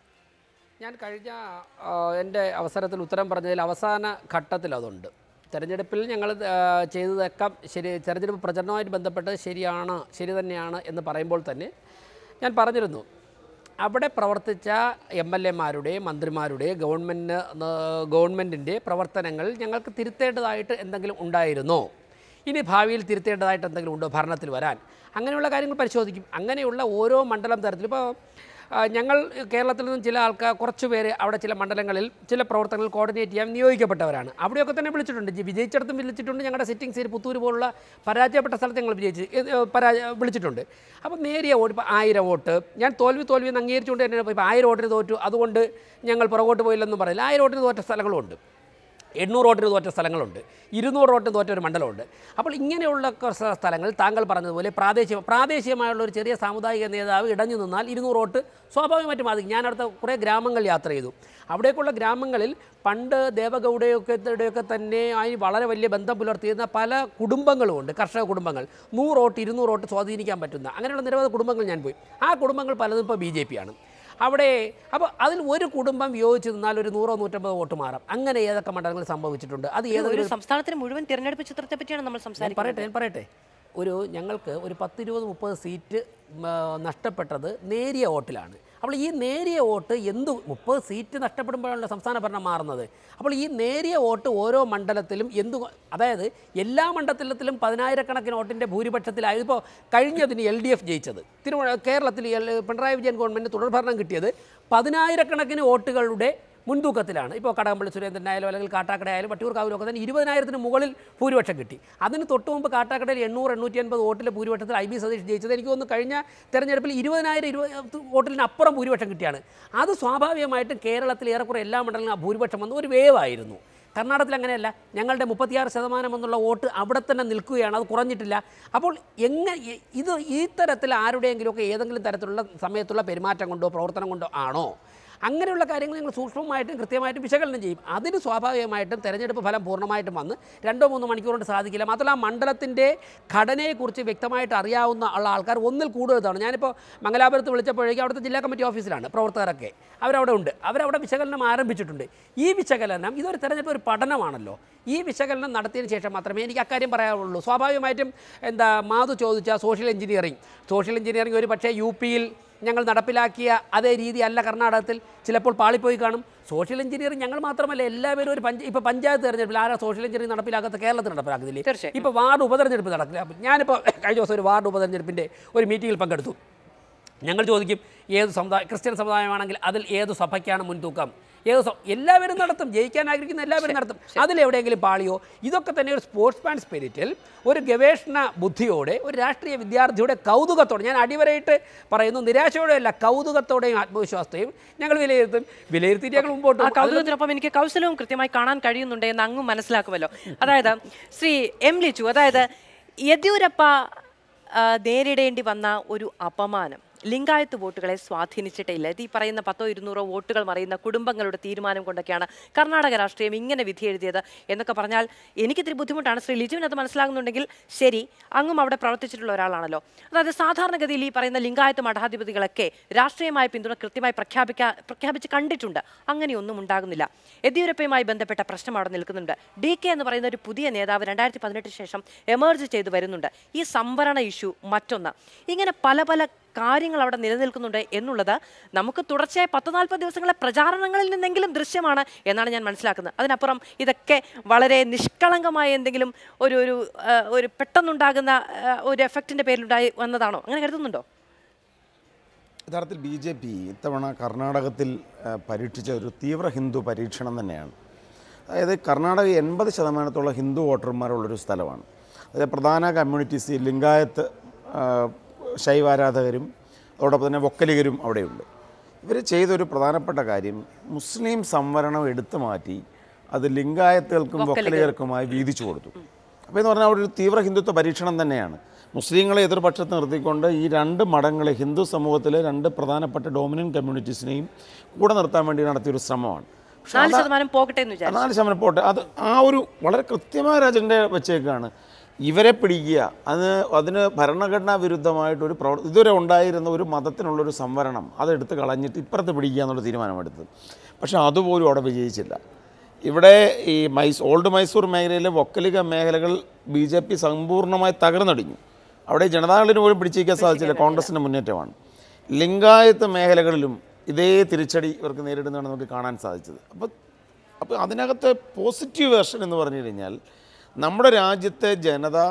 ഞാൻ കഴിഞ്ഞ ആ, എൻ്റെ അവസരത്തിൽ ഉത്തരം പറഞ്ഞതിൽ അവസാന ഘട്ടത്തിൽ അതുണ്ട് തെരഞ്ഞെടുപ്പിൽ ഞങ്ങൾ ആ, ചെയ്തതൊക്കെ ശരി തെരഞ്ഞെടുപ്പ് പ്രചരണവുമായിട്ട് ബന്ധപ്പെട്ട് ശരിയാണ് ശരി തന്നെയാണ് എന്ന് പറയുമ്പോൾ തന്നെ ഞാൻ പറഞ്ഞിരുന്നു അവിടെ പ്രവർത്തിച്ച എം എൽ എമാരുടെ മന്ത്രിമാരുടെ ഗവൺമെൻറ് ഗവൺമെൻറ്റിൻ്റെ പ്രവർത്തനങ്ങൾ ഞങ്ങൾക്ക് തിരുത്തേണ്ടതായിട്ട് എന്തെങ്കിലും ഉണ്ടായിരുന്നോ ഇനി ഭാവിയിൽ തിരുത്തേണ്ടതായിട്ട് എന്തെങ്കിലും ഉണ്ടോ ഭരണത്തിൽ വരാൻ അങ്ങനെയുള്ള കാര്യങ്ങൾ പരിശോധിക്കും അങ്ങനെയുള്ള ഓരോ മണ്ഡലം തരത്തിലും ഇപ്പോൾ ആ, ഞങ്ങൾ കേരളത്തിൽ നിന്നും ചില ആൾക്കാർ കുറച്ച് പേര് അവിടെ ചില മണ്ഡലങ്ങളിൽ ചില പ്രവർത്തനങ്ങൾ കോർഡിനേറ്റ് ചെയ്യാൻ നിയോഗിക്കപ്പെട്ടവരാണ് അവിടെയൊക്കെ തന്നെ വിളിച്ചിട്ടുണ്ട് ജി- വിജയിച്ചിടത്തും വിളിച്ചിട്ടുണ്ട് ഞങ്ങളുടെ സിറ്റിംഗ് സീറ്റ് പുത്തൂർ പോലുള്ള പരാജയപ്പെട്ട സ്ഥലത്ത് ഞങ്ങൾ വിജയിച്ച് ഏ, ഏ, പരാജയ വിളിച്ചിട്ടുണ്ട് അപ്പോൾ നേരിയ വോട്ട് ഇപ്പോൾ ആയിരം വോട്ട് ഞാൻ തോൽവി തോൽവി എന്ന് അംഗീകരിച്ചുകൊണ്ട് തന്നെ ഇപ്പോൾ ആയിരം വോട്ടിന് തോറ്റു അതുകൊണ്ട് ഞങ്ങൾ പുറകോട്ട് പോയില്ലെന്നും പറയില്ല ആയിരം വോട്ടിന് തോറ്റ സ്ഥലങ്ങളുമുണ്ട് എണ്ണൂറ് വോട്ടിന് തോറ്റ സ്ഥലങ്ങളുണ്ട് ഇരുന്നൂറ് വോട്ടിന് തോറ്റ ഒരു മണ്ഡലമുണ്ട് അപ്പോൾ ഇങ്ങനെയുള്ള കുറച്ച് സ്ഥലങ്ങൾ താങ്കൾ പറഞ്ഞതുപോലെ പ്രാദേശിക പ്രാദേശികമായുള്ള ഒരു ചെറിയ സാമുദായിക നേതാവ് ഇടഞ്ഞു നിന്നാൽ ഇരുന്നൂറ് വോട്ട് സ്വാഭാവികമായിട്ടും ബാധിക്കും ഞാൻ അടുത്ത കുറേ ഗ്രാമങ്ങൾ യാത്ര ചെയ്തു അവിടേക്കുള്ള ഗ്രാമങ്ങളിൽ പണ്ട് ദേവഗൗഡയൊക്കെ യുടെയൊക്കെ തന്നെ അതിന് വളരെ വലിയ ബന്ധം പുലർത്തിയിരുന്ന പല കുടുംബങ്ങളുമുണ്ട് കർഷക കുടുംബങ്ങൾ നൂറ് വോട്ട് ഇരുന്നൂറ് വോട്ട് സ്വാധീനിക്കാൻ പറ്റുന്ന അങ്ങനെയുള്ള നിരവധി കുടുംബങ്ങൾ ഞാൻ പോയി ആ കുടുംബങ്ങൾ പലതും ഇപ്പോൾ ബി ജെ പി ആണ് അവിടെ അപ്പോൾ അതിൽ ഒരു കുടുംബം യോജിച്ച് നിന്നാൽ ഒരു നൂറോ നൂറ്റമ്പതോ വോട്ട് മാറാം അങ്ങനെ ഏതൊക്കെ മണ്ഡലങ്ങളിൽ സംഭവിച്ചിട്ടുണ്ട് അത് ഒരു ഏതൊരു സംസ്ഥാനത്തിന് മുഴുവൻ തിരഞ്ഞെടുപ്പ് ചിത്രത്തെ പറ്റിയാണ് നമ്മൾ ഞാൻ സംസാരിക്കുന്നത് പറയട്ടെ ഞാൻ പറയട്ടെ ഒരു ഞങ്ങൾക്ക് ഒരു പത്തിരുപത് മുപ്പത് സീറ്റ് ഉം, ആ, നഷ്ടപ്പെട്ടത് നേരിയ വോട്ടിലാണ് അപ്പോൾ ഈ നേരിയ വോട്ട് എന്തു മുപ്പത് സീറ്റ് നഷ്ടപ്പെടുമ്പോഴാണല്ലോ സംസ്ഥാന ഭരണം മാറുന്നത് അപ്പോൾ ഈ നേരിയ വോട്ട് ഓരോ മണ്ഡലത്തിലും എന്തു അതായത് എല്ലാ മണ്ഡലത്തിലും പതിനായിരക്കണക്കിന് വോട്ടിൻ്റെ ഭൂരിപക്ഷത്തിലായത് ഇപ്പോൾ കഴിഞ്ഞതിന് എൽ ഡി എഫ് ജയിച്ചത് തിരുവ കേരളത്തിൽ എൽ- പിണറായി വിജയൻ ഗവൺമെൻറ് തുടർഭരണം കിട്ടിയത് പതിനായിരക്കണക്കിന് വോട്ടുകളുടെ മുൻതൂക്കത്തിലാണ് ഇപ്പോൾ കടകംപള്ളി സുരേന്ദ്രനായാലും അല്ലെങ്കിൽ കാട്ടാക്കടയായാലും വട്ടിയൂർക്കാവിലും ഒക്കെ തന്നെ ഇരുപതിനായിരത്തിന് മുകളിൽ ഭൂരിപക്ഷം കിട്ടി അതിന് തൊട്ട് മുമ്പ് കാട്ടാക്കടയിൽ എണ്ണൂറ് എണ്ണൂറ്റി അൻപത് വോട്ടിലെ ഭൂരിപക്ഷത്തിൽ ഐ ബി സതീഷ് ജയിച്ചത് എനിക്ക് തോന്നുന്നു കഴിഞ്ഞ തെരഞ്ഞെടുപ്പിൽ ഇരുപതിനായിരം ഇരുപത് വോട്ടിന് അപ്പുറം ഭൂരിപക്ഷം കിട്ടിയാണ് അത് സ്വാഭാവികമായിട്ടും കേരളത്തിൽ ഏറെക്കുറെ എല്ലാ മണ്ഡലങ്ങളും ആ ഭൂരിപക്ഷം വന്ന് ഒരു വേവായിരുന്നു കർണാടകത്തിൽ അങ്ങനെയല്ല ഞങ്ങളുടെ മുപ്പത്തിയാറ് ശതമാനം എന്നുള്ള വോട്ട് അവിടെ തന്നെ നിൽക്കുകയാണ് അത് കുറഞ്ഞിട്ടില്ല അപ്പോൾ എങ്ങനെ ഇ- ഇത് ഈ തരത്തിൽ ആരുടെയെങ്കിലുമൊക്കെ ഏതെങ്കിലും തരത്തിലുള്ള സമയത്തുള്ള പെരുമാറ്റം കൊണ്ടോ പ്രവർത്തനം കൊണ്ടോ ആണോ അങ്ങനെയുള്ള കാര്യങ്ങൾ നിങ്ങൾ സൂക്ഷ്മമായിട്ടും കൃത്യമായിട്ടും വിശകലനം ചെയ്യും അതിന് സ്വാഭാവികമായിട്ടും തെരഞ്ഞെടുപ്പ് ഫലം പൂർണ്ണമായിട്ടും വന്ന് രണ്ടോ മൂന്നോ മണിക്കൂർ കൊണ്ട് സാധിക്കില്ല മാത്രമല്ല ആ മണ്ഡലത്തിൻ്റെ ഘടനയെക്കുറിച്ച് വ്യക്തമായിട്ട് അറിയാവുന്ന ഉള്ള ആൾക്കാർ ഒന്നിൽ കൂടുതൽ തവണ ഞാനിപ്പോൾ മംഗലാപുരത്ത് വിളിച്ചപ്പോഴേക്കും അവിടുത്തെ ജില്ലാ കമ്മിറ്റി ഓഫീസിലാണ് പ്രവർത്തകരൊക്കെ അവരവിടെ ഉണ്ട് അവരവിടെ വിശകലനം ആരംഭിച്ചിട്ടുണ്ട് ഈ വിശകലനം ഇതൊരു തെരഞ്ഞെടുപ്പ് ഒരു പഠനമാണല്ലോ ഈ വിശകലനം നടത്തിയതിന് ശേഷം മാത്രമേ എനിക്ക് അക്കാര്യം പറയാനുള്ളൂ സ്വാഭാവികമായിട്ടും എന്താ മാധു ചോദിച്ച സോഷ്യൽ എഞ്ചിനീയറിംഗ് സോഷ്യൽ എഞ്ചിനീയറിംഗ് ഒരു പക്ഷേ യു പിയിൽ ഞങ്ങൾ നടപ്പിലാക്കിയ അതേ രീതി അല്ല കർണാടകത്തിൽ ചിലപ്പോൾ പാളിപ്പോയി കാണും സോഷ്യൽ എഞ്ചിനീയറിംഗ് ഞങ്ങൾ മാത്രമല്ല എല്ലാവരും ഒരു പഞ്ച ഇപ്പോൾ പഞ്ചായത്ത് തെരഞ്ഞെടുപ്പിൽ ആരാ സോഷ്യൽ എഞ്ചിനീയറിംഗ് നടപ്പിലാക്കാത്ത കേരളത്തിൽ നടപ്പിലാക്കുന്നില്ലേ തീർച്ചയായും. ഇപ്പോൾ വാർഡ് ഉപതെരഞ്ഞെടുപ്പ് നടക്കില്ല അപ്പോൾ ഞാനിപ്പോൾ കഴിഞ്ഞ ദിവസം ഒരു വാർഡ് ഉപതെരഞ്ഞെടുപ്പിൻ്റെ ഒരു മീറ്റിങ്ങിൽ പങ്കെടുത്തു ഞങ്ങൾ ചോദിക്കും ഏത് സമുദായം ക്രിസ്ത്യൻ സമുദായമാണെങ്കിൽ അതിൽ ഏത് സഭയ്ക്കാണ് മുൻതൂക്കം ഏത് സ- എല്ലാവരും നടത്തും ജയിക്കാൻ ആഗ്രഹിക്കുന്ന എല്ലാവരും നടത്തും അതിലെവിടെയെങ്കിലും പാളിയോ ഇതൊക്കെ തന്നെ ഒരു സ്പോർട്സ്മാൻ സ്പിരിറ്റിൽ ഒരു ഗവേഷണ ബുദ്ധിയോടെ ഒരു രാഷ്ട്രീയ വിദ്യാർത്ഥിയുടെ കൗതുകത്തോടെ ഞാൻ അടിവരയിട്ട് പറയുന്നു നിരാശയോടെയല്ല കൗതുകത്തോടെയും ആത്മവിശ്വാസത്തെയും ഞങ്ങൾ വിലയിരുത്തും വിലയിരുത്തിയിട്ട് ഞങ്ങൾ മുമ്പോട്ട് ആ പോകും. അതിൽ കൗതുകത്തിനൊപ്പം എനിക്ക് കൗശലവും കൃത്യമായി കാണാൻ കഴിയുന്നുണ്ട് എന്ന് അങ്ങും മനസ്സിലാക്കുമല്ലോ അതായത് ശ്രീ എം ലിച്ചു അതായത് യെദ്യൂരപ്പ ആ, നേരിടേണ്ടി വന്ന ഒരു അപമാനം ലിംഗായത്ത് വോട്ടുകളെ സ്വാധീനിച്ചിട്ടില്ല ഇത് ഈ പറയുന്ന പത്തോ ഇരുന്നൂറോ വോട്ടുകൾ മറിയുന്ന കുടുംബങ്ങളുടെ തീരുമാനം കൊണ്ടൊക്കെയാണ് കർണാടക രാഷ്ട്രീയം ഇങ്ങനെ വിധി എഴുതിയത് എന്നൊക്കെ പറഞ്ഞാൽ എനിക്കിത്തിരി ബുദ്ധിമുട്ടാണ് ശ്രീ ലിജുവിന് അത് മനസ്സിലാകുന്നുണ്ടെങ്കിൽ ശരി അങ്ങും അവിടെ പ്രവർത്തിച്ചിട്ടുള്ള ഒരാളാണല്ലോ അതായത് സാധാരണഗതിയിൽ ഈ പറയുന്ന ലിംഗായത്ത് മഠാധിപതികളൊക്കെ രാഷ്ട്രീയമായ പിന്തുണ കൃത്യമായി പ്രഖ്യാപിക്കാ പ്രഖ്യാപിച്ച് കണ്ടിട്ടുണ്ട് അങ്ങനെയൊന്നും ഉണ്ടാകുന്നില്ല യെദ്യൂരപ്പയുമായി ബന്ധപ്പെട്ട പ്രശ്നം അവിടെ നിൽക്കുന്നുണ്ട് ഡി കെ എന്ന് പറയുന്ന ഒരു പുതിയ നേതാവ് രണ്ടായിരത്തി പതിനെട്ടിന് ശേഷം എമർജ് ചെയ്തു വരുന്നുണ്ട് ഈ സംവരണ ഇഷ്യൂ മറ്റൊന്ന് ഇങ്ങനെ പല പല കാര്യങ്ങൾ അവിടെ നിലനിൽക്കുന്നുണ്ട് എന്നുള്ളത് നമുക്ക് തുടർച്ചയായ പത്ത് നാൽപ്പത് ദിവസങ്ങളെ പ്രചാരണങ്ങളിൽ നിന്നെങ്കിലും ദൃശ്യമാണ് എന്നാണ് ഞാൻ മനസ്സിലാക്കുന്നത് അതിനപ്പുറം ഇതൊക്കെ വളരെ നിഷ്കളങ്കമായ എന്തെങ്കിലും ഒരു ഒരു ആ, ഒരു പെട്ടെന്നുണ്ടാകുന്ന ആ, ഒരു എഫക്റ്റിന്റെ പേരിലുണ്ടായി വന്നതാണോ അങ്ങനെ കരുതുന്നുണ്ടോ യഥാർത്ഥത്തിൽ ബി ജെ പി ഇത്തവണ കർണാടകത്തിൽ ആ, പരീക്ഷിച്ച ഒരു തീവ്ര ഹിന്ദു പരീക്ഷണം തന്നെയാണ് അതായത് കർണാടക എൺപത് ശതമാനത്തോളം ഹിന്ദു വോട്ടർമാരുള്ളൊരു സ്ഥലമാണ് അതായത് പ്രധാന കമ്മ്യൂണിറ്റീസ് ഈ ലിംഗായത്ത് ആ, ശൈവാരാധകരും അതോടൊപ്പം തന്നെ വൊക്കലികരും അവിടെയുണ്ട് ഇവർ ചെയ്തൊരു പ്രധാനപ്പെട്ട കാര്യം മുസ്ലിം സംവരണം എടുത്തു മാറ്റി അത് ലിംഗായത്തുകൾക്കും വൊക്കലികർക്കുമായി വീതിച്ചു കൊടുത്തു അപ്പോൾ എന്ന് പറഞ്ഞാൽ അവിടെ ഒരു തീവ്ര ഹിന്ദുത്വ പരീക്ഷണം തന്നെയാണ് മുസ്ലിങ്ങളെ എതിർപക്ഷത്ത് നിർത്തിക്കൊണ്ട് ഈ രണ്ട് മഠങ്ങളെ ഹിന്ദു സമൂഹത്തിലെ രണ്ട് പ്രധാനപ്പെട്ട ഡോമിനൻ്റ് കമ്മ്യൂണിറ്റീസിനെയും കൂടെ നിർത്താൻ വേണ്ടി നടത്തിയൊരു ശ്രമമാണ് പക്ഷേ നാല് അത് ശതമാനം പോകട്ടെ എന്ന് വിചാരിച്ചു നാല് ശതമാനം പോട്ടെ അത് ആ ഒരു വളരെ കൃത്യമായ ഒരു അജണ്ട വെച്ചേക്കാണ് ഇവരെ പിടിക്കുക അത് അതിന് ഭരണഘടനാ വിരുദ്ധമായിട്ട് ഒരു പ്രവർ ഇതുവരെ ഉണ്ടായിരുന്ന ഒരു മതത്തിനുള്ളൊരു സംവരണം അതെടുത്ത് കളഞ്ഞിട്ട് ഇപ്പുറത്ത് പിടിക്കുക എന്നുള്ള തീരുമാനമെടുത്തത് പക്ഷേ അതുപോലും അവിടെ വിജയിച്ചില്ല ഇവിടെ ഈ മൈസ് ഓൾഡ് മൈസൂർ മേഖലയിലെ വൊക്കലിക മേഖലകൾ ബി ജെ പി സമ്പൂർണ്ണമായി തകർന്നടിഞ്ഞു അവിടെ ജനതാദളിന് പോലും പിടിച്ചിരിക്കാൻ സാധിച്ചില്ല കോൺഗ്രസിൻ്റെ മുന്നേറ്റമാണ് ലിംഗായത്ത് മേഖലകളിലും ഇതേ തിരിച്ചടി ഇവർക്ക് നേരിടുന്നതാണ് നമുക്ക് കാണാൻ സാധിച്ചത് അപ്പോൾ അപ്പോൾ അതിനകത്ത് പോസിറ്റീവ് വേർഷൻ എന്ന് പറഞ്ഞു കഴിഞ്ഞാൽ നമ്മുടെ രാജ്യത്തെ ജനത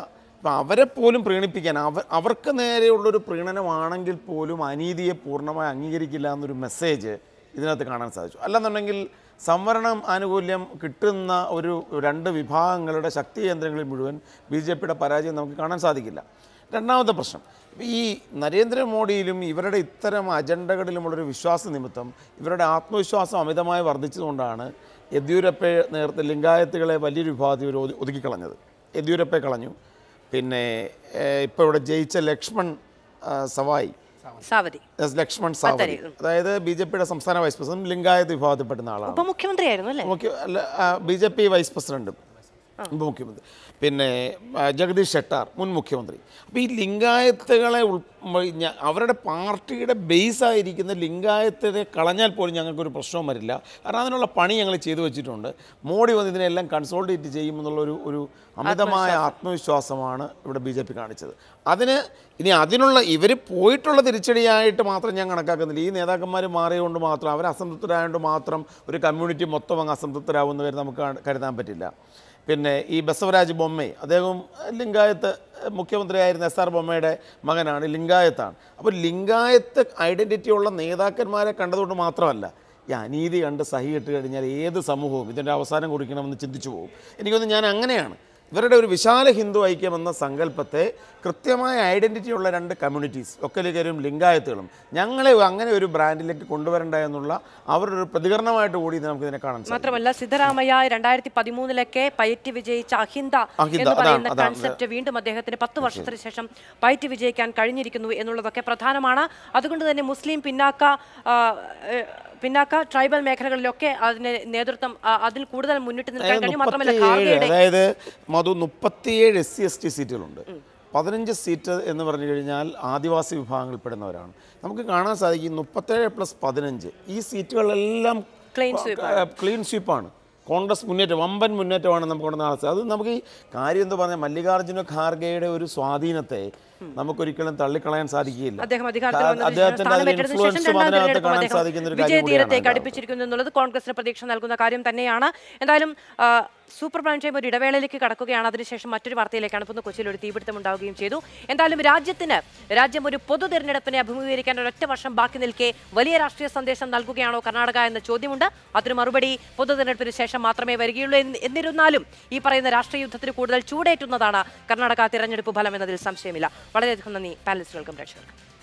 അപ്പം അവരെ പോലും പ്രീണിപ്പിക്കാൻ അവ അവർക്ക് നേരെയുള്ളൊരു പ്രീണനമാണെങ്കിൽ പോലും അനീതിയെ പൂർണ്ണമായി അംഗീകരിക്കില്ല എന്നൊരു മെസ്സേജ് ഇതിനകത്ത് കാണാൻ സാധിച്ചു അല്ലെന്നുണ്ടെങ്കിൽ സംവരണം ആനുകൂല്യം കിട്ടുന്ന ഒരു രണ്ട് വിഭാഗങ്ങളുടെ ശക്തി കേന്ദ്രങ്ങളിൽ മുഴുവൻ ബി ജെ പിയുടെ പരാജയം നമുക്ക് കാണാൻ സാധിക്കില്ല രണ്ടാമത്തെ പ്രശ്നം ഈ നരേന്ദ്രമോദിയിലും ഇവരുടെ ഇത്തരം അജണ്ടകളിലുമുള്ളൊരു വിശ്വാസ നിമിത്തം ഇവരുടെ ആത്മവിശ്വാസം അമിതമായി വർദ്ധിച്ചതുകൊണ്ടാണ് യെദ്യൂരപ്പയെ നേരത്തെ ലിംഗായത്തുകളെ വലിയൊരു വിഭാഗത്തിൽ ഇവർ ഒതു- ഒതുക്കിക്കളഞ്ഞത് യെദ്യൂരപ്പയെ കളഞ്ഞു പിന്നെ ഇപ്പോൾ ഇവിടെ ജയിച്ച ലക്ഷ്മൺ ആ, സവായി സാവതി എസ് ലക്ഷ്മൺ സാവരി പത്തരി, ഉം. അതായത് ബി ജെ പിയുടെ സംസ്ഥാന വൈസ് പ്രസിഡന്റ് ലിംഗായത്ത് വിഭാഗത്തിൽപ്പെടുന്ന ആളാണ് ഉപമുഖ്യമന്ത്രിയായിരുന്നു അല്ലേ മുഖ്യ അല്ല ബി ജെ പി വൈസ് പ്രസിഡന്റും ഉപമുഖ്യമന്ത്രി പിന്നെ ആ, ജഗദീഷ് ഷെട്ടാർ മുൻ മുഖ്യമന്ത്രി അപ്പോൾ ഈ ലിംഗായത്തുകളെ ഉൾ മ- ഞ- അവരുടെ പാർട്ടിയുടെ ബേസ് ആയിരിക്കുന്ന ലിംഗായത്തിനെ കളഞ്ഞാൽ പോലും ഞങ്ങൾക്കൊരു പ്രശ്നവും വരില്ല കാരണം അതിനുള്ള പണി ഞങ്ങൾ ചെയ്തു വെച്ചിട്ടുണ്ട് മോഡി വന്ന് ഇതിനെല്ലാം കൺസോൾട്ടേറ്റ് ചെയ്യുമെന്നുള്ളൊരു ഒരു അമിതമായ ആത്മവിശ്വാസമാണ് ഇവിടെ ബി ജെ പി കാണിച്ചത് അതിന് ഇനി അതിനുള്ള ഇവർ പോയിട്ടുള്ള തിരിച്ചടിയായിട്ട് മാത്രം ഞാൻ കണക്കാക്കുന്നില്ല ഈ നേതാക്കന്മാർ മാറിയതുകൊണ്ട് മാത്രം അവർ അസംതൃപ്തരായതുകൊണ്ട് മാത്രം ഒരു കമ്മ്യൂണിറ്റി മൊത്തം അങ്ങ് അസംതൃപ്തരാകുന്ന വരെ നമുക്ക് കാ- കരുതാൻ പറ്റില്ല പിന്നെ ഈ ബസവരാജ് ബൊമ്മെ അദ്ദേഹം ലിംഗായത്ത് മുഖ്യമന്ത്രിയായിരുന്ന എസ് ആർ ബൊമ്മയുടെ മകനാണ് ലിംഗായത്താണ് അപ്പോൾ ലിംഗായത്ത് ഐഡൻറ്റിറ്റി ഉള്ള നേതാക്കന്മാരെ കണ്ടതുകൊണ്ട് മാത്രമല്ല ഈ അനീതി കണ്ട് സഹി ഇട്ട് കഴിഞ്ഞാൽ ഏത് സമൂഹവും ഇതിൻ്റെ അവസാനം കുറിക്കണമെന്ന് ചിന്തിച്ചു പോകും എനിക്കൊന്ന് ഞാൻ അങ്ങനെയാണ് ഇവരുടെ ഒരു വിശാല ഹിന്ദു ഐക്യം എന്ന സങ്കല്പത്തെ കൃത്യമായ ഐഡൻറ്റിറ്റി ഉള്ള രണ്ട് കമ്മ്യൂണിറ്റീസ് ഒക്കലിക്കരും ലിംഗായത്തുകളും ഞങ്ങളെ അങ്ങനെ ഒരു ബ്രാൻഡിലേക്ക് കൊണ്ടുവരണ്ട എന്നുള്ള അവരുടെ ഒരു പ്രതികരണമായിട്ട് കൂടി ഇത് നമുക്കിതിനെ കാണാൻ സാധിക്കും മാത്രമല്ല സിദ്ധരാമയ്യ രണ്ടായിരത്തി പതിമൂന്നിലൊക്കെ പയറ്റി വിജയിച്ച അഹിന്ദ അഹിന്ദ, എന്ന് അതാണ്, പറയുന്ന അതാണ്. കൺസെപ്റ്റ് വീണ്ടും അദ്ദേഹത്തിന് പത്ത് വർഷത്തിന് ശേഷം പയറ്റി വിജയിക്കാൻ കഴിഞ്ഞിരിക്കുന്നു എന്നുള്ളതൊക്കെ പ്രധാനമാണ് അതുകൊണ്ട് തന്നെ മുസ്ലിം പിന്നാക്ക ആ, ഏ, പിന്നാക്ക ട്രൈബൽ മേഖലകളിലൊക്കെ അതിന് നേതൃത്വം ആ, അതിൽ കൂടുതൽ മുന്നിട്ട് നിൽക്കാൻ അതായത് കഴിയും മാത്രമല്ല മുപ്പത്തിയേഴ് ഖാർഗെയുടെ അതായത് മധു മുപ്പത്തിയേഴ് എസ് സി എസ് ടി സീറ്റുകളുണ്ട് പതിനഞ്ച് സീറ്റ് എന്ന് പറഞ്ഞു കഴിഞ്ഞാൽ ആദിവാസി വിഭാഗങ്ങളിൽപ്പെടുന്നവരാണ് നമുക്ക് കാണാൻ സാധിക്കും മുപ്പത്തേഴ് പ്ലസ് പതിനഞ്ച് ഈ സീറ്റുകളെല്ലാം Clean sweep ക്ലീൻ സ്വീപ്പാണ് കോൺഗ്രസ് മുന്നേറ്റം വമ്പൻ മുന്നേറ്റമാണ് നമുക്ക് കൊണ്ട് നാളെ അത് നമുക്ക് ഈ കാര്യം എന്ന് പറഞ്ഞാൽ മല്ലികാർജ്ജുന ഖാർഗെയുടെ ഒരു സ്വാധീനത്തെ നമുക്കൊരിക്കലും തള്ളിക്കളയാൻ സാധിക്കില്ല അദ്ദേഹം അധികാരത്തിൽ വന്നതിന് ശേഷം അദ്ദേഹത്തിന്റെ സ്ഥാനം അതിൽ ഏറ്റെടുത്തതിന് ശേഷം ഇൻഫ്ലുവൻസും രണ്ടാം അതിനകത്ത് തിരഞ്ഞെടുപ്പും കാണാൻ അദ്ദേഹം സാധിക്കുന്ന ഒരു കാര്യം കൂടിയാണ് വിജയതീരത്തേക്ക് അതിനകത്ത്. അടുപ്പിച്ചിരിക്കുന്നു എന്നുള്ളത് കോൺഗ്രസിന് പ്രതീക്ഷ നൽകുന്ന കാര്യം തന്നെയാണ് എന്തായാലും ആ, സൂപ്പർ പ്രൈം ടൈം ഒരു ഇടവേളയിലേക്ക് കടക്കുകയാണ് അതിനുശേഷം മറ്റൊരു വാർത്തയിലേക്കാണ് ഇപ്പോൾ കൊച്ചിയിൽ ഒരു തീപിടുത്തം ഉണ്ടാവുകയും ചെയ്തു എന്തായാലും രാജ്യത്തിന് രാജ്യം ഒരു പൊതു തെരഞ്ഞെടുപ്പിനെ അഭിമുഖീകരിക്കാൻ ഒരൊറ്റ വർഷം ബാക്കി നിൽക്കെ വലിയ രാഷ്ട്രീയ സന്ദേശം നൽകുകയാണോ കർണാടക എന്ന ചോദ്യമുണ്ട് അതിന് മറുപടി പൊതു തെരഞ്ഞെടുപ്പിന് ശേഷം മാത്രമേ വരികയുള്ളൂ എന്ന് എന്നിരുന്നാലും ഈ പറയുന്ന രാഷ്ട്രീയ യുദ്ധത്തിന് കൂടുതൽ ചൂടേറ്റുന്നതാണ് കർണാടക തിരഞ്ഞെടുപ്പ് ഫലം എന്നതിൽ സംശയമില്ല വളരെയധികം നന്ദി പാനലിസ്റ്റുകൾക്കും പ്രേക്ഷകർക്കും